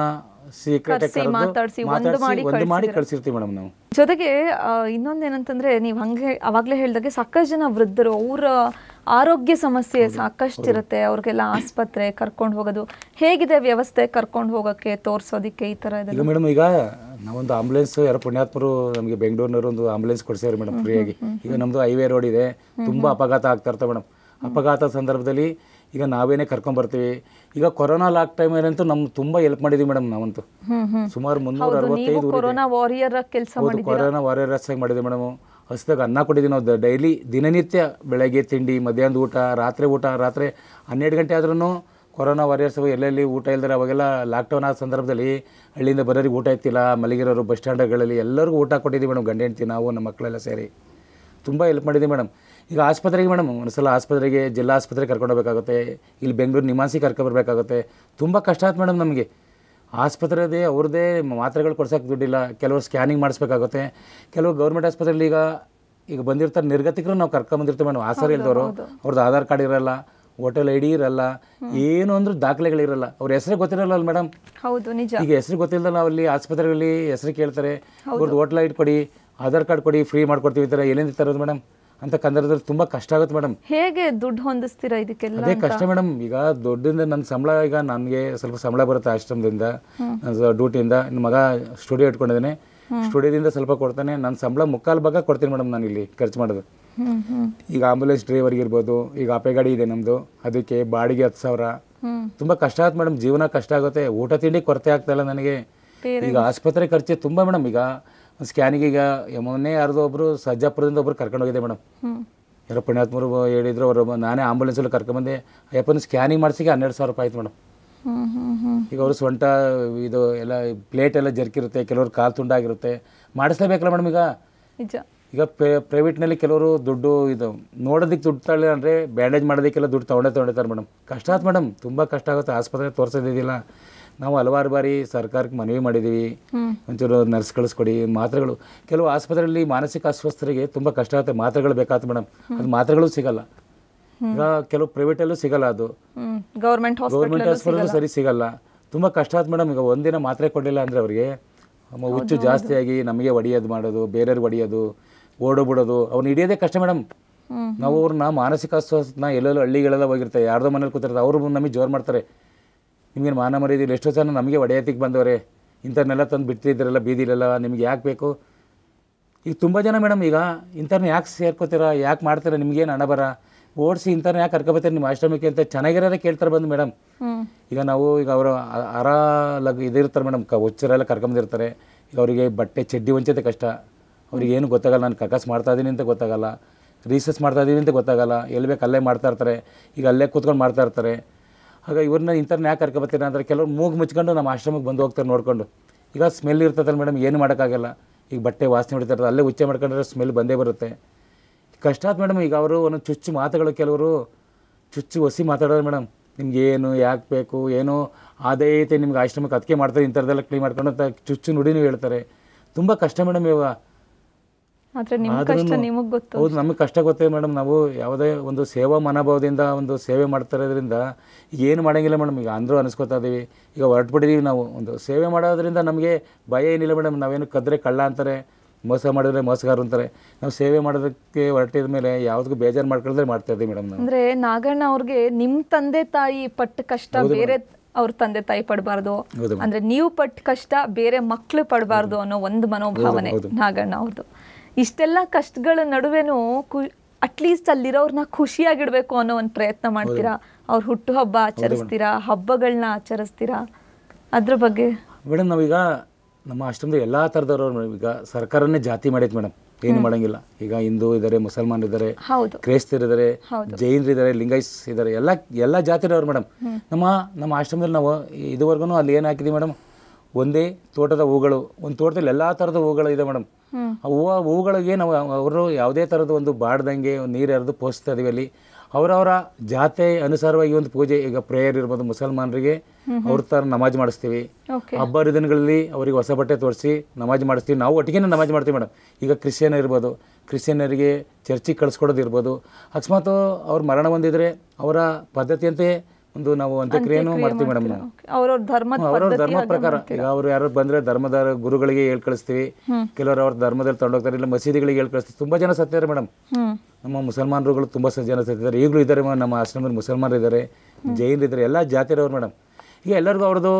ಸೀಕ್ರೆಟ್ ಕರ್ಸಿ, ಮಾತಾಡ್ಸಿ, ಒಂದು ಮಾಡಿ ಒಂದು ಮಾಡಿ ಕಳ್ಸಿದ್ದೀರ. ಕಳ್ಸಿರ್ತೀವಿ ಮೇಡಮ್ ನಾವು ಜೊತೆಗೆ ಆ, ಇನ್ನೊಂದೇನಂತಂದ್ರೆ ನೀವು ಹಂಗೆ ಅವಾಗಲೇ ಹೇಳ್ದಾಗೆ ಸಾಕಷ್ಟು ಜನ ವೃದ್ಧರು ಅವರ ಆರೋಗ್ಯ ಸಮಸ್ಯೆ ಸಾಕಷ್ಟು ಇರುತ್ತೆ ಅವ್ರಿಗೆಲ್ಲ ಆಸ್ಪತ್ರೆ ಕರ್ಕೊಂಡು ಹೋಗೋದು ಹೇಗಿದೆ ವ್ಯವಸ್ಥೆ ಕರ್ಕೊಂಡು ಹೋಗೋಕ್ಕೆ ತೋರಿಸೋದಕ್ಕೆ ಈ ಥರ ಈಗ ಇದೆಲ್ಲ ಮೇಡಮ್ ಈಗ ನಾವೊಂದು ಆಂಬುಲೆನ್ಸ್ ಯಾರೋ ಪುಣ್ಯಾತ್ಮರು ನಮಗೆ ಬೆಂಗಳೂರಿನವರು ಒಂದು ಆಂಬುಲೆನ್ಸ್ ಕೊಡ್ಸಿದ್ರು ಮೇಡಮ್ ಫ್ರೀಯಾಗಿ ಈಗ ನಮ್ಮದು ಹೈವೇ ರೋಡ್ ಇದೆ ತುಂಬ ಅಪಘಾತ ಆಗ್ತಾ ಇರ್ತವೆ ಮೇಡಮ್ ಅಪಘಾತ ಸಂದರ್ಭದಲ್ಲಿ ಈಗ ನಾವೇನೇ ಕರ್ಕೊಂಬರ್ತೀವಿ ಈಗ ಕೊರೋನಾ ಲಾಕ್ ಟೈಮಲ್ಲಂತೂ ನಮ್ಗೆ ತುಂಬ ಹೆಲ್ಪ್ ಮಾಡಿದ್ವಿ ಮೇಡಮ್ ನಾವಂತೂ ಹ್ಮ್ ಹ್ಮ್ ಸುಮಾರು ಮುನ್ನೂರ ಹೌದು ನೀವು ಅರವತ್ತೈದು ಊರಿದೆ. ಕೊರೋನಾ ವಾರಿಯರ್ ಕೆಲಸ ಹೌದು ಮಾಡಿದ್ದೀರಾ ಕೊರೋನಾ ವಾರಿಯರ್ಸ್ ಆಗಿ ಮಾಡಿದ್ವಿ ಮೇಡಮ್ ಹಸ್ದಾಗ ಅನ್ನ ಕೊಟ್ಟಿದ್ದೀವಿ ನಾವು ಡೈಲಿ ದಿನನಿತ್ಯ ಬೆಳಗ್ಗೆ ತಿಂಡಿ ಮಧ್ಯಾಹ್ನದ ಊಟ ರಾತ್ರಿ ಊಟ ರಾತ್ರಿ ಹನ್ನೆರಡು ಗಂಟೆ ಆದ್ರೂ ಕೊರೋನಾ ವಾರಿಯರ್ಸ್ ಎಲ್ಲೆಲ್ಲಿ ಊಟ ಇಲ್ದರೆ ಅವಾಗೆಲ್ಲ ಲಾಕ್ಡೌನ್ ಆದ ಸಂದರ್ಭದಲ್ಲಿ ಹಳ್ಳಿಯಿಂದ ಬರೋರಿಗೆ ಊಟ ಇತ್ತಿಲ್ಲ ಮಲಗಿರೋರು ಬಸ್ ಸ್ಟ್ಯಾಂಡ್ಗಳಲ್ಲಿ ಎಲ್ಲರಿಗೂ ಊಟ ಕೊಟ್ಟಿದ್ದೀವಿ ಮೇಡಮ್ ಗಂಡ ಹೆಂಡ್ತಿ ನಾವು ನಮ್ಮ ಮಕ್ಕಳೆಲ್ಲ ಸೇರಿ ತುಂಬ ಹೆಲ್ಪ್ ಮಾಡಿದ್ದೀವಿ ಮೇಡಮ್ ಈಗ ಆಸ್ಪತ್ರೆಗೆ ಮೇಡಮ್ ಒಂದ್ಸಲ ಆಸ್ಪತ್ರೆಗೆ ಜಿಲ್ಲಾ ಆಸ್ಪತ್ರೆಗೆ ಕರ್ಕೊಂಡು ಹೋಗ್ಬೇಕಾಗುತ್ತೆ ಇಲ್ಲಿ ಬೆಂಗಳೂರು ನಿಮಾನ್ಸಿ ಕರ್ಕೊಬರ್ಬೇಕಾಗುತ್ತೆ ತುಂಬ ಕಷ್ಟ ಆಯ್ತು ಮೇಡಮ್ ನಮಗೆ ಆಸ್ಪತ್ರೆದೇ ಅವ್ರದ್ದೇ ಮಾತ್ರೆಗಳು ಕೊಡ್ಸೋಕೆ ದುಡ್ಡಿಲ್ಲ ಕೆಲವರು ಸ್ಕ್ಯಾನಿಂಗ್ ಮಾಡಿಸ್ಬೇಕಾಗುತ್ತೆ ಕೆಲವು ಗೌರ್ಮೆಂಟ್ ಆಸ್ಪತ್ರೆಯಲ್ಲಿ ಈಗ ಈಗ ಬಂದಿರ್ತಾರೆ ನಿರ್ಗತಿಕರು ನಾವು ಕರ್ಕೊಂಬಂದಿರ್ತೀವಿ ಮೇಡಮ್ ಆಸರ ಇಲ್ದವರು ಅವ್ರದ್ದು ಆಧಾರ್ ಕಾರ್ಡ್ ಇರಲ್ಲ ಹೋಟೆಲ್ ಐ ಡಿ ಇರಲ್ಲ ಏನು ಅಂದ್ರೂ ದಾಖಲೆಗಳಿರಲ್ಲ ಅವ್ರ ಹೆಸರೇ ಗೊತ್ತಿರಲ್ಲ ಅಲ್ಲ ಮೇಡಮ್ ಹೌದು ನಿಜ ಈಗ ಹೆಸರು ಗೊತ್ತಿಲ್ಲದ ನಾವು ಅಲ್ಲಿ ಆಸ್ಪತ್ರೆಗಳಲ್ಲಿ ಹೆಸರು ಕೇಳ್ತಾರೆ ಅವ್ರದ್ದು ಹೋಟ್ಲ್ ಐಟ್ ಕೊಡಿ ಆಧಾರ್ ಕಾರ್ಡ್ ಕೊಡಿ ಫ್ರೀ ಮಾಡ್ಕೊಡ್ತೀವಿ ಈ ಥರ ಎಲ್ಲಿಂದ ತರೋದು ಮೇಡಮ್ ಅಂತ ಕಂದರದಲ್ಲಿ ತುಂಬ ಕಷ್ಟ ಆಗುತ್ತೆ ಮೇಡಮ್ ಹೇಗೆ ದುಡ್ಡು ಹೊಂದಿಸ್ತೀರಾ ಇದಕ್ಕೆಲ್ಲ ಅದೇ ಕಷ್ಟ ಮೇಡಮ್ ಈಗ ದೊಡ್ಡದಿಂದ ನನ್ನ ಸಂಬಳ ಈಗ ನನಗೆ ಸ್ವಲ್ಪ ಸಂಬಳ ಬರುತ್ತೆ ಆಶ್ರಮದಿಂದ ಡ್ಯೂಟಿಯಿಂದ ನನ್ನ ಮಗ ಸ್ಟುಡಿಯೋ ಇಟ್ಕೊಂಡಿದ್ದಾನೆ ಸ್ಟುಡಿಯೋದಿಂದ ಸ್ವಲ್ಪ ಕೊಡ್ತಾನೆ ನನ್ನ ಸಂಬಳ ಮುಕ್ಕಾಲು ಭಾಗ ಕೊಡ್ತೀನಿ ಮೇಡಮ್ ನಾನು ಇಲ್ಲಿ ಖರ್ಚು ಮಾಡೋದು ಹ್ಮ್ ಹ್ಮ್ ಈಗ ಆಂಬುಲೆನ್ಸ್ ಡ್ರೈವರ್ಗೆ ಇರ್ಬೋದು ಈಗ ಅಪೆ ಗಾಡಿ ಇದೆ ನಮ್ಮದು ಅದಕ್ಕೆ ಬಾಡಿಗೆ ಹತ್ತು ಸಾವಿರ ಹ್ಮ್ ತುಂಬ ಕಷ್ಟ ಆಗುತ್ತೆ ಮೇಡಮ್ ಜೀವನ ಕಷ್ಟ ಆಗುತ್ತೆ ಊಟ ತಿಂಡಿ ಕೊರತೆ ಆಗ್ತಾ ಇಲ್ಲ ನನಗೆ ಈಗ ಆಸ್ಪತ್ರೆ ಖರ್ಚು ತುಂಬ ಮೇಡಮ್ ಈಗ ಸ್ಕ್ಯಾನಿಗೆ ಈಗ ಮೊನ್ನೆ ಯಾರ್ದೋ ಒಬ್ಬರು ಸಜ್ಜಾಪುರದಿಂದ ಒಬ್ರು ಕರ್ಕೊಂಡು ಹೋಗಿದ್ದೆ ಮೇಡಮ್ ಹ್ಮ್ ಯಾರೋ ಪುಣ್ಯಾತ್ಮರು ಹೇಳಿದ್ರು ಅವರು ನಾನೇ ಆಂಬುಲೆನ್ಸಲ್ಲಿ ಕರ್ಕೊಂಬಂದೆ ಅಯ್ಯಪ್ಪನ ಸ್ಕ್ಯಾನಿಂಗ್ ಮಾಡಿಸಿಗೆ ಹನ್ನೆರಡು ಸಾವಿರ ರೂಪಾಯಿ ಆಯ್ತು ಮೇಡಮ್ ಹ್ಮ್ ಹ್ಮ್ ಹ್ಮ್ ಈಗ ಅವರು ಸೊಂಟ ಇದು ಎಲ್ಲ ಪ್ಲೇಟ್ ಎಲ್ಲ ಜರ್ಕಿರುತ್ತೆ ಕೆಲವರು ಕಾಲು ತುಂಡಾಗಿರುತ್ತೆ ಮಾಡಿಸ್ಲೇಬೇಕಲ್ಲ ಮೇಡಮ್ ಈಗ ನಿಜ ಈಗ ಪ್ರೈವೇಟ್ನಲ್ಲಿ ಕೆಲವರು ದುಡ್ಡು ಇದು ನೋಡೋದಕ್ಕೆ ದುಡ್ಡು ತಗೊಳ್ಳಿ ಅಂದರೆ ಬ್ಯಾಂಡೇಜ್ ಮಾಡೋದಕ್ಕೆಲ್ಲ ದುಡ್ಡು ತೊಗೊಂಡೇ ತೊಗೊಂಡಿರ್ತಾರೆ ಮೇಡಮ್ ಕಷ್ಟ ಆಯ್ತು ಮೇಡಮ್ ತುಂಬ ಕಷ್ಟ ಆಗುತ್ತೆ ಆಸ್ಪತ್ರೆ ತೋರಿಸೋದಿದ್ದಿಲ್ಲ ನಾವು ಹಲವಾರು ಬಾರಿ ಸರ್ಕಾರಕ್ಕೆ ಮನವಿ ಮಾಡಿದ್ದೀವಿ ಹ್ಮ್ ಒಂಚೂರು ನರ್ಸ್ ಕಳಿಸ್ಕೊಡಿ ಮಾತ್ರೆಗಳು ಕೆಲವು ಆಸ್ಪತ್ರೆಯಲ್ಲಿ ಮಾನಸಿಕ ಅಸ್ವಸ್ಥರಿಗೆ ತುಂಬ ಕಷ್ಟ ಆಗುತ್ತೆ ಮಾತ್ರೆಗಳು ಬೇಕಾಗುತ್ತೆ ಮೇಡಮ್ ಅದು ಮಾತ್ರೆಗಳು ಸಿಗಲ್ಲ ಈಗ ಕೆಲವು ಪ್ರೈವೇಟಲ್ಲೂ ಸಿಗಲ್ಲ ಅದು ಹ್ಮ್ ಗೌರ್ಮೆಂಟ್ ಗೌರ್ಮೆಂಟ್ ಹಾಸ್ಪಿಟಲ್ ಹಾಸ್ಪಿಟಲ್ ಸರಿ ಸಿಗಲ್ಲ ತುಂಬ ಕಷ್ಟ ಆಯ್ತು ಮೇಡಮ್ ಈಗ ಒಂದಿನ ಮಾತ್ರೆ ಕೊಡಲಿಲ್ಲ ಅಂದರೆ ಅವರಿಗೆ ಹುಚ್ಚು ಜಾಸ್ತಿಯಾಗಿ ನಮಗೆ ಹೊಡಿಯೋದು ಮಾಡೋದು ಬೇರೆಯವ್ರಿಗೆ ಹೊಡಿಯೋದು ಓಡೋ ಬಿಡೋದು ಅವ್ನು ಹಿಡಿಯೋದೇ ಕಷ್ಟ ಮೇಡಮ್ ಹ್ಮ್ ನಾವು ಅವ್ರನ್ನ ಮಾನಸಿಕ ಅಸ್ವಸ್ಥನ ಎಲ್ಲೆಲ್ಲೋ ಹಳ್ಳಿಗಳೆಲ್ಲ ಹೋಗಿರ್ತಾರೆ ಯಾರ್ದೋ ಮನೇಲಿ ಕೂತಿರ್ತಾರೆ ಅವರು ನಮಗೆ ಜೋರು ಮಾಡ್ತಾರೆ ನಿಮಗೆ ಮಾನ ಮರ್ಯಾದಿಲ್ಲ ಎಷ್ಟೋ ಜನ ನಮಗೆ ಒಡೆಯತಿಗೆ ಬಂದವರೆ ಇಂಥವ್ರನ್ನೆಲ್ಲ ತಂದು ಬಿಡ್ತಿದ್ದೀರಲ್ಲ ಬೀದಿಲೆಲ್ಲ ನಿಮ್ಗೆ ಯಾಕೆ ಬೇಕು ಈಗ ತುಂಬ ಜನ ಮೇಡಮ್ ಈಗ ಇಂಥವ್ರನ್ನ ಯಾಕೆ ಸೇರ್ಕೋತೀರಾ ಯಾಕೆ ಮಾಡ್ತೀರಾ ನಿಮ್ಗೇನು ಹಣ ಬರ ಓಡಿಸಿ ಇಂಥವ್ರನ್ನ ಯಾಕೆ ಕರ್ಕೊಬತ್ತೀರಿ ನಿಮ್ಮ ಆಶ್ರಮಕ್ಕೆ ಅಂತ ಚೆನ್ನಾಗಿರೋದೇ ಕೇಳ್ತಾರೆ ಬಂದು ಮೇಡಮ್ ಹ್ಮ್ ಈಗ ನಾವು ಈಗ ಅವರು ಅರ ಲಗ್ ಇದಿರ್ತಾರೆ ಮೇಡಮ್ ಕ ಹುಚ್ಚರೆಲ್ಲ ಕರ್ಕೊಂಬಂದಿರ್ತಾರೆ ಈಗ ಅವರಿಗೆ ಬಟ್ಟೆ ಚಡ್ಡಿ ಹೊಂಚೋದೇ ಕಷ್ಟ ಅವ್ರಿಗೆ ಏನು ಗೊತ್ತಾಗಲ್ಲ ನಾನು ಕಕಾಸ್ ಮಾಡ್ತಾ ಇದ್ದೀನಿ ಅಂತ ಗೊತ್ತಾಗಲ್ಲ ರೀಸರ್ಚ್ ಮಾಡ್ತಾ ಇದ್ದೀನಿ ಅಂತ ಗೊತ್ತಾಗಲ್ಲ ಎಲ್ಲಿ ಬೇಕು ಅಲ್ಲೇ ಮಾಡ್ತಾ ಇರ್ತಾರೆ ಈಗ ಅಲ್ಲೇ ಕೂತ್ಕೊಂಡು ಮಾಡ್ತಾ ಇರ್ತಾರೆ ಆಗ ಇವ್ರನ್ನ ಇಂಥವ್ರನ್ನ ಯಾಕೆ ಕರ್ಕೊಬತ್ತೀರ ಅಂದರೆ ಕೆಲವ್ರು ಮೂಗು ಮುಚ್ಕೊಂಡು ನಮ್ಮ ಆಶ್ರಮಕ್ಕೆ ಬಂದು ಹೋಗ್ತಾರೆ ನೋಡ್ಕೊಂಡು ಈಗ ಸ್ಮೆಲ್ ಇರ್ತದಲ್ಲ ಮೇಡಮ್ ಏನು ಮಾಡೋಕ್ಕಾಗಲ್ಲ ಈಗ ಬಟ್ಟೆ ವಾಸನೆ ಹೊಡಿತಾರೆ ಅಲ್ಲೇ ಉಚ್ಚೆ ಮಾಡ್ಕೊಂಡ್ರೆ ಸ್ಮೆಲ್ ಬಂದೇ ಬರುತ್ತೆ ಕಷ್ಟ ಆಯ್ತು ಮೇಡಮ್ ಈಗ ಅವರು ಒಂದು ಚುಚ್ಚು ಮಾತುಗಳು ಕೆಲವರು ಚುಚ್ಚು ಒಸಿ ಮಾತಾಡೋರು ಮೇಡಮ್ ನಿಮ್ಗೆ ಏನು ಯಾಕೆ ಬೇಕು ಏನು ಅದೇ ಐತೆ ನಿಮ್ಗೆ ಆಶ್ರಮಕ್ಕೆ ಅದಕ್ಕೆ ಮಾಡ್ತಾರೆ ಇಂಥದ್ದೆಲ್ಲ ಕ್ಲೀನ್ ಮಾಡ್ಕೊಂಡು ಅಂತ ಚುಚ್ಚು ನುಡಿನೂ ಹೇಳ್ತಾರೆ ತುಂಬ ಕಷ್ಟ ಮೇಡಮ್ ಇವಾಗ ಆದ್ರೆ ನಿಮ್ ಕಷ್ಟ ನಿಮಗ್ ಗೊತ್ತು ಹೌದು ನಮಗೆ ಕಷ್ಟ ಗೊತ್ತೇ ಮೇಡಮ್ ನಾವು ಯಾವುದೇ ಒಂದು ಸೇವಾ ಮನೋಭಾವದಿಂದ ಒಂದು ಸೇವೆ ಮಾಡ್ತಾ ಇರೋದ್ರಿಂದ ಈಗ ಏನು ಮಾಡೋಂಗಿಲ್ಲ ಮೇಡಮ್ ಈಗ ಅಂದರೂ ಅನಿಸ್ಕೊತಾ ಇದ್ದೀವಿ ಈಗ ಹೊರಟ್ಬಿಟ್ಟಿದ್ದೀವಿ ನಾವು ಒಂದು ಸೇವೆ ಮಾಡೋದ್ರಿಂದ ನಮಗೆ ಭಯ ಏನಿಲ್ಲ ಮೇಡಮ್ ನಾವೇನು ಕದ್ರೆ ಕಳ್ಳ ಅಂತಾರೆ ಮೋಸ ಮಾಡಿದ್ರೆ ಮೋಸಗಾರ ಅಂತಾರೆ ನಾವು ಸೇವೆ ಮಾಡೋದಕ್ಕೆ ಹೊರಟಿದ ಮೇಲೆ ಯಾವುದಕ್ಕೂ ಬೇಜಾರು ಮಾಡ್ಕೊಳ್ದ್ರೆ ಮಾಡ್ತಾ ಇದ್ದೀವಿ ಮೇಡಮ್ ನಾವು ಅಂದ್ರೆ ನಾಗಣ್ಣ ಅವ್ರಿಗೆ ನಿಮ್ ತಂದೆ ತಾಯಿ ಪಟ್ಟ ಕಷ್ಟ ಬೇರೆ ಅವ್ರ ತಂದೆ ತಾಯಿ ಪಡಬಾರ್ದು ಹೌದು ಅಂದ್ರೆ ನೀವು ಪಟ್ಟ ಕಷ್ಟ ಬೇರೆ ಮಕ್ಳು ಪಡಬಾರ್ದು ಅನ್ನೋ ಒಂದು ಮನೋಭಾವನೆ ನಾಗಣ್ಣ ಅವ್ರದ್ದು ಇಷ್ಟೆಲ್ಲ ಕಷ್ಟಗಳ ನಡುವೆನೂ ಕು ಅಟ್ಲೀಸ್ಟ್ ಅಲ್ಲಿರೋರ್ನ ಖುಷಿಯಾಗಿಡ್ಬೇಕು ಅನ್ನೋ ಒಂದು ಪ್ರಯತ್ನ ಮಾಡ್ತೀರಾ ಅವ್ರ ಹುಟ್ಟು ಹಬ್ಬ ಆಚರಿಸ್ತೀರಾ ಹಬ್ಬಗಳನ್ನ ಆಚರಿಸ್ತೀರಾ ಅದ್ರ ಬಗ್ಗೆ ಮೇಡಮ್ ನಾವೀಗ ನಮ್ಮ ಆಶ್ರಮದ ಎಲ್ಲ ಥರದವ್ರು ಈಗ ಸರ್ಕಾರನೇ ಜಾತಿ ಮಾಡೈತೆ ಮೇಡಮ್ ಏನು ಮಾಡೋಂಗಿಲ್ಲ ಈಗ ಹಿಂದೂ ಇದ್ದಾರೆ ಮುಸಲ್ಮಾನ್ ಇದ್ದಾರೆ ಹೌದು ಕ್ರೈಸ್ತರಿದ್ದಾರೆ ಹೌದು. ಜೈನರಿದ್ದಾರೆ ಲಿಂಗಾಯಸ್ ಇದ್ದಾರೆ ಎಲ್ಲ ಎಲ್ಲ ಜಾತಿರವ್ರು ಮೇಡಮ್ ನಮ್ಮ ನಮ್ಮ ಆಶ್ರಮದಲ್ಲಿ ನಾವು ಇದುವರೆಗೂ ಅಲ್ಲಿ ಏನು ಹಾಕಿದ್ದೀವಿ ಮೇಡಮ್ ಒಂದೇ ತೋಟದ ಹೂಗಳು ಒಂದು ತೋಟದಲ್ಲಿ ಎಲ್ಲ ಥರದ ಹೂಗಳು ಇದೆ ಮೇಡಮ್ ಹ್ಮ್ ಆ ಹೂವು ಹೂಗಳಿಗೆ ನಾವು ಅವರು ಯಾವುದೇ ಥರದ ಒಂದು ಬಾಡ್ದಂಗೆ ಒಂದು ನೀರು ಎರೆದು ಪೋಸ್ತಾ ಇದೀವಿ ಅಲ್ಲಿ ಅವರವರ ಜಾತೆ ಅನುಸಾರವಾಗಿ ಒಂದು ಪೂಜೆ ಈಗ ಪ್ರೇಯರ್ ಇರ್ಬೋದು ಮುಸಲ್ಮಾನರಿಗೆ ಅವ್ರ ಥರ ನಮಾಜ್ ಮಾಡಿಸ್ತೀವಿ ಓಕೆ ಹಬ್ಬ ಹರಿದಿನಗಳಲ್ಲಿ ಅವರಿಗೆ ಹೊಸ ಬಟ್ಟೆ ತೋರಿಸಿ ನಮಾಜ್ ಮಾಡಿಸ್ತೀವಿ ನಾವು ಒಟ್ಟಿಗೆ ನಮಾಜ್ ಮಾಡ್ತೀವಿ ಮೇಡಮ್ ಈಗ ಕ್ರಿಶ್ಚಿಯನ್ ಇರ್ಬೋದು ಕ್ರಿಶ್ಚಿಯನ್ನರಿಗೆ ಚರ್ಚಿಗೆ ಕಳಿಸ್ಕೊಡೋದು ಇರ್ಬೋದು ಅಕಸ್ಮಾತ್ ಅವ್ರು ಮರಣ ಹೊಂದಿದ್ರೆ ಅವರ ಪದ್ಧತಿಯಂತೆ ಒಂದು ನಾವು ಅಂತ್ಯಕ್ರಿಯೆನೂ ಮಾಡ್ತೀವಿ ಮೇಡಮ್ ನಾವು ಅವ್ರವ್ರ ಧರ್ಮದ ಅವ್ರವ್ರ ಪದ್ಧತಿ ಧರ್ಮ ಹಾಗೆ ಪ್ರಕಾರ ಮಾಡ್ತೀರಾ. ಈಗ ಅವ್ರು ಯಾರು ಬಂದ್ರೆ ಧರ್ಮದ ಗುರುಗಳಿಗೆ ಹೇಳ್ ಕಳಿಸ್ತೀವಿ ಕೆಲವರು ಅವ್ರ ಧರ್ಮದಲ್ಲಿ ತಗೊಂಡೋಗ್ತಾರೆ ಇಲ್ಲ ಮಸೀದಿಗಳಿಗೆ ಹೇಳ್ ಕಳಿಸ್ತೀವಿ ತುಂಬಾ ಜನ ಸತ್ತಿದ್ದಾರೆ ಮೇಡಮ್ ಹ್ಮ್ ನಮ್ಮ ಮುಸಲ್ಮಾನರುಗಳು ತುಂಬ ಸ ಜನ ಸತ್ತಿದ್ದಾರೆ ಈಗಲೂ ಇದ್ದಾರೆ ಮ- ನಮ್ಮ ಆಶ್ರಮದಲ್ಲಿ ಮುಸಲ್ಮಾನರು ಇದ್ದಾರೆ ಜೈನರು ಇದ್ದಾರೆ ಎಲ್ಲ ಜಾತಿಯವ್ರು ಮೇಡಮ್ ಈಗ ಎಲ್ಲರಿಗೂ ಅವ್ರದ್ದು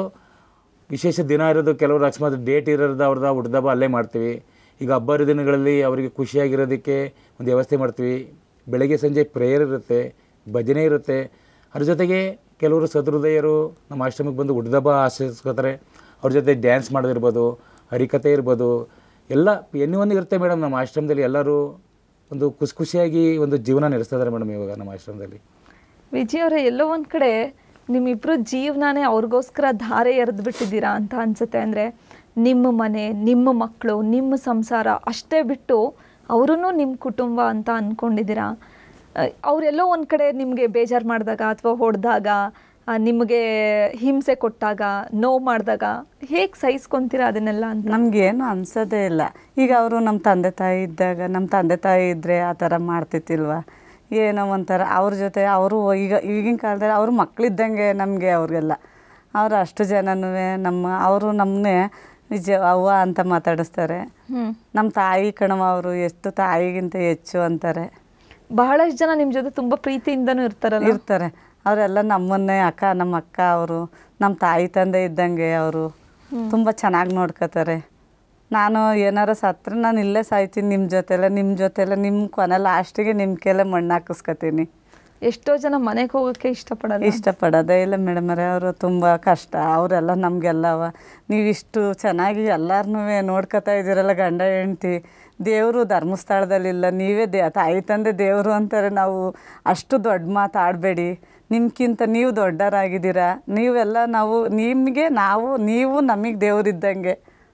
ವಿಶೇಷ ದಿನ ಇರೋದು ಕೆಲವರು ಅಕಸ್ಮಾತ್ ಡೇಟ್ ಇರೋದು ಅವ್ರದ್ದು ಹುಡ್ದಬ್ಬ ಅಲ್ಲೇ ಮಾಡ್ತೀವಿ ಈಗ ಹಬ್ಬ ಹರಿದಿನಗಳಲ್ಲಿ ಅವರಿಗೆ ಖುಷಿಯಾಗಿರೋದಕ್ಕೆ ಒಂದು ವ್ಯವಸ್ಥೆ ಮಾಡ್ತೀವಿ ಬೆಳಗ್ಗೆ ಸಂಜೆ ಪ್ರೇಯರ್ ಇರುತ್ತೆ ಭಜನೆ ಇರುತ್ತೆ ಅದ್ರ ಜೊತೆಗೆ ಕೆಲವರು ಸದೃದಯರು ನಮ್ಮ ಆಶ್ರಮಕ್ಕೆ ಬಂದು ಹುಡ್ದಬ್ಬ ಆಚರಿಸ್ಕೋತಾರೆ ಅವ್ರ ಜೊತೆ ಡ್ಯಾನ್ಸ್ ಮಾಡೋದಿರ್ಬೋದು ಹರಿಕತೆ ಇರ್ಬೋದು ಎಲ್ಲ ಎಣ್ಣೆ ಒಂದು ಇರುತ್ತೆ ಮೇಡಮ್ ನಮ್ಮ ಆಶ್ರಮದಲ್ಲಿ ಎಲ್ಲರೂ ಒಂದು ಖುಷಿ ಖುಷಿಯಾಗಿ ಒಂದು ಜೀವನ ನಡೆಸ್ತಾ ಇದ್ದಾರೆ ಮೇಡಮ್ ಇವಾಗ ನಮ್ಮ ಆಶ್ರಮದಲ್ಲಿ ವಿಜಯ್ ಅವರೇ ಎಲ್ಲೋ ಒಂದ್ ಕಡೆ ನಿಮ್ಮಿಬ್ರು ಜೀವನನೇ ಅವ್ರಿಗೋಸ್ಕರ ಧಾರೆ ಎರೆದು ಬಿಟ್ಟಿದ್ದೀರಾ ಅಂತ ಅನ್ಸುತ್ತೆ ಅಂದ್ರೆ ನಿಮ್ಮ ಮನೆ ನಿಮ್ಮ ಮಕ್ಕಳು ನಿಮ್ಮ ಸಂಸಾರ ಅಷ್ಟೇ ಬಿಟ್ಟು ಅವರೂ ನಿಮ್ಮ ಕುಟುಂಬ ಅಂತ ಅನ್ಕೊಂಡಿದ್ದೀರಾ ಅಹ್, ಅವ್ರೆಲ್ಲೋ ಒಂದ್ ಕಡೆ ನಿಮಗೆ ಬೇಜಾರು ಮಾಡಿದಾಗ ಅಥವಾ ಹೊಡೆದಾಗ ನಿಮಗೆ ಹಿಂಸೆ ಕೊಟ್ಟಾಗ ನೋವು ಮಾಡಿದಾಗ ಹೇಗೆ ಸಹಿಸ್ಕೊಂತೀರಾ ಅದನ್ನೆಲ್ಲ ಅಂತ ನಮಗೇನು ಅನ್ಸೋದೇ ಇಲ್ಲ ಈಗ ಅವರು ನಮ್ಮ ತಂದೆ ತಾಯಿ ಇದ್ದಾಗ ನಮ್ಮ ತಂದೆ ತಾಯಿ ಇದ್ದರೆ ಆ ಥರ ಮಾಡ್ತಿತ್ತಿಲ್ವ ಏನೋ ಒಂಥರ ಅವ್ರ ಜೊತೆ ಅವರು ಈಗ ಈಗಿನ ಕಾಲದಲ್ಲಿ ಅವರು ಮಕ್ಕಳಿದ್ದಂಗೆ ನಮಗೆ ಅವ್ರಿಗೆಲ್ಲ ಅವರು ಅಷ್ಟು ಜನನೂ ನಮ್ಮ ಅವರು ನಮ್ಮನ್ನೇ ನಿಜ ಅವ್ವ ಅಂತ ಮಾತಾಡಿಸ್ತಾರೆ ಹ್ಮ್ ನಮ್ಮ ತಾಯಿ ಕಣವ ಅವರು ಎಷ್ಟು ತಾಯಿಗಿಂತ ಹೆಚ್ಚು ಅಂತಾರೆ ಬಹಳಷ್ಟು ಜನ ನಿಮ್ಮ ಜೊತೆ ತುಂಬಾ ಪ್ರೀತಿಯಿಂದನೂ ಇರ್ತಾರಲ್ಲ ಇರ್ತಾರೆ ಅವರೆಲ್ಲ ನಮ್ಮನ್ನೇ ಅಕ್ಕ ನಮ್ಮ ಅಕ್ಕ ಅವರು ನಮ್ಮ ತಾಯಿ ತಂದೆ ಇದ್ದಂಗೆ ಅವರು ತುಂಬ ಚೆನ್ನಾಗಿ ನೋಡ್ಕೋತಾರೆ ನಾನು ಏನಾರ ಸತ್ರೆ ನಾನು ಇಲ್ಲೇ ಸಾಯ್ತೀನಿ ನಿಮ್ಮ ಜೊತೆಲೆ ನಿಮ್ಮ ಜೊತೆಲೆ ನಿಮ್ಮ ಕೊನೆ ಲಾಸ್ಟಿಗೆ ನಿಮ್ಮ ಕೆಲೆ ಮಣ್ಣು ಹಾಕಿಸ್ಕೊತೀನಿ ಎಷ್ಟೋ ಜನ ಮನೆಗೆ ಹೋಗೋಕ್ಕೆ ಇಷ್ಟಪಡಲ್ಲ ಇಷ್ಟಪಡೋದೇ ಇಲ್ಲ ಮೇಡಮರೇ ಅವರು ತುಂಬ ಕಷ್ಟ ಅವರೆಲ್ಲ ನಮಗೆಲ್ಲವ ನೀವಿಷ್ಟು ಚೆನ್ನಾಗಿ ಎಲ್ಲರನ್ನೂ ನೋಡ್ಕೊತಾ ಇದ್ದೀರಲ್ಲ ಗಂಡ ಹೆಂಡ್ತಿ ದೇವರು ಧರ್ಮಸ್ಥಳದಲ್ಲಿಲ್ಲ ನೀವೇ ದೇ ತಾಯಿ ತಂದೆ ದೇವರು ಅಂತಾರೆ ನಾವು ಅಷ್ಟು ದೊಡ್ಡ ಮಾತಾಡಬೇಡಿ ನಿಮ್ಗಿಂತ ನೀವು ದೊಡ್ಡರಾಗಿದ್ದೀರಾ ನೀವೆಲ್ಲ ನಾವು ನಿಮಗೆ ನಾವು ನೀವು ನಮಗೆ ದೇವರಿದ್ದಂಗೆ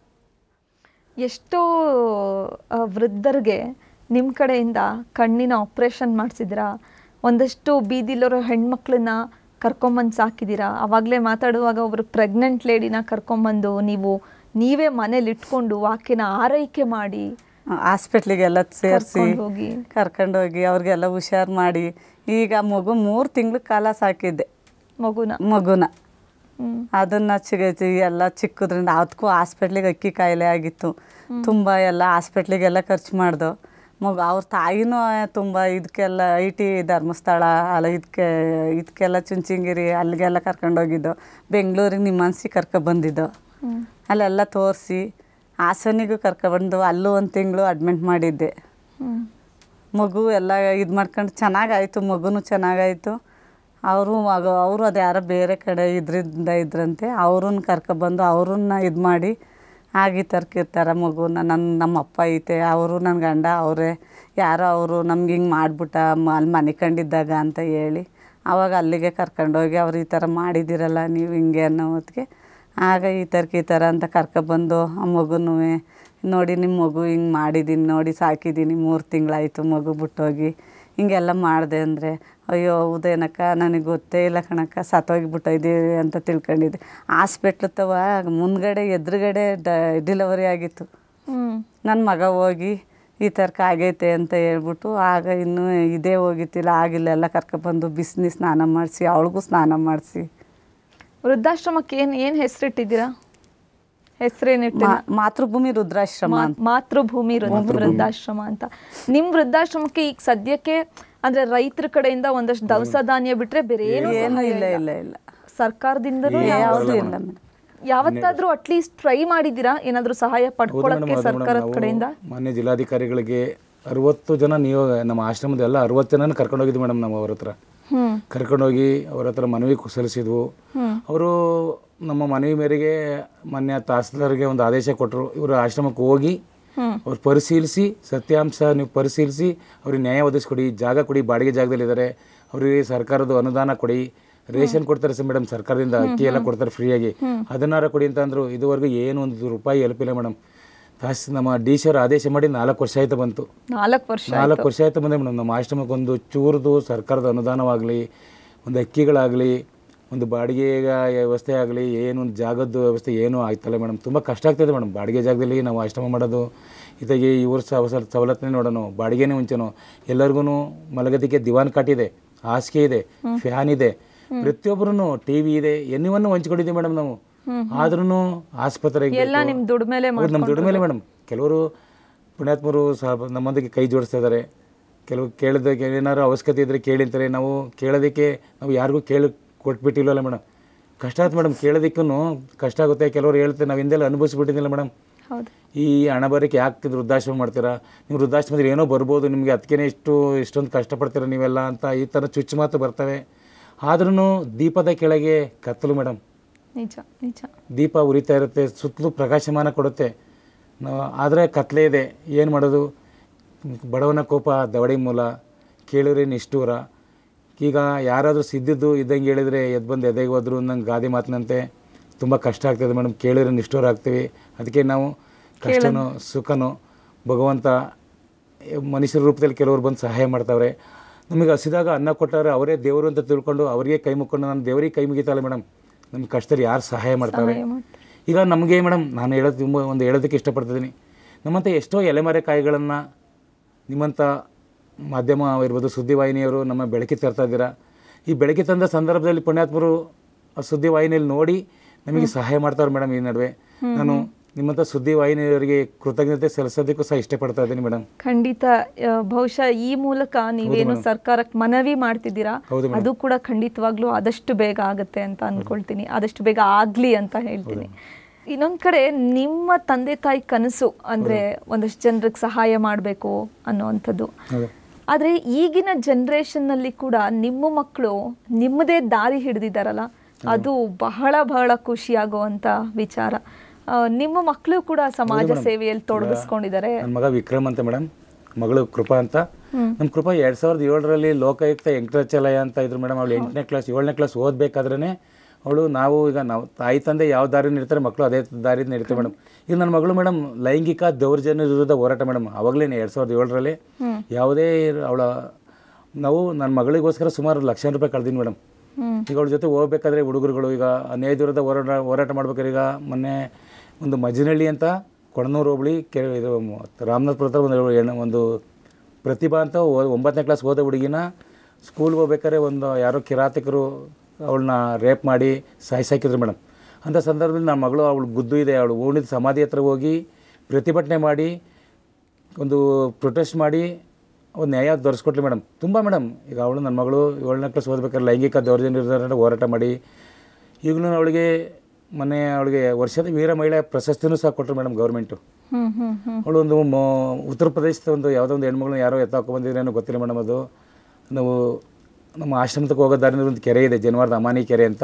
ಎಷ್ಟೋ ಆ, ವೃದ್ಧರಿಗೆ ನಿಮ್ಮ ಕಡೆಯಿಂದ ಕಣ್ಣಿನ ಆಪ್ರೇಷನ್ ಮಾಡಿಸಿದ್ದೀರಾ ಒಂದಷ್ಟು ಬೀದಿಲಿರೋ ಹೆಣ್ಮಕ್ಳನ್ನ ಕರ್ಕೊಂಬಂದು ಸಾಕಿದ್ದೀರಾ ಆವಾಗಲೇ ಮಾತಾಡುವಾಗ ಒಬ್ಬರು ಪ್ರೆಗ್ನೆಂಟ್ ಲೇಡಿನ ಕರ್ಕೊಂಬಂದು ನೀವು ನೀವೇ ಮನೇಲಿ ಇಟ್ಕೊಂಡು ಆಕೆನ ಆರೈಕೆ ಮಾಡಿ ಹಾಸ್ಪಿಟ್ಲಿಗೆಲ್ಲ ಸೇರಿಸಿ ಕರ್ಕೊಂಡ್ ಹೋಗಿ. ಕರ್ಕೊಂಡೋಗಿ ಅವ್ರಿಗೆಲ್ಲ ಹುಷಾರು ಮಾಡಿ ಈಗ ಮಗು ಮೂರು ತಿಂಗಳ ಕಾಲ ಸಾಕಿದ್ದೆ ಮಗುನ ಮಗುನ ಹ್ಮ್. ಅದನ್ನ ಚಿಗ ಎಲ್ಲ ಚಿಕ್ಕದ್ರಿಂದ ಅದಕ್ಕೂ ಹಾಸ್ಪಿಟ್ಲಿಗೆ ಅಕ್ಕಿ ಕಾಯಿಲೆ ಆಗಿತ್ತು ತುಂಬ ಎಲ್ಲ ಹಾಸ್ಪಿಟ್ಲಿಗೆಲ್ಲ ಖರ್ಚು ಮಾಡ್ದು ಮಗು ಅವ್ರ ತಾಯಿನೂ ತುಂಬ ಇದಕ್ಕೆಲ್ಲ ಐ ಟಿ ಧರ್ಮಸ್ಥಳ ಅಲ್ಲ ಇದಕ್ಕೆ ಇದಕ್ಕೆಲ್ಲ ಚುಂಚನಗಿರಿ ಅಲ್ಲಿಗೆಲ್ಲ ಕರ್ಕೊಂಡೋಗಿದ್ದು ಬೆಂಗಳೂರಿಗೆ ನಿಮ್ಮ ಮನ್ಸಿಗೆ ಕರ್ಕೊಬಂದಿದ್ದು ಹ್ಮ್. ಅಲ್ಲೆಲ್ಲ ತೋರಿಸಿ ಹಾಸನಿಗೂ ಕರ್ಕೊಬಂದು ಅಲ್ಲೂ ಒಂದು ತಿಂಗಳು ಅಡ್ಮಿಟ್ ಮಾಡಿದ್ದೆ ಹ್ಮ್. ಮಗು ಎಲ್ಲ ಇದು ಮಾಡ್ಕೊಂಡು ಚೆನ್ನಾಗಾಯಿತು ಮಗುನೂ ಚೆನ್ನಾಗಾಯಿತು ಅವರು ಮಗ ಅವರು ಅದು ಯಾರೋ ಬೇರೆ ಕಡೆ ಇದ್ರಿಂದ ಇದ್ರಂತೆ ಅವ್ರನ್ನ ಕರ್ಕೊಬಂದು ಅವ್ರನ್ನ ಇದು ಮಾಡಿ ಆಗಿ ತರ್ಕಿರ್ತಾರೆ ಮಗುನ ನನ್ನ ನಮ್ಮ ಅಪ್ಪ ಐತೆ ಅವರು ನನ್ನ ಗಂಡ ಅವರೇ ಯಾರೋ ಅವರು ನಮ್ಗೆ ಹಿಂಗೆ ಮಾಡ್ಬಿಟ್ಟ ಮ- ಅಲ್ಲಿ ಮನೆ ಕಂಡಿದ್ದಾಗ ಅಂತ ಹೇಳಿ ಆವಾಗ ಅಲ್ಲಿಗೆ ಕರ್ಕೊಂಡೋಗಿ ಅವ್ರು ಈ ಥರ ಮಾಡಿದ್ದೀರಲ್ಲ ನೀವು ಹಿಂಗೆ ಅನ್ನೋ ಹೊತ್ತಿಗೆ ಆಗ ಈ ಥರಕ್ಕೆ ಈ ಥರ ಅಂತ ಕರ್ಕೊಬಂದು ಆ ಮಗುನೂ ನೋಡಿ ನಿಮ್ಮ ಮಗು ಹಿಂಗೆ ಮಾಡಿದ್ದೀನಿ ನೋಡಿ ಸಾಕಿದ್ದೀನಿ ಮೂರು ತಿಂಗಳಾಯಿತು ಮಗು ಬಿಟ್ಟೋಗಿ ಹಿಂಗೆಲ್ಲ ಮಾಡಿದೆ ಅಂದರೆ ಅಯ್ಯೋ ಹೌದೇನಕ್ಕ ನನಗೆ ಗೊತ್ತೇ ಇಲ್ಲ ಕಣಕ್ಕ ಸತ್ತೋಗಿಬಿಟ್ಟಿದ್ದೀವಿ ಅಂತ ತಿಳ್ಕೊಂಡಿದ್ದೆ ಹಾಸ್ಪಿಟ್ಲ್ ತವ ಮುಂದ್ಗಡೆ ಎದುರುಗಡೆ ಡ ಡಿಲವರಿ ಆಗಿತ್ತು ಹ್ಮ್. ನನ್ನ ಮಗ ಹೋಗಿ ಈ ಥರಕ್ಕೆ ಆಗೈತೆ ಅಂತ ಹೇಳ್ಬಿಟ್ಟು ಆಗ ಇನ್ನೂ ಇದೇ ಹೋಗಿತ್ತಿಲ್ಲ ಆಗಿಲ್ಲ ಎಲ್ಲ ಕರ್ಕೊಬಂದು ಬಿಸಿನಿ ಸ್ನಾನ ಮಾಡಿಸಿ ಅವಳಿಗೂ ಸ್ನಾನ ಮಾಡಿಸಿ ವೃದ್ಧಾಶ್ರಮಕ್ಕೆ ಏನು ಏನು ಹೆಸರಿಟ್ಟಿದ್ದೀರಾ ಹೆಸರೇನಿಟ್ಟಿಲ್ಲ ಮಾತೃಭೂಮಿ ರುದ್ರಾಶ್ರಮ ಅಂತ ಮಾತೃಭೂಮಿ ವೃದ್ಧ- ವೃದ್ಧಾಶ್ರಮ ಅಂತ ನಿಮ್ ವೃದ್ಧಾಶ್ರಮಕ್ಕೆ ಈಗ ಸದ್ಯಕ್ಕೆ ಅಂದ್ರೆ ರೈತರ ಕಡೆಯಿಂದ ಒಂದಷ್ಟು ದವಸ ಧಾನ್ಯ ಬಿಟ್ರೆ ಬೇರೆ ಏನು ಏನೂ ಇಲ್ಲ ಇಲ್ಲ ಇಲ್ಲ ಸರ್ಕಾರದಿಂದನೂ ಯಾವುದೂ ಇಲ್ಲ ಮೇಡಮ್ ಯಾವತ್ತಾದ್ರೂ ಅಟ್ಲೀಸ್ಟ್ ಟ್ರೈ ಮಾಡಿದ್ದೀರಾ ಏನಾದ್ರೂ ಸಹಾಯ ಪಡ್ಕೊಳಕ್ಕೆ ಸರ್ಕಾರದ ಕಡೆಯಿಂದ ಮಾನ್ಯ ಜಿಲ್ಲಾಧಿಕಾರಿಗಳಿಗೆ ಅರವತ್ತು ಜನ ನೀವು ನಮ್ಮ ಆಶ್ರಮದ ಎಲ್ಲ ಅರವತ್ತು ಜನನ ಕರ್ಕೊಂಡು ಹೋಗಿದ್ವಿ ಮೇಡಮ್ ನಾವು ಅವ್ರ ಹತ್ರ ಹ್ಮ್ ಕರ್ಕೊಂಡೋಗಿ ಅವ್ರ ಹತ್ರ ಮನವಿ ಕು- ಸಲ್ಲಿಸಿದ್ವು ಅವರು ನಮ್ಮ ಮನವಿ ಮೇರೆಗೆ ಮಾನ್ಯ ತಹಸೀಲ್ದಾರ್ಗೆ ಒಂದು ಆದೇಶ ಕೊಟ್ಟರು ಇವರು ಆಶ್ರಮಕ್ಕೆ ಹೋಗಿ ಹ್ಮ್ ಅವ್ರು ಪರಿಶೀಲಿಸಿ ಸತ್ಯಾಂಶ ನೀವು ಪರಿಶೀಲಿಸಿ ಅವ್ರಿಗೆ ನ್ಯಾಯ ಒದಗಿಸ್ಕೊಡಿ ಜಾಗ ಕೊಡಿ ಬಾಡಿಗೆ ಜಾಗದಲ್ಲಿದ್ದಾರೆ ಅವರಿಗೆ ಸರ್ಕಾರದ ಅನುದಾನ ಕೊಡಿ ರೇಷನ್ ಕೊಡ್ತಾರೆ ಸರ್ ಮೇಡಮ್ ಸರ್ಕಾರದಿಂದ ಅಕ್ಕಿ ಎಲ್ಲ ಕೊಡ್ತಾರೆ ಫ್ರೀಯಾಗಿ ಅದನ್ನಾರ ಕೊಡಿ ಅಂತ ಅಂದರು ಇದುವರೆಗೂ ಏನು ಒಂದು ರೂಪಾಯಿ ಹೆಲ್ಪ್ ಇಲ್ಲ ಮೇಡಮ್ ತಾಸ್ ನಮ್ಮ ಡಿ ಸಿ ಅವರು ಆದೇಶ ಮಾಡಿ ನಾಲ್ಕು ವರ್ಷ ಆಯ್ತು ಬಂತು ನಾಲ್ಕು ವರ್ಷ ನಾಲ್ಕು ವರ್ಷ ಆಯ್ತು ಬಂದೆ ಮೇಡಮ್ ನಮ್ಮ ಆಶ್ರಮಕ್ಕೆ ಒಂದು ಚೂರ್ದು ಸರ್ಕಾರದ ಅನುದಾನವಾಗಲಿ ಒಂದು ಅಕ್ಕಿಗಳಾಗಲಿ ಒಂದು ಬಾಡಿಗೆ ವ್ಯವಸ್ಥೆ ಆಗಲಿ ಏನು ಒಂದು ಜಾಗದ್ದು ವ್ಯವಸ್ಥೆ ಏನೂ ಆಯ್ತಲ್ಲ ಮೇಡಮ್ ತುಂಬ ಕಷ್ಟ ಆಗ್ತಿದೆ ಮೇಡಮ್ ಬಾಡಿಗೆ ಜಾಗದಲ್ಲಿ ನಾವು ಆಶ್ರಮ ಮಾಡೋದು ಇದಾಗಿ ಇವ್ರ ಸವ ಸವಲತ್ತನ್ನೇ ನೋಡೋಣ ಬಾಡಿಗೆನೇ ಮುಂಚೆನೋ ಎಲ್ಲರಿಗೂ ಮಲಗೋದಕ್ಕೆ ದಿವಾನ್ ಕಾಟ್ ಇದೆ ಹಾಸಿಗೆ ಇದೆ ಫ್ಯಾನ್ ಇದೆ ಪ್ರತಿಯೊಬ್ಬರು ಟಿ ವಿ ಇದೆ ಎನ್ನಿವನ್ನು ಹಂಚ್ಕೊಂಡಿದ್ದೀವಿ ಮೇಡಮ್ ನಾವು ಆದ್ರೂ ಆಸ್ಪತ್ರೆಗೆ ಎಲ್ಲ ನಿಮ್ ದುಡ್ಮೇಲೆ ಹೌದು ನಮ್ಮ ದುಡ್ಡು ಮೇಲೆ ಮೇಡಮ್ ಕೆಲವರು ಪುಣ್ಯಾತ್ಮರು ಸ್ವಲ್ಪ ನಮ್ಮೊಂದಿಗೆ ಕೈ ಜೋಡಿಸ್ತಾ ಇದ್ದಾರೆ ಕೆಲವು ಕೇಳಿದಾಗ ಏನಾದ್ರು ಅವಶ್ಯಕತೆ ಇದ್ದರೆ ಕೇಳಿಂತಾರೆ ನಾವು ಕೇಳೋದಕ್ಕೆ ನಾವು ಯಾರಿಗೂ ಕೇಳಿ ಕೊಟ್ಬಿಟ್ಟಿಲ್ವಲ್ಲ ಮೇಡಮ್ ಕಷ್ಟ ಆಯ್ತು ಮೇಡಮ್ ಕೇಳೋದಕ್ಕೂ ಕಷ್ಟ ಆಗುತ್ತೆ ಕೆಲವರು ಹೇಳ್ತಾರೆ ನಾವು ಹಿಂದೆಲ್ಲ ಅನುಭವಿಸ್ಬಿಟ್ಟಿದ್ದಿಲ್ಲ ಮೇಡಮ್ ಹೌದು ಈ ಹಣ ಬರೋಕ್ಕೆ ಯಾಕೆ ವೃದ್ಧಾಶ್ರಮ ಮಾಡ್ತೀರಾ ನೀವು ವೃದ್ಧಾಶ್ರಮದಲ್ಲಿ ಏನೋ ಬರ್ಬೋದು ನಿಮಗೆ ಅದಕ್ಕೇ ಇಷ್ಟು ಇಷ್ಟೊಂದು ಕಷ್ಟಪಡ್ತೀರಾ ನೀವೆಲ್ಲ ಅಂತ ಈ ಥರ ಚುಚ್ಚು ಮಾತು ಬರ್ತವೆ ಆದ್ರೂ ದೀಪದ ಕೆಳಗೆ ಕತ್ತಲು ಮೇಡಮ್ ನಿಜ ನಿಜ ದೀಪ ಉರಿತಾ ಇರುತ್ತೆ ಸುತ್ತಲೂ ಪ್ರಕಾಶಮಾನ ಕೊಡುತ್ತೆ ಆದರೆ ಕತ್ಲೆ ಇದೆ ಏನು ಮಾಡೋದು ಬಡವನ ಕೋಪ ದವಡಿ ಮೂಲ ಕೇಳಿದ್ರೆ ನಿಷ್ಠೂರ ಈಗ ಯಾರಾದರೂ ಸಿದ್ದಿದ್ದು ಇದ್ದಂಗೆ ಹೇಳಿದರೆ ಎದ್ದು ಬಂದು ಎದೆಗೆ ಹೋದ್ರು ನಂಗೆ ಗಾದೆ ಮಾತಿನಂತೆ ತುಂಬ ಕಷ್ಟ ಆಗ್ತದೆ ಮೇಡಮ್ ಕೇಳಿದ್ರೆ ನಿಷ್ಠೂರ ಆಗ್ತೀವಿ ಅದಕ್ಕೆ ನಾವು ಕಷ್ಟನೋ ಸುಖನೋ ಭಗವಂತ ಮನುಷ್ಯರ ರೂಪದಲ್ಲಿ ಕೆಲವರು ಬಂದು ಸಹಾಯ ಮಾಡ್ತಾವ್ರೆ ನಮಗೆ ಹಸಿದಾಗ ಅನ್ನ ಕೊಟ್ಟವ್ರೆ ಅವರೇ ದೇವರು ಅಂತ ತಿಳ್ಕೊಂಡು ಅವರಿಗೆ ಕೈ ಮುಕ್ಕೊಂಡು ನಾನು ದೇವರಿಗೆ ಕೈ ಮುಗಿತಲ್ಲ ಮೇಡಮ್ ನಮ್ಗೆ ಕಷ್ಟದಲ್ಲಿ ಯಾರು ಸಹಾಯ ಮಾಡ್ತಾವ್ರೆ ಸಹಾಯ ಮಾಡ್ತಾರೆ. ಈಗ ನಮಗೆ ಮೇಡಮ್ ನಾನು ಹೇಳೋದು ತುಂಬ ಒಂದು ಹೇಳೋದಕ್ಕೆ ಇಷ್ಟಪಡ್ತಿದ್ದೀನಿ ನಮ್ಮಂಥ ಎಷ್ಟೋ ಎಲೆಮರೆ ಕಾಯಿಗಳನ್ನು ನಿಮ್ಮಂಥ ಮಾಧ್ಯಮ ಇರ್ಬೋದು ಸುದ್ದಿವಾಹಿನಿಯವರು ನಮ್ಮ ಬೆಳಕಿಗೆ ತರ್ತಾ ಇದ್ದೀರಾ ಈ ಬೆಳಕಿಗೆ ತಂದ ಸಂದರ್ಭದಲ್ಲಿ ಪುಣ್ಯಾತ್ಮರು ಆ ಸುದ್ದಿವಾಹಿನಿಯಲ್ಲಿ ನೋಡಿ ನಮಗೆ ಸಹಾಯ ಮಾಡ್ತಾರೆ ಮೇಡಮ್ ಈ ನಡುವೆ ನಾನು ನಿಮ್ಮಂಥ ಸುದ್ದಿವಾಹಿನಿಯವರಿಗೆ ಕೃತಜ್ಞತೆ ಸಲ್ಲಿಸೋದಕ್ಕೂ ಸಹ ಇಷ್ಟಪಡ್ತಾ ಇದ್ದೀನಿ ಮೇಡಮ್ ಖಂಡಿತ ಆ, ಬಹುಶಃ ಈ ಮೂಲಕ ನೀವೇನು ಸರ್ಕಾರಕ್ಕೆ ಮನವಿ ಮಾಡ್ತಿದ್ದೀರಾ ಹೌದು ಅದು ಕೂಡ ಖಂಡಿತವಾಗ್ಲೂ ಆದಷ್ಟು ಬೇಗ ಆಗುತ್ತೆ ಅಂತ ಅನ್ಕೊಳ್ತೀನಿ ಆದಷ್ಟು ಬೇಗ ಆಗ್ಲಿ ಅಂತ ಹೇಳ್ತೀನಿ ಇನ್ನೊಂದ್ ಕಡೆ ನಿಮ್ಮ ತಂದೆ ತಾಯಿ ಕನಸು ಅಂದ್ರೆ ಒಂದಷ್ಟು ಜನರಿಗೆ ಸಹಾಯ ಮಾಡಬೇಕು ಅನ್ನೋವಂಥದ್ದು ಹೌದು ಆದ್ರೆ ಈಗಿನ ಜನರೇಷನ್ ನಲ್ಲಿ ಕೂಡ ನಿಮ್ಮ ಮಕ್ಕಳು ನಿಮ್ಮದೇ ದಾರಿ ಹಿಡಿದಿದ್ದಾರಲ್ಲ ಅದು ಬಹಳ ಬಹಳ ಖುಷಿಯಾಗುವಂತ ವಿಚಾರ ಆ, ನಿಮ್ಮ ಮಕ್ಕಳು ಕೂಡ ಸಮಾಜ ಸೇವೆಯಲ್ಲಿ ತೊಡಗಿಸ್ಕೊಂಡಿದ್ದಾರೆ ನನ್ನ ಮಗ ವಿಕ್ರಮ್ ಅಂತ ಮೇಡಮ್ ಮಗಳು ಕೃಪಾ ಅಂತ ನಮ್ಮ ಕೃಪಾ ಎರಡು ಸಾವಿರದ ಏಳರಲ್ಲಿ ಲೋಕಾಯುಕ್ತ ವೆಂಕಟಾಚಲಯ ಅಂತ ಇದ್ರು ಮೇಡಮ್ ಅವಳು ಎಂಟನೇ ಕ್ಲಾಸ್ ಏಳನೇ ಕ್ಲಾಸ್ ಓದಬೇಕಾದ್ರೇ ಅವಳು ನಾವು ಈಗ ನಾವು ತಾಯಿ ತಂದೆ ಯಾವ ದಾರಿ ನಡೀತಾರೆ ಮಕ್ಕಳು ಅದೇ ದಾರಿ ನಡೀತಾರೆ ಮೇಡಮ್ ಈಗ ನನ್ನ ಮಗಳು ಮೇಡಮ್ ಲೈಂಗಿಕ ದೌರ್ಜನ್ಯ ವಿರುದ್ಧ ಹೋರಾಟ ಮೇಡಮ್ ಅವಾಗಲೇ ಎರಡು ಸಾವಿರದ ಏಳರಲ್ಲಿ ಯಾವುದೇ ಅವಳ ನಾವು ನನ್ನ ಮಗಳಿಗೋಸ್ಕರ ಸುಮಾರು ಲಕ್ಷಾಂತರ ರೂಪಾಯಿ ಕಳ್ದೀನಿ ಮೇಡಮ್ ಹ್ಮ್ ಈಗ ಅವ್ರ ಜೊತೆ ಹೋಗ್ಬೇಕಾದ್ರೆ ಹುಡುಗರುಗಳು ಈಗ ಅನ್ಯಾಯ ವಿರುದ್ಧ ಹೋರಾಟ ಹೋರಾಟ ಮಾಡ್ಬೇಕಾದ್ರೆ ಈಗ ಮೊನ್ನೆ ಒಂದು ಮಜಿನಹಳ್ಳಿ ಅಂತ ಕೊಣನೂರು ಹೋಬಳಿ ಕೆ ಇದು ಮ- ರಾಮನಾಥ್ಪುರ ಹತ್ರ ಒಂದು ಹೆಣ್ಣು ಒಂದು ಪ್ರತಿಭಾ ಅಂತ ಓ- ಒಂಬತ್ತನೇ ಕ್ಲಾಸ್ ಓದೋ ಹುಡುಗಿನ ಸ್ಕೂಲ್ಗೆ ಹೋಗ್ಬೇಕಾದ್ರೆ ಒಂದು ಯಾರೋ ಕಿರಾತಕರು ಅವಳನ್ನ ರೇಪ್ ಮಾಡಿ ಸಾಯಿಸಾಕಿದ್ರು ಮೇಡಮ್ ಅಂಥ ಸಂದರ್ಭದಲ್ಲಿ ನನ್ನ ಮಗಳು ಅವಳು ಗುದ್ದು ಇದೆ ಅವಳು ಓಣಿದ ಸಮಾಧಿ ಹತ್ರ ಹೋಗಿ ಪ್ರತಿಭಟನೆ ಮಾಡಿ ಒಂದು ಪ್ರೊಟೆಸ್ಟ್ ಮಾಡಿ ಒಂದು ನ್ಯಾಯ ದೊರಸ್ಕೊಟ್ಲಿ ಮೇಡಮ್ ತುಂಬ ಮೇಡಮ್ ಈಗ ಅವಳು ನನ್ನ ಮಗಳು ಏಳನೇ ಕ್ಲಾಸ್ ಓದ್ಬೇಕಾದ್ರೆ ಲೈಂಗಿಕ ದೌರ್ಜನ್ಯ ವಿರುದ್ಧ ಹೋರಾಟ ಮಾಡಿ ಈಗಲೂ ಅವಳಿಗೆ ಮೊನ್ನೆ ಅವಳಿಗೆ ವರ್ಷದ ವೀರ ಮಹಿಳೆ ಪ್ರಶಸ್ತಿನೂ ಸಹ ಕೊಟ್ಟರು ಮೇಡಮ್ ಗೌರ್ಮೆಂಟು ಹ್ಮ್ ಹ್ಮ್ ಹ್ಮ್ ಅವಳು ಒಂದು ಮೊ ಉತ್ತರ ಪ್ರದೇಶದ ಒಂದು ಯಾವುದೋ ಒಂದು ಹೆಣ್ಮಗಳನ್ನ ಯಾರೋ ಎತ್ತಾಕೊ ಬಂದಿದ್ರೇನೋ ಗೊತ್ತಿಲ್ಲ ಮೇಡಮ್ ಅದು ನಾವು ನಮ್ಮ ಆಶ್ರಮಕ್ಕೆ ಹೋಗೋ ದಾರಿನಲ್ಲಿ ಒಂದು ಕೆರೆ ಇದೆ ಜನವಾರದ ಅಮಾನಿ ಕೆರೆ ಅಂತ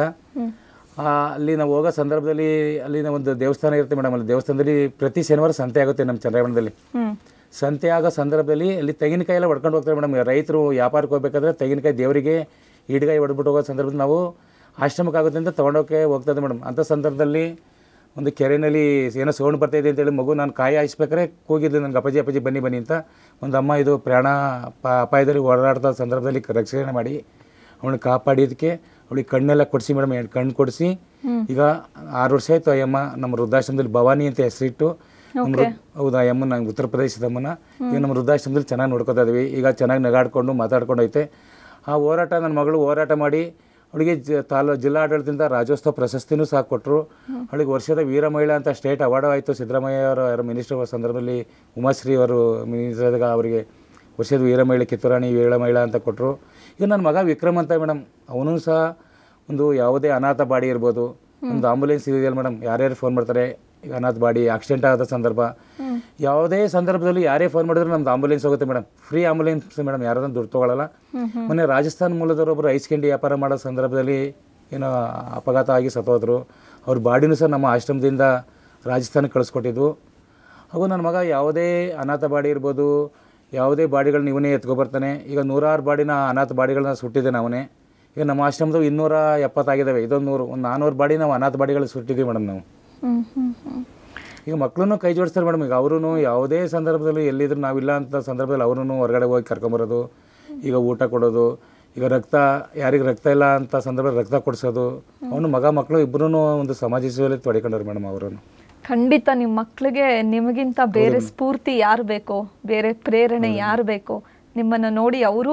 ಆ, ಅಲ್ಲಿ ನಾವು ಹೋಗೋ ಸಂದರ್ಭದಲ್ಲಿ ಅಲ್ಲಿನ ಒಂದು ದೇವಸ್ಥಾನ ಇರುತ್ತೆ ಮೇಡಮ್ ಅಲ್ಲಿ ದೇವಸ್ಥಾನದಲ್ಲಿ ಪ್ರತಿ ಶನಿವಾರ ಸಂತೆ ಆಗುತ್ತೆ ನಮ್ಮ ಚಂದ್ರಾಯಣದಲ್ಲಿ ಹ್ಮ್ ಸಂತೆ ಆಗೋ ಸಂದರ್ಭದಲ್ಲಿ ಅಲ್ಲಿ ತೆಂಗಿನಕಾಯಿ ಎಲ್ಲ ಹೊಡ್ಕೊಂಡು ಹೋಗ್ತಾರೆ ಮೇಡಮ್ ರೈತರು ವ್ಯಾಪಾರಕ್ಕೆ ಹೋಗ್ಬೇಕಾದ್ರೆ ತೆಂಗಿನಕಾಯಿ ದೇವರಿಗೆ ಈಡ್ಗಾಯಿ ಹೊಡ್ಬಿಟ್ಟು ಹೋಗೋ ಸಂದರ್ಭದಲ್ಲಿ ನಾವು ಆಶ್ರಮಕ್ಕೆ ಆಗುತ್ತೆ ಅಂತ ತೊಗೊಂಡೋಕೆ ಹೋಗ್ತದೆ ಮೇಡಮ್ ಅಂಥ ಸಂದರ್ಭದಲ್ಲಿ ಒಂದು ಕೆರೆಯಲ್ಲಿ ಏನೋ ಸೌಂಡ್ ಬರ್ತಾಯಿದೆ ಅಂತೇಳಿ ಮಗು ನಾನು ಕಾಯಿ ಹಾಯಿಸ್ಬೇಕಾದ್ರೆ ಕೂಗಿದ್ಲು ನನಗೆ ಅಪ್ಪಾಜಿ ಅಪ್ಪಾಜಿ ಬನ್ನಿ ಬನ್ನಿ ಅಂತ ಒಂದು ಅಮ್ಮ ಇದು ಪ್ರಾಣ ಪ ಅಪಾಯದಲ್ಲಿ ಓಡಾಡ್ತಾ ಸಂದರ್ಭದಲ್ಲಿ ರಕ್ಷಣೆ ಮಾಡಿ ಅವಳನ್ನ ಕಾಪಾಡಿದ್ದಕ್ಕೆ ಅವಳಿಗೆ ಕಣ್ಣೆಲ್ಲ ಕೊಡಿಸಿ ಮೇಡಮ್ ಕಣ್ಣು ಕೊಡಿಸಿ ಈಗ ಆರು ವರ್ಷ ಆಯಿತು ಅಯ್ಯಮ್ಮ ನಮ್ಮ ವೃದ್ಧಾಶ್ರಮದಲ್ಲಿ ಭವಾನಿ ಅಂತ ಹೆಸರಿಟ್ಟು ನಮ್ಮ ವೃ- ಹೌದಾ ಅಮ್ಮನ ನಂಗೆ ಉತ್ತರ ಪ್ರದೇಶದ ಅಮ್ಮನ ಈಗ ನಮ್ಮ ವೃದ್ಧಾಶ್ರಮದಲ್ಲಿ ಚೆನ್ನಾಗಿ ನೋಡ್ಕೊತಾ ಇದೀವಿ ಈಗ ಚೆನ್ನಾಗಿ ನಗಾಡ್ಕೊಂಡು ಮಾತಾಡ್ಕೊಂಡು ಐತೆ ಆ ಹೋರಾಟ ನನ್ನ ಮಗಳು ಹೋರಾಟ ಮಾಡಿ ಅವಳಿಗೆ ಜ ತಾಲೂ ಜಿಲ್ಲಾಡಳಿತದಿಂದ ರಾಜ್ಯೋತ್ಸವ ಪ್ರಶಸ್ತಿನೂ ಸಹ ಕೊಟ್ಟರು ಅವಳಿಗೆ ವರ್ಷದ ವೀರ ಮಹಿಳಾ ಅಂತ ಸ್ಟೇಟ್ ಅವಾರ್ಡ್ ಆಯಿತು ಸಿದ್ದರಾಮಯ್ಯ ಅವರು ಯಾರೋ ಮಿನಿಸ್ಟರ್ ಸಂದರ್ಭದಲ್ಲಿ ಉಮಾಶ್ರೀ ಅವರು ಮಿನಿಸ್ಟರ್ ಆದಾಗ ಅವರಿಗೆ ವರ್ಷದ ವೀರ ಮಹಿಳೆ ಕಿತ್ತೂರಾಣಿ ವೀರ ಮಹಿಳಾ ಅಂತ ಕೊಟ್ಟರು ಈಗ ನನ್ನ ಮಗ ವಿಕ್ರಮ್ ಅಂತ ಮೇಡಮ್ ಅವನು ಸಹ ಒಂದು ಯಾವುದೇ ಅನಾಥ ಬಾಡಿ ಇರ್ಬೋದು ಒಂದು ಆಂಬುಲೆನ್ಸ್ ಇದೆಯಲ್ಲ ಮೇಡಮ್ ಯಾರ್ಯಾರು ಫೋನ್ ಮಾಡ್ತಾರೆ ಈಗ ಅನಾಥ ಬಾಡಿ ಆಕ್ಸಿಡೆಂಟ್ ಆದ ಸಂದರ್ಭ ಯಾವುದೇ ಸಂದರ್ಭದಲ್ಲಿ ಯಾರೇ ಫೋನ್ ಮಾಡಿದ್ರು ನಮ್ದು ಆಂಬುಲೆನ್ಸ್ ಹೋಗುತ್ತೆ ಮೇಡಮ್ ಫ್ರೀ ಆಂಬುಲೆನ್ಸ್ ಮೇಡಮ್ ಯಾರಾದ್ರೂ ದುಡ್ಡು ತೊಗೊಳಲ್ಲ ಮೊನ್ನೆ ರಾಜಸ್ಥಾನ ಮೂಲದವರು ಒಬ್ಬರು ಐಸ್ ಕ್ಯಾಂಡಿ ವ್ಯಾಪಾರ ಮಾಡೋ ಸಂದರ್ಭದಲ್ಲಿ ಏನೋ ಅಪಘಾತ ಆಗಿ ಸತ್ತೋದ್ರು ಅವ್ರ ಬಾಡಿನೂ ಸಹ ನಮ್ಮ ಆಶ್ರಮದಿಂದ ರಾಜಸ್ಥಾನಕ್ಕೆ ಕಳಿಸ್ಕೊಟ್ಟಿದ್ವು ಹಾಗೂ ನನ್ನ ಮಗ ಯಾವುದೇ ಅನಾಥ ಬಾಡಿ ಇರ್ಬೋದು ಯಾವುದೇ ಬಾಡಿಗಳನ್ನ ಇವನೇ ಎತ್ಕೊಬರ್ತಾನೆ ಈಗ ನೂರಾರು ಬಾಡಿನ ಅನಾಥ ಬಾಡಿಗಳನ್ನ ಸುಟ್ಟಿದ್ದಾನೆ ಅವನೇ ಈಗ ನಮ್ಮ ಆಶ್ರಮದ ಇನ್ನೂರ ಎಪ್ಪತ್ತಾಗಿದ್ದಾವೆ ಇದೊಂದು ನೂರು ಒಂದು ನಾನ್ನೂರು ಬಾಡಿ ನಾವು ಅನಾಥ ಬಾಡಿಗಳು ಸುಟ್ಟಿದ್ದೀವಿ ಮೇಡಮ್ ನಾವು ಹ್ಮ್ ಹ್ಮ್ ಹ್ಮ್ ಈಗ ಮಕ್ಕಳನ್ನು ಕೈ ಜೋಡಿಸ್ತಾರೆ ಮೇಡಮ್ ಈಗ ಅವರು ಯಾವುದೇ ಸಂದರ್ಭದಲ್ಲಿ ಎಲ್ಲಿದ್ರು ನಾವಿಲ್ಲ ಅಂತ ಸಂದರ್ಭದಲ್ಲಿ ಅವರೂ ಹೊರಗಡೆ ಹೋಗಿ ಕರ್ಕೊಂಬರೋದು ಈಗ ಊಟ ಕೊಡೋದು ಈಗ ರಕ್ತ ಯಾರಿಗೆ ರಕ್ತ ಇಲ್ಲ ಅಂತ ಸಂದರ್ಭದಲ್ಲಿ ರಕ್ತ ಕೊಡಿಸೋದು ಅವನು ಮಗ ಮಕ್ಕಳು ಇಬ್ಬರೂ ಒಂದು ಸಮಾಜ ಸೇವೆಯಲ್ಲಿ ತೊಡ್ಕೊಂಡವ್ರು ಮೇಡಮ್ ಅವರು ಖಂಡಿತ ನಿಮ್ಮ ಮಕ್ಕಳಿಗೆ ನಿಮಗಿಂತ ಬೇರೆ ಸ್ಫೂರ್ತಿ ಯಾರು ಬೇಕೋ ಬೇರೆ ಪ್ರೇರಣೆ ಯಾರು ಬೇಕೋ ನಿಮ್ಮನ್ನ ನೋಡಿ ಅವರು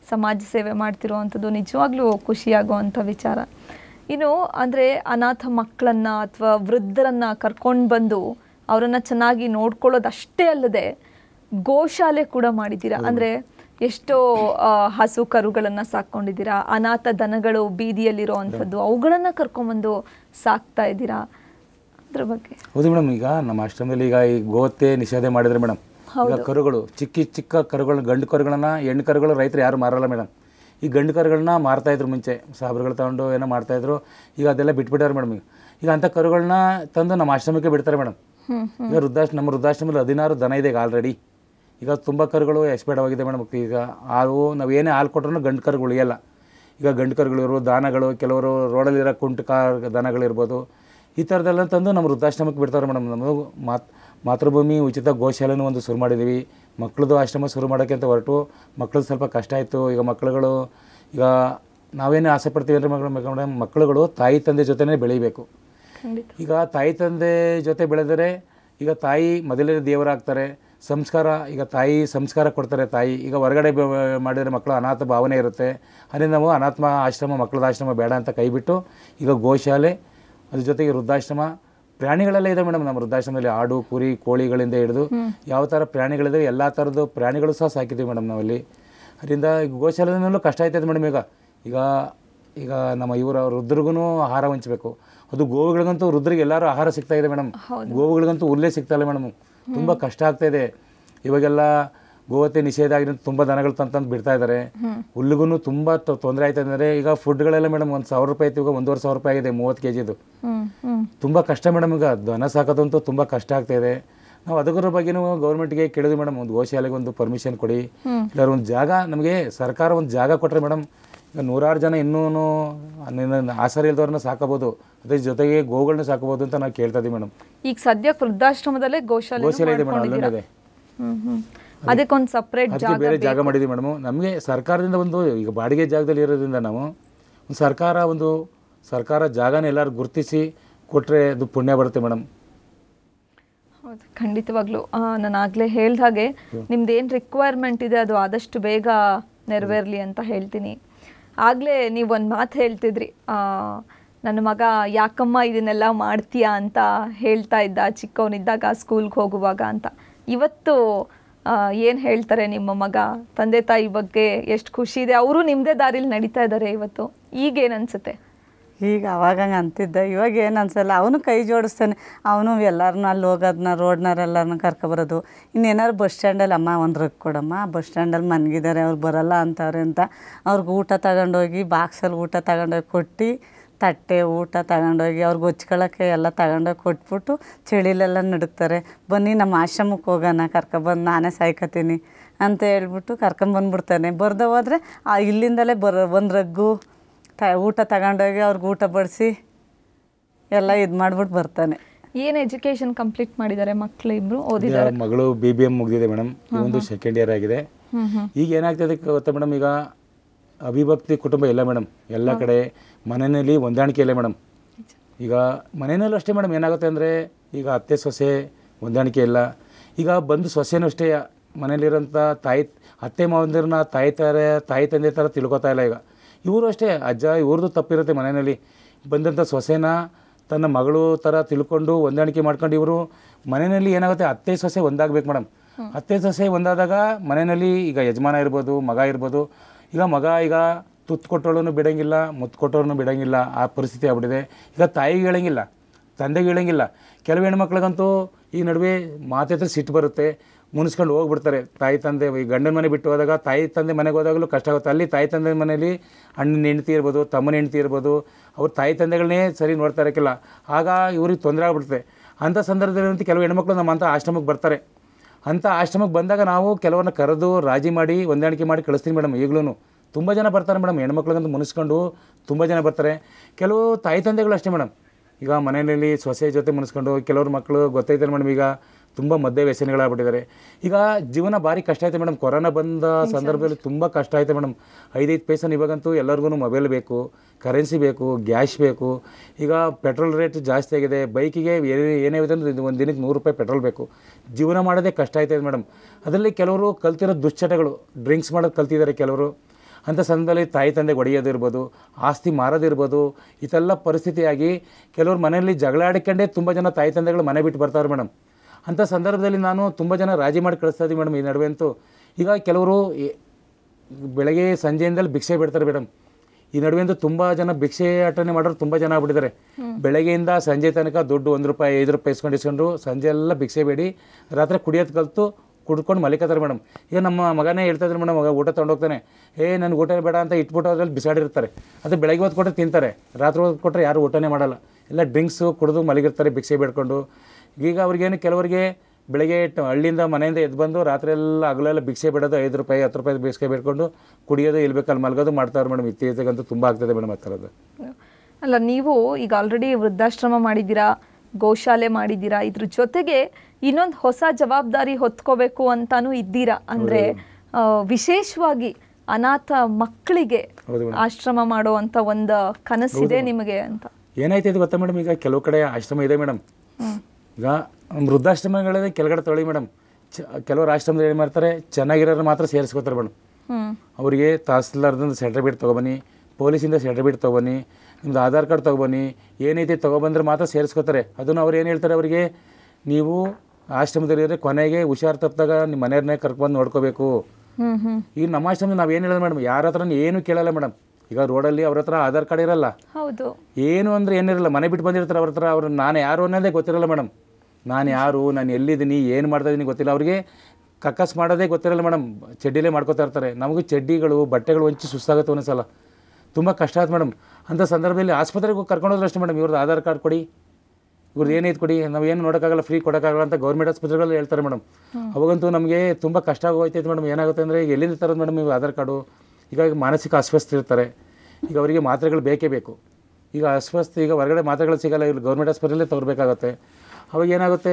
ಸಮಾಜ ಸೇವೆ ಮಾಡ್ತಿರೋವಂಥದ್ದು ನಿಜವಾಗ್ಲೂ ಖುಷಿಯಾಗುವಂಥ ವಿಚಾರ ಇನ್ನು ಅಂದರೆ ಅನಾಥ ಮಕ್ಕಳನ್ನು ಅಥವಾ ವೃದ್ಧರನ್ನು ಕರ್ಕೊಂಡು ಬಂದು ಅವರನ್ನು ಚೆನ್ನಾಗಿ ನೋಡ್ಕೊಳ್ಳೋದು ಅಷ್ಟೇ ಅಲ್ಲದೆ ಗೋಶಾಲೆ ಕೂಡ ಮಾಡಿದ್ದೀರಾ ಅಂದರೆ ಎಷ್ಟೋ ಆ, ಹಸು ಕರುಗಳನ್ನು ಸಾಕೊಂಡಿದ್ದೀರಾ ಅನಾಥ ದನಗಳು ಬೀದಿಯಲ್ಲಿರೋ ಅಂಥದ್ದು ಅವುಗಳನ್ನು ಕರ್ಕೊಂಬಂದು ಸಾಕ್ತಾ ಇದ್ದೀರಾ ಅದ್ರ ಬಗ್ಗೆ ಹೌದು ಮೇಡಮ್ ಈಗ ನಮ್ಮ ಆಶ್ರಮದಲ್ಲಿ ಈಗ ಈ ಗೋಹತ್ಯೆ ನಿಷೇಧ ಮಾಡಿದ್ರೆ ಮೇಡಮ್ ಈಗ ಕರುಗಳು ಚಿಕ್ಕ ಚಿಕ್ಕ ಕರುಗಳು ಗಂಡು ಕರುಗಳನ್ನ ಹೆಣ್ಣು ಕರುಗಳು ರೈತರು ಯಾರು ಮಾರಲ್ಲ ಮೇಡಮ್ ಈ ಗಂಡು ಕರುಗಳನ್ನ ಮಾರ್ತಾ ಇದ್ರು ಮುಂಚೆ ಸಾಬ್ರುಗಳು ತಗೊಂಡು ಏನೋ ಮಾಡ್ತಾ ಇದ್ರು ಈಗ ಅದೆಲ್ಲ ಬಿಟ್ಬಿಟ್ಟಾರೆ ಮೇಡಮ್ ಈಗ ಈಗ ಅಂಥ ಕರುಗಳನ್ನ ತಂದು ನಮ್ಮ ಆಶ್ರಮಕ್ಕೆ ಬಿಡ್ತಾರೆ ಮೇಡಮ್ ಈಗ ವೃದ್ಧಾಶ್ರಮ ನಮ್ಮ ವೃದ್ಧಾಶ್ರಮದಲ್ಲಿ ಹದಿನಾರು ದನ ಇದೆ ಈಗ ಆಲ್ರೆಡಿ ಈಗ ತುಂಬ ಕರುಗಳು ಎಕ್ಸ್ಪೈರ್ಡ್ ಆಗಿದೆ ಮೇಡಮ್ ಈಗ ಅವು ನಾವು ಏನೇ ಹಾಲು ಕೊಟ್ರೂ ಗಂಡು ಕರುಗಳು ಉಳಿಯಲ್ಲ ಈಗ ಗಂಡು ಕರುಗಳಿರು ದಾನಗಳು ಕೆಲವರು ರೋಡಲ್ಲಿರೋ ಕುಂಟಕ ದನಗಳಿರ್ಬೋದು ಈ ಥರದ್ದೆಲ್ಲ ತಂದು ನಮ್ಮ ವೃದ್ಧಾಶ್ರಮಕ್ಕೆ ಬಿಡ್ತಾರೆ ಮೇಡಮ್ ನಮ್ಮದು ಮಾತ್ ಮಾತೃಭೂಮಿ ಉಚಿತ ಗೋಶಾಲೆನೂ ಒಂದು ಶುರು ಮಾಡಿದ್ದೀವಿ ಮಕ್ಕಳದು ಆಶ್ರಮ ಶುರು ಮಾಡೋಕ್ಕೆ ಅಂತ ಹೊರಟು ಮಕ್ಕಳದ್ದು ಸ್ವಲ್ಪ ಕಷ್ಟ ಆಯಿತು ಈಗ ಮಕ್ಕಳುಗಳು ಈಗ ನಾವೇನು ಆಸೆ ಪಡ್ತೀವಿ ಅಂದರೆ ಮಕ್ಕಳು ಮೇಡಮ್ ಮಕ್ಕಳುಗಳು ತಾಯಿ ತಂದೆ ಜೊತೆನೇ ಬೆಳೀಬೇಕು ಖಂಡಿತ ಈಗ ತಾಯಿ ತಂದೆ ಜೊತೆ ಬೆಳೆದರೆ ಈಗ ತಾಯಿ ಮೊದಲೇ ದೇವರಾಗ್ತಾರೆ ಸಂಸ್ಕಾರ ಈಗ ತಾಯಿ ಸಂಸ್ಕಾರ ಕೊಡ್ತಾರೆ ತಾಯಿ ಈಗ ಹೊರಗಡೆ ಬ- ಮಾಡಿದರೆ ಮಕ್ಕಳು ಅನಾಥ ಭಾವನೆ ಇರುತ್ತೆ ಅದರಿಂದ ನಾವು ಅನಾಥ ಆಶ್ರಮ ಮಕ್ಕಳದ ಆಶ್ರಮ ಬೇಡ ಅಂತ ಕೈಬಿಟ್ಟು ಈಗ ಗೋಶಾಲೆ ಅದ್ರ ಜೊತೆಗೆ ವೃದ್ಧಾಶ್ರಮ ಪ್ರಾಣಿಗಳೆಲ್ಲ ಇದೆ ಮೇಡಮ್ ನಮ್ಮ ವೃದ್ಧಾಶ್ರಮದಲ್ಲಿ ಆಡು ಕುರಿ ಕೋಳಿಗಳಿಂದ ಹಿಡಿದು ಯಾವ ಥರ ಪ್ರಾಣಿಗಳಿದೆ ಎಲ್ಲ ಥರದ್ದು ಪ್ರಾಣಿಗಳು ಸಹ ಸಾಕಿದ್ದೀವಿ ಮೇಡಮ್ ನಾವಲ್ಲಿ ಅದರಿಂದ ಈಗ ಗೋಶಾಲೆನಲ್ಲೂ ಕಷ್ಟ ಆಯ್ತದೆ ಮೇಡಮ್ ಈಗ ಈಗ ಈಗ ನಮ್ಮ ಇವರ ರುದ್ರಿಗೂ ಆಹಾರ ಹಂಚಬೇಕು ಅದು ಗೋವುಗಳಿಗಂತೂ ರುದ್ರಿಗೆ ಎಲ್ಲರೂ ಆಹಾರ ಸಿಗ್ತಾ ಇದೆ ಮೇಡಮ್ ಗೋವುಗಳಿಗಂತೂ ಹುಲ್ಲೇ ಸಿಗ್ತಾ ಇಲ್ಲ ಮೇಡಮ್ ತುಂಬ ಕಷ್ಟ ಆಗ್ತಾ ಇದೆ ಇವಾಗೆಲ್ಲ ಗೋಹತ್ಯೆ ನಿಷೇಧ ಆಗಿರೋದು ತುಂಬ ದನಗಳು ತಂತಂದು ಬಿಡ್ತಾ ಇದ್ದಾರೆ ಹುಲ್ಲಿಗೂ ತುಂಬ ತೊಂದರೆ ಆಯ್ತಾ ಅಂದರೆ ಈಗ ಫುಡ್ಗಳೆಲ್ಲ ಮೇಡಮ್ ಒಂದು ಸಾವಿರ ರೂಪಾಯಿ ಇತ್ತು ಈಗ ಒಂದೂವರೆ ಸಾವಿರ ರೂಪಾಯಿ ಆಗಿದೆ ಮೂವತ್ತು ಕೆ ಜಿದು ಹ್ಮ್ ಹ್ಮ್ ತುಂಬ ಕಷ್ಟ ಮೇಡಮ್ ಈಗ ದನ ಸಾಕೋದಂತೂ ತುಂಬ ಕಷ್ಟ ಆಗ್ತಾ ಇದೆ ನಾವು ಅದರ ಬಗ್ಗೆನೂ ಗೌರ್ಮೆಂಟ್ಗೆ ಕೇಳಿದ್ವಿ ಮೇಡಮ್ ಒಂದು ಗೋಶಾಲೆಗೆ ಒಂದು ಪರ್ಮಿಷನ್ ಕೊಡಿ ಇಲ್ಲಾರ ಒಂದು ಜಾಗ ನಮಗೆ ಸರ್ಕಾರ ಒಂದು ಜಾಗ ಕೊಟ್ಟರೆ ಮೇಡಮ್ ಈಗ ನೂರಾರು ಜನ ಇನ್ನೂ ಆಸರೆ ಇಲ್ದವ್ರನ್ನ ಸಾಕಬೋದು ಅದ್ರ ಜೊತೆಗೆ ಗೋಗಳನ್ನ ಸಾಕಬೋದು ಅಂತ ನಾವು ಕೇಳ್ತಾ ಇದೀವಿ ಮೇಡಮ್ ಈಗ ಸದ್ಯಕ್ಕೆ ವೃದ್ಧಾಶ್ರಮದಲ್ಲೇ ಗೋಶಾಲೆ ಗೋಶಾಲೆ ಇದೆ ಮೇಡಮ್ ಅಲ್ಲೇ ಇದೆ ಹ್ಮ್ ಹ್ಮ್ ಅದಕ್ಕೊಂದು ಸಪ್ರೇಟ್ ಅದಕ್ಕೆ ಜಾಗ ಬೇರೆ ಜಾಗ ಮಾಡಿದ್ವಿ ಮೇಡಮ್ ನಮಗೆ ಸರ್ಕಾರದಿಂದ ಒಂದು ಈಗ ಬಾಡಿಗೆ ಜಾಗದಲ್ಲಿ ಇರೋದ್ರಿಂದ ನಾವು ಒಂದು ಸರ್ಕಾರ ಒಂದು ಸರ್ಕಾರ ಜಾಗನ ಎಲ್ಲರೂ ಗುರುತಿಸಿ ಕೊಟ್ಟರೆ ಅದು ಪುಣ್ಯ ಬರುತ್ತೆ ಮೇಡಮ್ ಹೌದು ಖಂಡಿತವಾಗ್ಲೂ ಆ, ನಾನು ಆಗಲೇ ಹೇಳ್ದ ಹಾಗೆ ನಿಮ್ದು ಏನು ರಿಕ್ವೈರ್ಮೆಂಟ್ ಇದೆ ಅದು ಆದಷ್ಟು ಬೇಗ ನೆರವೇರಲಿ ಅಂತ ಹೇಳ್ತೀನಿ ಆಗಲೇ ನೀವು ಒಂದು ಮಾತು ಹೇಳ್ತಿದ್ರಿ ಆ, ನನ್ನ ಮಗ ಯಾಕಮ್ಮ ಇದನ್ನೆಲ್ಲ ಮಾಡ್ತೀಯಾ ಅಂತ ಹೇಳ್ತಾ ಇದ್ದ ಚಿಕ್ಕವನಿದ್ದಾಗ ಸ್ಕೂಲ್ಗೆ ಹೋಗುವಾಗ ಅಂತ ಇವತ್ತು ಏನು ಹೇಳ್ತಾರೆ ನಿಮ್ಮ ಮಗ ತಂದೆ ತಾಯಿ ಬಗ್ಗೆ ಎಷ್ಟು ಖುಷಿ ಇದೆ ಅವರು ನಿಮ್ಮದೇ ದಾರಿಲಿ ನಡೀತಾ ಇದ್ದಾರೆ ಇವತ್ತು ಈಗೇನು ಅನ್ಸುತ್ತೆ ಈಗ ಅವಾಗ ಹಂಗೆ ಅಂತಿದ್ದ ಇವಾಗ ಏನು ಅನ್ಸಲ್ಲ ಅವನು ಕೈ ಜೋಡಿಸ್ತಾನೆ ಅವನು ಎಲ್ಲರನ್ನೂ ಅಲ್ಲಿ ಹೋಗೋದನ್ನ ರೋಡ್ನವ್ರೆಲ್ಲರನ್ನ ಕರ್ಕೊಬರೋದು ಇನ್ನೇನಾದ್ರು ಬಸ್ ಸ್ಟ್ಯಾಂಡಲ್ಲಿ ಅಮ್ಮ ಒಂದು ರಗ್ ಕೊಡಮ್ಮ ಬಸ್ ಸ್ಟ್ಯಾಂಡಲ್ಲಿ ಮನ್ಗಿದ್ದಾರೆ ಅವ್ರು ಬರಲ್ಲ ಅಂತವ್ರೆ ಅಂತ ಅವ್ರಿಗೆ ಊಟ ತಗೊಂಡೋಗಿ ಬಾಕ್ಸಲ್ಲಿ ಊಟ ತಗೊಂಡೋಗಿ ಕೊಟ್ಟು ತಟ್ಟೆ ಊಟ ತಗೊಂಡೋಗಿ ಅವ್ರಿಗೆ ಹೊಚ್ಕೊಳ್ಳೋಕ್ಕೆ ಎಲ್ಲ ತಗೊಂಡೋಗಿ ಕೊಟ್ಬಿಟ್ಟು ಚಳಿಲೆಲ್ಲ ನಡುಕ್ತಾರೆ ಬನ್ನಿ ನಮ್ಮ ಆಶ್ರಮಕ್ಕೆ ಹೋಗೋಣ ಕರ್ಕೊಬಂದು ನಾನೇ ಸಾಯ್ಕತೀನಿ ಅಂತ ಹೇಳ್ಬಿಟ್ಟು ಕರ್ಕೊಂಬಂದ್ಬಿಡ್ತಾನೆ ಬರ್ದೆ ಹೋದರೆ ಆ ಇಲ್ಲಿಂದಲೇ ಬರೋ ಒಂದು ರಗ್ಗು ತ ಊಟ ತಗೊಂಡೋಗಿ ಅವ್ರಿಗೆ ಊಟ ಬಡಿಸಿ ಎಲ್ಲ ಇದು ಮಾಡ್ಬಿಟ್ಟು ಬರ್ತಾನೆ ಏನು ಎಜುಕೇಷನ್ ಕಂಪ್ಲೀಟ್ ಮಾಡಿದ್ದಾರೆ ಮಕ್ಕಳು ಇಬ್ಬರು ಈಗ ಓದಿದ್ದಾರೆ ಮಗಳು ಬಿ ಬಿ ಎಮ್ ಮುಗಿದಿದೆ ಮೇಡಮ್ ಒಂದು ಸೆಕೆಂಡ್ ಇಯರ್ ಆಗಿದೆ ಹ್ಮ್ ಹ್ಮ್ ಈಗ ಏನಾಗ್ತದೆ ಗೊತ್ತಾ ಮೇಡಮ್ ಈಗ ಅವಿಭಕ್ತಿ ಕುಟುಂಬ ಇಲ್ಲ ಮೇಡಮ್ ಎಲ್ಲ ಕಡೆ ಮನೆಯಲ್ಲಿ ಹೊಂದಾಣಿಕೆ ಇಲ್ಲ ಮೇಡಮ್ ಈಗ ಮನೆಯಲ್ಲೂ ಅಷ್ಟೇ ಮೇಡಮ್ ಏನಾಗುತ್ತೆ ಅಂದರೆ ಈಗ ಅತ್ತೆ ಸೊಸೆ ಹೊಂದಾಣಿಕೆ ಇಲ್ಲ ಈಗ ಬಂದು ಸೊಸೆನೂ ಅಷ್ಟೇ ಮನೇಲಿರೋಂಥ ತಾಯಿ ಅತ್ತೆ ಮಾವಂದಿರನ್ನ ತಾಯಿ ತರ ತಾಯಿ ತಂದೆ ಥರ ತಿಳ್ಕೊತಾ ಇಲ್ಲ ಈಗ ಇವರು ಅಷ್ಟೇ ಅಜ್ಜ ಇವ್ರದ್ದು ತಪ್ಪಿರುತ್ತೆ ಮನೆಯಲ್ಲಿ ಬಂದಂಥ ಸೊಸೆನ ತನ್ನ ಮಗಳು ಥರ ತಿಳ್ಕೊಂಡು ಹೊಂದಾಣಿಕೆ ಮಾಡ್ಕೊಂಡು ಇವರು ಮನೆಯಲ್ಲಿ ಏನಾಗುತ್ತೆ ಅತ್ತೆ ಸೊಸೆ ಒಂದಾಗಬೇಕು ಮೇಡಮ್ ಅತ್ತೆ ಸೊಸೆ ಒಂದಾದಾಗ ಮನೆಯಲ್ಲಿ ಈಗ ಯಜಮಾನ ಇರ್ಬೋದು ಮಗ ಇರ್ಬೋದು ಈಗ ಮಗ ಈಗ ತುತ್ತು ಕೊಟ್ಟೋಳನ್ನು ಬಿಡಂಗಿಲ್ಲ ಮುತ್ತು ಕೊಟ್ಟೋರನ್ನು ಬಿಡಂಗಿಲ್ಲ ಆ ಪರಿಸ್ಥಿತಿ ಆಗ್ಬಿಟ್ಟಿದೆ ಈಗ ತಾಯಿಗೆ ಹೇಳಂಗಿಲ್ಲ ತಂದೆಗೆ ಹೇಳಂಗಿಲ್ಲ ಕೆಲವು ಹೆಣ್ಮಕ್ಳಿಗಂತೂ ಈ ನಡುವೆ ಮಾತೆತ್ರ ಸಿಟ್ಟು ಬರುತ್ತೆ ಮುನಿಸ್ಕೊಂಡು ಹೋಗ್ಬಿಡ್ತಾರೆ ತಾಯಿ ತಂದೆ ಈ ಗಂಡನ ಮನೆ ಬಿಟ್ಟು ಹೋದಾಗ ತಾಯಿ ತಂದೆ ಮನೆಗೆ ಹೋದಾಗಲೂ ಕಷ್ಟ ಆಗುತ್ತೆ ಅಲ್ಲಿ ತಾಯಿ ತಂದೆ ಮನೆಯಲ್ಲಿ ಅಣ್ಣನ ಹೆಂಡ್ತಿ ಇರ್ಬೋದು ತಮ್ಮನ ಹೆಂಡ್ತಿ ಇರ್ಬೋದು ಅವ್ರ ತಾಯಿ ತಂದೆಗಳನ್ನೇ ಸರಿ ನೋಡ್ತಾ ಇರೋಕ್ಕಿಲ್ಲ ಆಗ ಇವ್ರಿಗೆ ತೊಂದರೆ ಆಗ್ಬಿಡುತ್ತೆ ಅಂಥ ಸಂದರ್ಭದಲ್ಲಿ ಕೆಲವು ಹೆಣ್ಮಕ್ಳು ನಮ್ಮ ಅಂಥ ಆಶ್ರಮಕ್ಕೆ ಬರ್ತಾರೆ ಅಂಥ ಆಶ್ರಮಕ್ಕೆ ಬಂದಾಗ ನಾವು ಕೆಲವ್ರನ್ನ ಕರೆದು ರಾಜಿ ಮಾಡಿ ಹೊಂದಾಣಿಕೆ ಮಾಡಿ ಕಳಿಸ್ತೀನಿ ಮೇಡಮ್ ಈಗಲೂ ತುಂಬ ಜನ ಬರ್ತಾರೆ ಮೇಡಮ್ ಹೆಣ್ಮಕ್ಳಿಗಂತೂ ಮುನಿಸ್ಕೊಂಡು ತುಂಬ ಜನ ಬರ್ತಾರೆ ಕೆಲವು ತಾಯಿ ತಂದೆಗಳು ಅಷ್ಟೇ ಮೇಡಮ್ ಈಗ ಮನೆಯಲ್ಲಿ ಸೊಸೆ ಜೊತೆ ಮುನಿಸ್ಕೊಂಡು ಕೆಲವ್ರ ಮಕ್ಕಳು ಗೊತ್ತೈತೆ ಮೇಡಮ್ ಈಗ ತುಂಬ ಮದ್ಯ ವ್ಯಸನಗಳಾಗ್ಬಿಟ್ಟಿದ್ದಾರೆ ಈಗ ಜೀವನ ಭಾರಿ ಕಷ್ಟ ಆಯ್ತು ಮೇಡಮ್ ಕೊರೋನಾ ಬಂದ ಸಂದರ್ಭದಲ್ಲಿ ತುಂಬ ಕಷ್ಟ ಆಯ್ತು ಮೇಡಮ್ ಐದೈದು ಪೈಸನ್ ಇವಾಗಂತೂ ಎಲ್ಲರಿಗೂ ಮೊಬೈಲ್ ಬೇಕು ಕರೆನ್ಸಿ ಬೇಕು ಗ್ಯಾಸ್ ಬೇಕು ಈಗ ಪೆಟ್ರೋಲ್ ರೇಟ್ ಜಾಸ್ತಿ ಆಗಿದೆ ಬೈಕಿಗೆ ಏನೇ ಏನೇ ಇದೆ ಅಂದ್ರೆ ಇದು ಒಂದು ದಿನಕ್ಕೆ ನೂರು ರೂಪಾಯಿ ಪೆಟ್ರೋಲ್ ಬೇಕು ಜೀವನ ಮಾಡೋದೇ ಕಷ್ಟ ಆಯ್ತದೆ ಮೇಡಮ್ ಅದರಲ್ಲಿ ಕೆಲವರು ಕಲ್ತಿರೋ ದುಶ್ಚಟಗಳು ಡ್ರಿಂಕ್ಸ್ ಮಾಡೋದು ಕಲ್ತಿದ್ದಾರೆ ಕೆಲವರು ಅಂಥ ಸಂದರ್ಭದಲ್ಲಿ ತಾಯಿ ತಂದೆ ಹೊಡೆಯೋದಿರ್ಬೋದು ಆಸ್ತಿ ಮಾರೋದಿರ್ಬೋದು ಇದೆಲ್ಲ ಪರಿಸ್ಥಿತಿಯಾಗಿ ಕೆಲವ್ರು ಮನೆಯಲ್ಲಿ ಜಗಳ ಆಡಿಕೊಂಡೇ ತುಂಬ ಜನ ತಾಯಿ ತಂದೆಗಳು ಮನೆ ಬಿಟ್ಟು ಬರ್ತಾರೆ ಮೇಡಮ್ ಅಂಥ ಸಂದರ್ಭದಲ್ಲಿ ನಾನು ತುಂಬ ಜನ ರಾಜಿ ಮಾಡಿ ಕಳಿಸ್ತಾ ಇದ್ದೀವಿ ಮೇಡಮ್ ಈ ನಡುವೆ ಅಂತೂ ಈಗ ಕೆಲವರು ಎ- ಬೆಳಗ್ಗೆ ಸಂಜೆಯಿಂದಲೇ ಭಿಕ್ಷೆ ಬಿಡ್ತಾರೆ ಮೇಡಮ್ ಈ ನಡುವೆ ಅಂತೂ ತುಂಬ ಜನ ಭಿಕ್ಷೆ ಆಟನೆ ಮಾಡೋರು ತುಂಬ ಜನ ಆಗ್ಬಿಟ್ಟಿದ್ದಾರೆ ಬೆಳಗ್ಗೆಯಿಂದ ಸಂಜೆ ತನಕ ದುಡ್ಡು ಒಂದು ರೂಪಾಯಿ ಐದು ರೂಪಾಯಿ ಇಸ್ಕೊಂಡು ಇಸ್ಕೊಂಡು ಸಂಜೆ ಎಲ್ಲ ಭಿಕ್ಷೆ ಬೇಡಿ ರಾತ್ರಿ ಕುಡಿಯೋದು ಕಲಿತು ಕುಡ್ಕೊಂಡು ಮಲಿಕತ್ತಾರೆ ಮೇಡಮ್ ಈಗ ನಮ್ಮ ಮಗನೇ ಹೇಳ್ತಾ ಇದ್ರು ಮೇಡಮ್ ಮಗ ಊಟ ತೊಗೊಂಡೋಗ್ತಾನೆ ಏ ನನಗೆ ಊಟ ಬೇಡ ಅಂತ ಇಟ್ಬಿಟ್ಟು ಅದ್ರಲ್ಲಿ ಬಿಸಾಡಿರ್ತಾರೆ ಅದು ಬೆಳಗ್ಗೆ ಹೊತ್ತು ಕೊಟ್ಟರೆ ತಿಂತಾರೆ ರಾತ್ರಿ ಹೊತ್ತು ಕೊಟ್ಟರೆ ಯಾರು ಊಟನೇ ಮಾಡಲ್ಲ ಎಲ್ಲ ಡ್ರಿಂಕ್ಸು ಕುಡಿದು ಮಲಗಿರ್ತಾರೆ ಭಿಕ್ಷೆ ಬೇಡ್ಕೊಂಡು ಈಗ ಅವ್ರಿಗೇನು ಕೆಲವರಿಗೆ ಬೆಳಗ್ಗೆ ಟ- ಹಳ್ಳಿಯಿಂದ ಮನೆಯಿಂದ ಎದ್ದು ಬಂದು ರಾತ್ರಿ ಎಲ್ಲ ಹಗಲೆಲ್ಲ ಭಿಕ್ಷೆ ಬಿಡೋದು ಐದು ರೂಪಾಯಿ ಹತ್ತು ರೂಪಾಯಿ ಭಿಕ್ಷೆ ಬೇಡ್ಕೊಂಡು ಕುಡಿಯೋದು ಇಲ್ಲಿ ಬೇಕಲ್ಲಿ ಮಲಗೋದು ಮಾಡ್ತಾರೆ ಮೇಡಮ್ ಇತ್ತೀಚೆಗಂತೂ ತುಂಬ ಆಗ್ತದೆ ಮೇಡಮ್ ಆ ಥರದ್ದು ಅಲ್ಲ ನೀವು ಈಗ ಆಲ್ರೆಡಿ ವೃದ್ಧಾಶ್ರಮ ಮಾಡಿದ್ದೀರಾ ಗೋಶಾಲೆ ಮಾಡಿದ್ದೀರಾ ಇದ್ರ ಜೊತೆಗೆ ಇನ್ನೊಂದು ಹೊಸ ಜವಾಬ್ದಾರಿ ಹೊತ್ಕೋಬೇಕು ಅಂತಾನೂ ಇದ್ದೀರಾ ಅಂದ್ರೆ ಆ, ವಿಶೇಷವಾಗಿ ಅನಾಥ ಮಕ್ಕಳಿಗೆ ಹೌದು ಮೇಡಮ್ ಆಶ್ರಮ ಮಾಡೋ ಅಂತ ಒಂದು ಕನಸಿದೆ ನಿಮಗೆ ಅಂತ ಏನಾಯ್ತೈತೆ ಗೊತ್ತಾ ಮೇಡಮ್ ಈಗ ಕೆಲವು ಕಡೆ ಆಶ್ರಮ ಇದೆ ಮೇಡಮ್ ಈಗ ವೃದ್ಧಾಶ್ರಮಗಳಲ್ಲಿ ಕೆಳಗಡೆ ತೊಳಿ ಮೇಡಮ್ ಚ ಕೆಲವರು ಆಶ್ರಮದಲ್ಲಿ ಏನು ಮಾಡ್ತಾರೆ ಚೆನ್ನಾಗಿರೋರು ಮಾತ್ರ ಸೇರಿಸ್ಕೋತಾರೆ ಮೇಡಮ್ ಹ್ಮ್ ಅವರಿಗೆ ತಹಸೀಲ್ದಾರ್ದಿಂದ ಸರ್ಟಿಫಿಕೇಟ್ ತೊಗೊಬನ್ನಿ ಪೊಲೀಸಿಂದ ಸರ್ಟಿಫಿಕೇಟ್ ತೊಗೊಬನ್ನಿ ನಿಮ್ದು ಆಧಾರ್ ಕಾರ್ಡ್ ತೊಗೊಬನ್ನಿ ಏನೈತಿ ತೊಗೊಬಂದ್ರೆ ಮಾತ್ರ ಸೇರಿಸ್ಕೋತಾರೆ ಅದನ್ನು ಅವ್ರು ಏನು ಹೇಳ್ತಾರೆ ಅವರಿಗೆ ನೀವು ಆಶ್ರಮದಲ್ಲಿದ್ದರೆ ಕೊನೆಗೆ ಹುಷಾರು ತಪ್ಪಿದಾಗ ನಿಮ್ಮ ಮನೆಯವ್ರನ್ನೇ ಕರ್ಕೊಂಡು ನೋಡ್ಕೋಬೇಕು ಹ್ಮ್ ಹ್ಮ್ ಈಗ ನಮ್ಮ ಆಶ್ರಮದಲ್ಲಿ ನಾವು ಏನು ಹೇಳೋದು ಮೇಡಮ್ ಯಾರ ಹತ್ರ ಏನು ಕೇಳಲ್ಲ ಮೇಡಮ್ ಈಗ ರೋಡಲ್ಲಿ ಅವ್ರ ಹತ್ರ ಆಧಾರ್ ಕಾರ್ಡ್ ಇರಲ್ಲ ಹೌದು ಏನು ಅಂದರೆ ಏನಿರಲ್ಲ ಮನೆ ಬಿಟ್ಟು ಬಂದಿರ್ತಾರೆ ಅವ್ರ ಹತ್ರ ಅವ್ರು ನಾನು ಯಾರು ಅನ್ನೋದೇ ಗೊತ್ತಿರಲ್ಲ ಮೇಡಮ್ ನಾನು ಯಾರು ನಾನು ಎಲ್ಲಿದ್ದೀನಿ ಏನು ಮಾಡ್ತಾ ಇದ್ದೀನಿ ಗೊತ್ತಿಲ್ಲ ಅವ್ರಿಗೆ ಕಕ್ಕಸ್ ಮಾಡೋದೇ ಗೊತ್ತಿರಲ್ಲ ಮೇಡಮ್ ಚಡ್ಡಿಲೇ ಮಾಡ್ಕೋತಾ ಇರ್ತಾರೆ ನಮಗೂ ಚಡ್ಡಿಗಳು ಬಟ್ಟೆಗಳು ಹೊಂಚಿ ಸುಸ್ತಾಗುತ್ತೆ ಒಂದೊಂದ್ಸಲ ತುಂಬ ಕಷ್ಟ ಆಯ್ತು ಮೇಡಮ್ ಅಂಥ ಸಂದರ್ಭದಲ್ಲಿ ಆಸ್ಪತ್ರೆಗೆ ಹೋಗಿ ಕರ್ಕೊಂಡೋದ್ರೆ ಅಷ್ಟೇ ಮೇಡಮ್ ಇವ್ರದ್ದು ಆಧಾರ್ ಕಾರ್ಡ್ ಕೊಡಿ ಇವ್ರದ್ದು ಏನೈತೆ ಕೊಡಿ ನಾವು ಏನು ನೋಡೋಕ್ಕಾಗಲ್ಲ ಫ್ರೀ ಕೊಡೋಕ್ಕಾಗಲ್ಲ ಅಂತ ಗೌರ್ಮೆಂಟ್ ಆಸ್ಪತ್ರೆಗಳಲ್ಲಿ ಹೇಳ್ತಾರೆ ಮೇಡಮ್ ಅವಾಗಂತೂ ನಮಗೆ ತುಂಬ ಕಷ್ಟ ಆಗೋಯ್ತೈತೆ ಮೇಡಮ್ ಏನಾಗುತ್ತೆ ಅಂದರೆ ಈಗ ಎಲ್ಲಿಂದ ತರೋದು ಮೇಡಮ್ ಇವು ಆಧಾರ್ ಕಾರ್ಡು ಈಗ ಮಾನಸಿಕ ಅಸ್ವಸ್ಥ ಇರ್ತಾರೆ ಈಗ ಅವರಿಗೆ ಮಾತ್ರೆಗಳು ಬೇಕೇ ಬೇಕು ಈಗ ಅಸ್ವಸ್ಥ ಈಗ ಹೊರಗಡೆ ಮಾತ್ರೆಗಳು ಸಿಗಲ್ಲ ಇಲ್ಲಿ ಗೌರ್ಮೆಂಟ್ ಆಸ್ಪತ್ರೆಯಲ್ಲೇ ತಗೋಬೇಕಾಗತ್ತೆ ಅವಾಗ ಏನಾಗುತ್ತೆ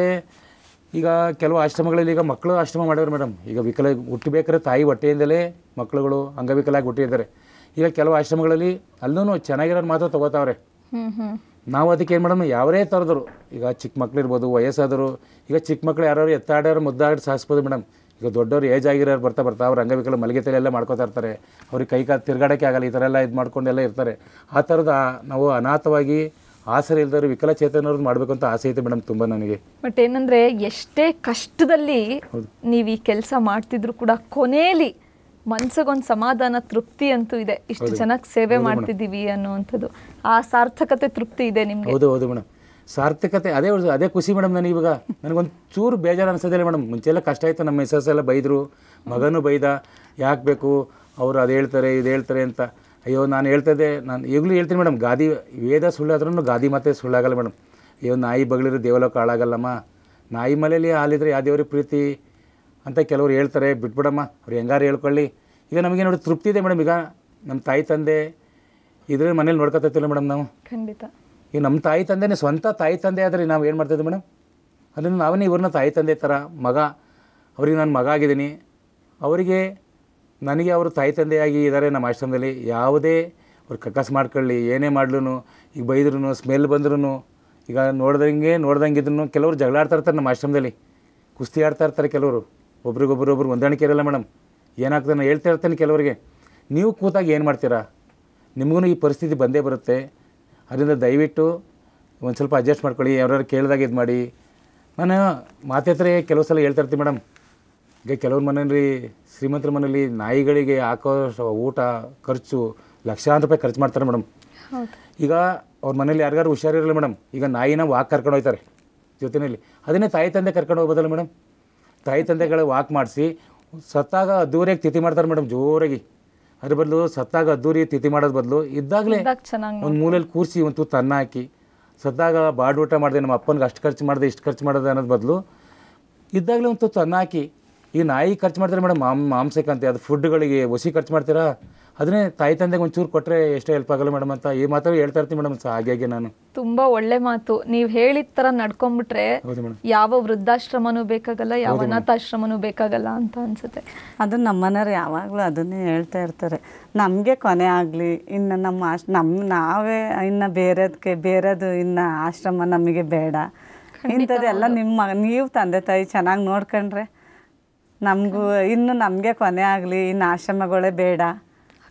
ಈಗ ಕೆಲವು ಆಶ್ರಮಗಳಲ್ಲಿ ಈಗ ಮಕ್ಕಳು ಆಶ್ರಮ ಮಾಡ್ಯಾರ ಮೇಡಮ್ ಈಗ ವಿಕಲ ಹುಟ್ಟಬೇಕಾದ್ರೆ ತಾಯಿ ಹೊಟ್ಟೆಯಿಂದಲೇ ಮಕ್ಕಳುಗಳು ಅಂಗವಿಕಲಾಗಿ ಹುಟ್ಟಿದ್ದಾರೆ ಈಗ ಕೆಲವು ಆಶ್ರಮಗಳಲ್ಲಿ ಅಲ್ಲೂ ಚೆನ್ನಾಗಿರೋರು ಮಾತ್ರ ತಗೋತಾವ್ರೆ ಹ್ಮ್ ಹ್ಮ್ ನಾವು ಅದಕ್ಕೆ ಏನು ಮೇಡಮ್ ಯಾವರೇ ಥರದ್ರು ಈಗ ಚಿಕ್ಕ ಮಕ್ಳು ಇರ್ಬೋದು ವಯಸ್ಸಾದರು ಈಗ ಚಿಕ್ಕ ಮಕ್ಳು ಯಾರು ಎತ್ತಾಡ್ಯಾರು ಮುದ್ದಾಡಿ ಸಾಯಿಸ್ಬೋದು ಮೇಡಮ್ ಈಗ ದೊಡ್ಡವ್ರು ಏಜ್ ಆಗಿರೋರು ಬರ್ತಾ ಬರ್ತಾ ಅವ್ರು ಅಂಗವಿಕಲ ಮಲಗಿತಲೆ ಎಲ್ಲ ಮಾಡ್ಕೋತಾ ಇರ್ತಾರೆ ಅವ್ರಿಗೆ ಕೈ ಕಾಲು ತಿರ್ಗಾಡೋಕ್ಕೆ ಆಗಲ್ಲ ಈ ಥರ ಎಲ್ಲ ಇದು ಮಾಡ್ಕೊಂಡೆಲ್ಲ ಇರ್ತಾರೆ ಆ ಥರದ ಆ- ನಾವು ಅನಾಥವಾಗಿ ಆಸರೆ ಇಲ್ದವರು ವಿಕಲಚೇತನವ್ರದ್ದು ಮಾಡಬೇಕು ಅಂತ ಆಸೆ ಐತೆ ಮೇಡಮ್ ತುಂಬ ನನಗೆ ಬಟ್ ಏನಂದ್ರೆ ಎಷ್ಟೇ ಕಷ್ಟದಲ್ಲಿ ನೀವು ಈ ಕೆಲಸ ಮಾಡ್ತಿದ್ರು ಕೂಡ ಕೊನೆಯಲ್ಲಿ ಮನ್ಸಿಗೊಂದು ಸಮಾಧಾನ ತೃಪ್ತಿ ಅಂತೂ ಇದೆ ಇಷ್ಟು ಜನಕ್ಕೆ ಸೇವೆ ಮಾಡ್ತಿದ್ದೀವಿ ಅನ್ನುವಂಥದ್ದು ಆ ಸಾರ್ಥಕತೆ ತೃಪ್ತಿ ಇದೆ ನಿಮ್ಗೆ ಹೌದು ಹೌದು ಮೇಡಮ್ ಸಾರ್ಥಕತೆ ಅದೇ ಒಂದು- ಅದೇ ಖುಷಿ ಮೇಡಮ್ ನನಗೆ ಇವಾಗ ನನಗೊಂದು ಚೂರು ಬೇಜಾರು ಅನ್ಸೋದಿಲ್ಲ ಮೇಡಮ್ ಮುಂಚೆಲ್ಲ ಕಷ್ಟ ಆಯಿತು ನಮ್ಮ ಮಿಸಸ್ ಎಲ್ಲ ಬೈದರು ಮಗನೂ ಬೈದ ಯಾಕೆ ಬೇಕು ಅವರು ಅದು ಹೇಳ್ತಾರೆ ಇದು ಹೇಳ್ತಾರೆ ಅಂತ ಅಯ್ಯೋ ನಾನು ಹೇಳ್ತಿದ್ದೆ ನಾನು ಈಗಲೂ ಹೇಳ್ತೀನಿ ಮೇಡಮ್ ಗಾದಿ ವೇದ ಸುಳ್ಳಾದ್ರೂ ಗಾದಿ ಮತ್ತೆ ಸುಳ್ಳಾಗಲ್ಲ ಮೇಡಮ್ ಅಯ್ಯೋ ನಾಯಿ ಬಗಳಿರೋ ದೇವಲೋಕ ಹಾಳಾಗಲ್ಲಮ್ಮ ನಾಯಿ ಮನೇಲಿ ಹಾಲಿದ್ರೆ ಯಾವ ದೇವ್ರಿಗೆ ಪ್ರೀತಿ ಅಂತ ಕೆಲವ್ರು ಹೇಳ್ತಾರೆ ಬಿಟ್ಬಿಡಮ್ಮ ಅವ್ರು ಹೆಂಗಾರು ಹೇಳ್ಕೊಳ್ಳಿ ಈಗ ನಮಗೆ ನೋಡಿ ತೃಪ್ತಿ ಇದೆ ಮೇಡಮ್ ಈಗ ನಮ್ಮ ತಾಯಿ ತಂದೆ ಇದ್ರೆ ಮನೇಲಿ ನೋಡ್ಕೊತಿಲ್ಲ ಮೇಡಮ್ ನಾವು ಖಂಡಿತ ಈಗ ನಮ್ಮ ತಾಯಿ ತಂದೆನೇ ಸ್ವಂತ ತಾಯಿ ತಂದೆ ಆದರೆ ನಾವು ಏನು ಮಾಡ್ತಿದ್ವಿ ಮೇಡಮ್ ಅದನ್ನು ನಾವೇ ಇವ್ರನ್ನ ತಾಯಿ ತಂದೆ ಥರ ಮಗ ಅವ್ರಿಗೆ ನಾನು ಮಗ ಆಗಿದ್ದೀನಿ ಅವರಿಗೆ ನನಗೆ ಅವರು ತಾಯಿ ತಂದೆಯಾಗಿ ಇದ್ದಾರೆ ನಮ್ಮ ಆಶ್ರಮದಲ್ಲಿ ಯಾವುದೇ ಅವ್ರು ಕಕ್ಕಸ್ ಮಾಡ್ಕೊಳ್ಳಿ ಏನೇ ಮಾಡ್ಲೂ ಈಗ ಬೈದ್ರೂ ಸ್ಮೆಲ್ ಬಂದ್ರೂ ಈಗ ನೋಡ್ದಂಗೆ ನೋಡ್ದಂಗಿದ್ರು ಕೆಲವರು ಜಗಳ ಆಡ್ತಾ ಇರ್ತಾರೆ ನಮ್ಮ ಆಶ್ರಮದಲ್ಲಿ ಕುಸ್ತಿ ಆಡ್ತಾ ಇರ್ತಾರೆ ಕೆಲವರು ಒಬ್ರಿಗೊಬ್ರು ಒಬ್ರು ಹೊಂದಾಣಿಕೆ ಇರಲ್ಲ ಮೇಡಮ್ ಏನಾಗ್ತದೆ ನಾನು ಹೇಳ್ತಾ ಇರ್ತೇನೆ ಕೆಲವರಿಗೆ ನೀವು ಕೂತಾಗ ಏನು ಮಾಡ್ತೀರಾ ನಿಮಗೂ ಈ ಪರಿಸ್ಥಿತಿ ಬಂದೇ ಬರುತ್ತೆ ಅದರಿಂದ ದಯವಿಟ್ಟು ಒಂದು ಸ್ವಲ್ಪ ಅಡ್ಜಸ್ಟ್ ಮಾಡ್ಕೊಳ್ಳಿ ಯಾರು ಕೇಳಿದಾಗ ಇದು ಮಾಡಿ ನಾನು ಮಾತೆತ್ರ ಕೆಲವು ಸಲ ಹೇಳ್ತಾ ಇರ್ತೀನಿ ಮೇಡಮ್ ಈಗ ಕೆಲವ್ರ ಮನೆಯಲ್ಲಿ ಶ್ರೀಮಂತರ ಮನೇಲಿ ನಾಯಿಗಳಿಗೆ ಹಾಕೋ ಊಟ ಖರ್ಚು ಲಕ್ಷಾಂತರ ರೂಪಾಯಿ ಖರ್ಚು ಮಾಡ್ತಾರೆ ಮೇಡಮ್ ಹೌದು ಈಗ ಅವ್ರ ಮನೇಲಿ ಯಾರಿಗಾರು ಹುಷಾರಿರಲ್ಲ ಮೇಡಮ್ ಈಗ ನಾಯಿನ ವಾಕ್ ಕರ್ಕೊಂಡು ಹೋಗ್ತಾರೆ ಜೊತೆಯಲ್ಲಿ ಅದನ್ನೇ ತಾಯಿ ತಂದೆ ಕರ್ಕೊಂಡು ಹೋಗ್ಬೋದಲ್ಲ ಮೇಡಮ್ ತಾಯಿ ತಂದೆಗಳ ವಾಕ್ ಮಾಡಿಸಿ ಸತ್ತಾಗ ಅದ್ದೂರಿಯಾಗಿ ತಿಥಿ ಮಾಡ್ತಾರೆ ಮೇಡಮ್ ಜೋರಾಗಿ ಅದ್ರ ಬದಲು ಸತ್ತಾಗ ಅದ್ದೂರಿ ತಿಥಿ ಮಾಡೋದ್ ಬದಲು ಇದ್ದಾಗಲೇ ಇದ್ದಾಗ ಚೆನ್ನಾಗಿ ಒಂದು ಮೂಲೆಯಲ್ಲಿ ಕೂರಿಸಿ ಒಂದು ತುತ್ತು ಅನ್ನ ಹಾಕಿ ಸತ್ತಾಗ ಬಾಡ್ ಊಟ ಮಾಡಿದೆ ನಮ್ಮ ಅಪ್ಪನಿಗೆ ಅಷ್ಟು ಖರ್ಚು ಮಾಡಿದೆ ಇಷ್ಟು ಖರ್ಚು ಮಾಡೋದು ಅನ್ನೋದು ಬದಲು ಇದ್ದಾಗಲೇ ಒಂದು ತುತ್ತು ಅನ್ನ ಹಾಕಿ ಈ ನಾಯಿ ಖರ್ಚು ಮಾಡ್ತಾರೆ ಮೇಡಮ್ ಮಾಮ್ ಮಾಂಸಕ್ಕಂತೆ ಅದು ಫುಡ್ಗಳಿಗೆ ಒಸಿ ಖರ್ಚು ಮಾಡ್ತೀರಾ ಅದನ್ನೇ ತಾಯಿ ತಂದೆಗೆ ಒಂಚೂರು ಕೊಟ್ಟರೆ ಎಷ್ಟೋ ಹೆಲ್ಪ್ ಆಗಲ್ಲ ಮೇಡಮ್ ಅಂತ ಈ ಮಾತ್ರ ಹೇಳ್ತಾ ಇರ್ತೀನಿ ಮೇಡಮ್ ಹಾಗೆ ಹಾಗೆ ನಾನು ತುಂಬಾ ಒಳ್ಳೆ ಮಾತು ನೀವ್ ಹೇಳಿದ ತರ ನಡ್ಕೊಂಡ್ಬಿಟ್ರೆ ಹೌದು ಮೇಡಮ್ ಯಾವ ವೃದ್ಧಾಶ್ರಮನೂ ಬೇಕಾಗಲ್ಲ ಯಾವ ಅನಾಥಾಶ್ರಮನೂ ಬೇಕಾಗಲ್ಲ ಅಂತ ಅನ್ಸುತ್ತೆ ಅದು ನಮ್ಮ ಮನೆಯವ್ರು ಯಾವಾಗಲೂ ಅದನ್ನೇ ಹೇಳ್ತಾ ಇರ್ತಾರೆ ನಮಗೆ ಕೊನೆ ಆಗಲಿ ಇನ್ನು ನಮ್ಮ ಆಶ್ ನಮ್ಮ ನಾವೇ ಇನ್ನು ಬೇರೆದಕ್ಕೆ ಬೇರೆದು ಇನ್ನು ಆಶ್ರಮ ನಮಗೆ ಬೇಡ ಇಂಥದ್ದೆಲ್ಲ ನಿಮ್ಮ ನೀವು ತಂದೆ ತಾಯಿ ಚೆನ್ನಾಗಿ ನೋಡ್ಕೊಂಡ್ರೆ ನಮಗೂ ಇನ್ನು ನಮಗೆ ಕೊನೆ ಆಗಲಿ ಇನ್ನು ಆಶ್ರಮಗಳೇ ಬೇಡ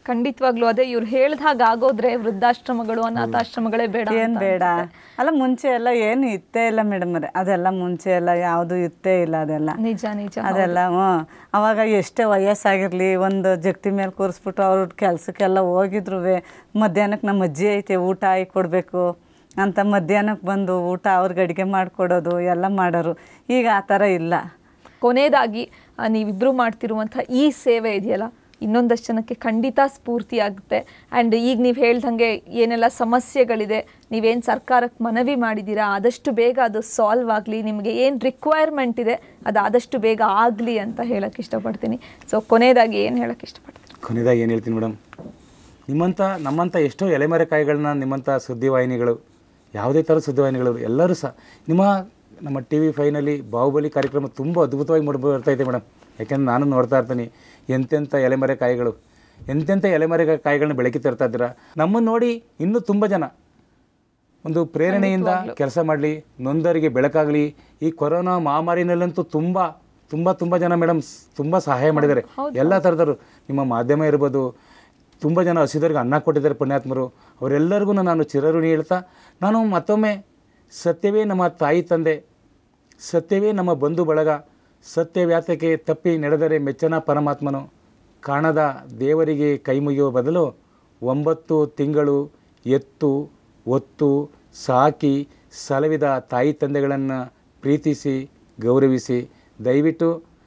ಖಂಡಿತವಾಗ್ಲೂ ಅದೇ ಇವ್ರು ಹೇಳ್ದಾಗ ಆಗೋದ್ರೆ ವೃದ್ಧಾಶ್ರಮಗಳು ಅನಾಥಾಶ್ರಮಗಳೇ ಬೇಡ ಏನು ಅಂತ ಬೇಡ ಅಲ್ಲ ಮುಂಚೆ ಎಲ್ಲ ಏನು ಇತ್ತೇ ಇಲ್ಲ ಮೇಡಮ್ ಅದೆಲ್ಲ ಮುಂಚೆ ಎಲ್ಲ ಯಾವುದು ಇತ್ತೇ ಇಲ್ಲ ಅದೆಲ್ಲ ನಿಜ ನಿಜ ಅದೆಲ್ಲ ಹ್ಞೂ ಅವಾಗ ಎಷ್ಟೇ ವಯಸ್ಸಾಗಿರಲಿ ಒಂದು ಜಗತಿ ಮೇಲೆ ಕೂರಿಸ್ಬಿಟ್ಟು ಅವ್ರ ಕೆಲಸಕ್ಕೆಲ್ಲ ಹೋಗಿದ್ರು ಮಧ್ಯಾಹ್ನಕ್ಕೆ ನಮ್ಮ ಅಜ್ಜಿ ಐತೆ ಊಟ ಆಗಿ ಕೊಡಬೇಕು ಅಂತ ಮಧ್ಯಾಹ್ನಕ್ಕೆ ಬಂದು ಊಟ ಅವ್ರಿಗೆ ಅಡುಗೆ ಮಾಡಿಕೊಡೋದು ಎಲ್ಲ ಮಾಡೋರು ಈಗ ಆ ಥರ ಇಲ್ಲ ಕೊನೆಯದಾಗಿ ಆ, ನೀವಿಬ್ರು ಮಾಡ್ತಿರುವಂಥ ಈ ಸೇವೆ ಇದೆಯಲ್ಲ ಇನ್ನೊಂದಷ್ಟು ಜನಕ್ಕೆ ಖಂಡಿತ ಸ್ಫೂರ್ತಿ ಆಗುತ್ತೆ ಆ್ಯಂಡ್ ಈಗ ನೀವು ಹೇಳ್ದಂಗೆ ಏನೆಲ್ಲ ಸಮಸ್ಯೆಗಳಿದೆ ನೀವೇನು ಸರ್ಕಾರಕ್ಕೆ ಮನವಿ ಮಾಡಿದ್ದೀರಾ ಆದಷ್ಟು ಬೇಗ ಅದು ಸಾಲ್ವ್ ಆಗಲಿ ನಿಮಗೆ ಏನು ರಿಕ್ವೈರ್ಮೆಂಟ್ ಇದೆ ಅದು ಆದಷ್ಟು ಬೇಗ ಆಗಲಿ ಅಂತ ಹೇಳಕ್ಕೆ ಇಷ್ಟಪಡ್ತೀನಿ ಸೊ ಕೊನೆಯದಾಗಿ ಏನು ಹೇಳಕ್ಕೆ ಇಷ್ಟಪಡ್ತೀನಿ ಕೊನೆಯದಾಗಿ ಏನು ಹೇಳ್ತೀನಿ ಮೇಡಮ್ ನಿಮ್ಮಂಥ ನಮ್ಮಂಥ ಎಷ್ಟೋ ಎಲೆಮರೆಕಾಯಿಗಳನ್ನ ನಿಮ್ಮಂಥ ಸುದ್ದಿವಾಹಿನಿಗಳು ಯಾವುದೇ ಥರ ಸುದ್ದಿವಾಹಿನಿಗಳು ಎಲ್ಲರೂ ಸಹ ನಿಮ್ಮ ನಮ್ಮ ಟಿ ವಿ ಫೈನಲ್ಲಿ ಬಾಹುಬಲಿ ಕಾರ್ಯಕ್ರಮ ತುಂಬ ಅದ್ಭುತವಾಗಿ ಮೂಡಿ ಬರ್ತಾ ಇದೆ ಮೇಡಮ್ ಯಾಕೆಂದ್ರೆ ನಾನು ನೋಡ್ತಾ ಇರ್ತೀನಿ ಎಂತೆಂಥ ಎಲೆಮರೆಕಾಯಿಗಳು ಎಂತೆಂಥ ಎಲೆಮರೆಕಾಯಿಗಳನ್ನ ಬೆಳಕಿ ತರ್ತಾ ಇದ್ದೀರಾ ನಮ್ಮನ್ನು ನೋಡಿ ಇನ್ನೂ ತುಂಬ ಜನ ಒಂದು ಪ್ರೇರಣೆಯಿಂದ ಕೆಲಸ ಮಾಡಲಿ ನೊಂದರಿಗೆ ಬೆಳಕಾಗಲಿ ಈ ಕೊರೋನಾ ಮಹಾಮಾರಿನಲ್ಲಂತೂ ತುಂಬ ತುಂಬ ತುಂಬ ಜನ ಮೇಡಮ್ ತುಂಬ ಸಹಾಯ ಮಾಡಿದ್ದಾರೆ ಎಲ್ಲ ಥರದವರು ನಿಮ್ಮ ಮಾಧ್ಯಮ ಇರ್ಬೋದು ತುಂಬ ಜನ ಹಸಿದವ್ರಿಗೆ ಅನ್ನ ಕೊಟ್ಟಿದ್ದಾರೆ ಪುಣ್ಯಾತ್ಮರು ಅವರೆಲ್ಲರಿಗೂ ನಾನು ಚಿರಋಣಿ ಹೇಳ್ತಾ ನಾನು ಮತ್ತೊಮ್ಮೆ ಸತ್ಯವೇ ನಮ್ಮ ತಾಯಿ ತಂದೆ ಸತ್ಯವೇ ನಮ್ಮ ಬಂಧು ಬಳಗ ಸತ್ಯವ್ಯಾತಕ್ಕೆ ತಪ್ಪಿ ನಡೆದರೆ ಮೆಚ್ಚನ ಪರಮಾತ್ಮನು ಕಾಣದ ದೇವರಿಗೆ ಕೈ ಮುಗಿಯುವ ಬದಲು ಒಂಬತ್ತು ತಿಂಗಳು ಎತ್ತು ಒತ್ತು ಸಾಕಿ ಸಲವಿದ ತಾಯಿ ತಂದೆಗಳನ್ನು ಪ್ರೀತಿಸಿ ಗೌರವಿಸಿ ದಯವಿಟ್ಟು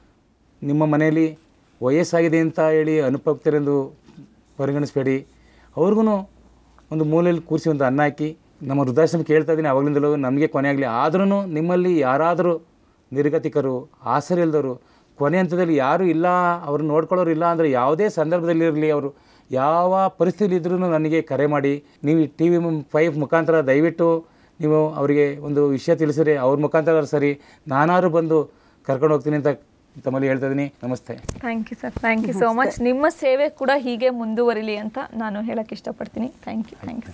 ನಿಮ್ಮ ಮನೆಯಲ್ಲಿ ವಯಸ್ಸಾಗಿದೆ ಅಂತ ಹೇಳಿ ಅನುಪಯುಕ್ತರೆಂದು ಪರಿಗಣಿಸಬೇಡಿ ಅವ್ರಿಗೂ ಒಂದು ಮೂಲೆಯಲ್ಲಿ ಕೂರಿಸಿ ಒಂದು ಅನ್ನ ಹಾಕಿ ನಮ್ಮ ವೃದ್ಧಾಶ್ರಮ ಕೇಳ್ತಾ ಇದ್ದೀನಿ ಅವಾಗಲಿಂದಲೂ ನಮಗೆ ಕೊನೆ ಆಗಲಿ ಆದ್ರೂ ನಿಮ್ಮಲ್ಲಿ ಯಾರಾದರೂ ನಿರ್ಗತಿಕರು ಆಸರೆ ಇಲ್ದವರು ಕೊನೆ ಹಂತದಲ್ಲಿ ಯಾರೂ ಇಲ್ಲ ಅವ್ರು ನೋಡ್ಕೊಳ್ಳೋರು ಇಲ್ಲ ಅಂದರೆ ಯಾವುದೇ ಸಂದರ್ಭದಲ್ಲಿರಲಿ ಅವರು ಯಾವ ಪರಿಸ್ಥಿತಿ ಇದ್ರೂ ನನಗೆ ಕರೆ ಮಾಡಿ ನೀವು ಟಿ ವಿ ಫೈವ್ ಮುಖಾಂತರ ದಯವಿಟ್ಟು ನೀವು ಅವರಿಗೆ ಒಂದು ವಿಷಯ ತಿಳಿಸಿರಿ ಅವ್ರ ಮುಖಾಂತರ ಸರಿ ನಾನಾರು ಬಂದು ಕರ್ಕೊಂಡು ಹೋಗ್ತೀನಿ ಅಂತ ತಮ್ಮಲ್ಲಿ ಹೇಳ್ತಾ ಇದ್ದೀನಿ ನಮಸ್ತೆ thank you sir thank you so much ನಿಮ್ಮ ಸೇವೆ ಕೂಡ ಹೀಗೆ ಮುಂದುವರಿಲಿ ಅಂತ ನಾನು ಹೇಳಕ್ಕೆ ಇಷ್ಟಪಡ್ತೀನಿ ಥ್ಯಾಂಕ್ ಯು ಥ್ಯಾಂಕ್ ಯು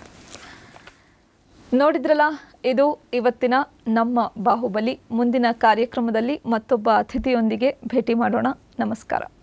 ನೋಡಿದ್ರಲ್ಲ ಇದು ಇವತ್ತಿನ ನಮ್ಮ ಬಾಹುಬಲಿ ಮುಂದಿನ ಕಾರ್ಯಕ್ರಮದಲ್ಲಿ ಮತ್ತೊಬ್ಬ ಅತಿಥಿಯೊಂದಿಗೆ ಭೇಟಿ ಮಾಡೋಣ ನಮಸ್ಕಾರ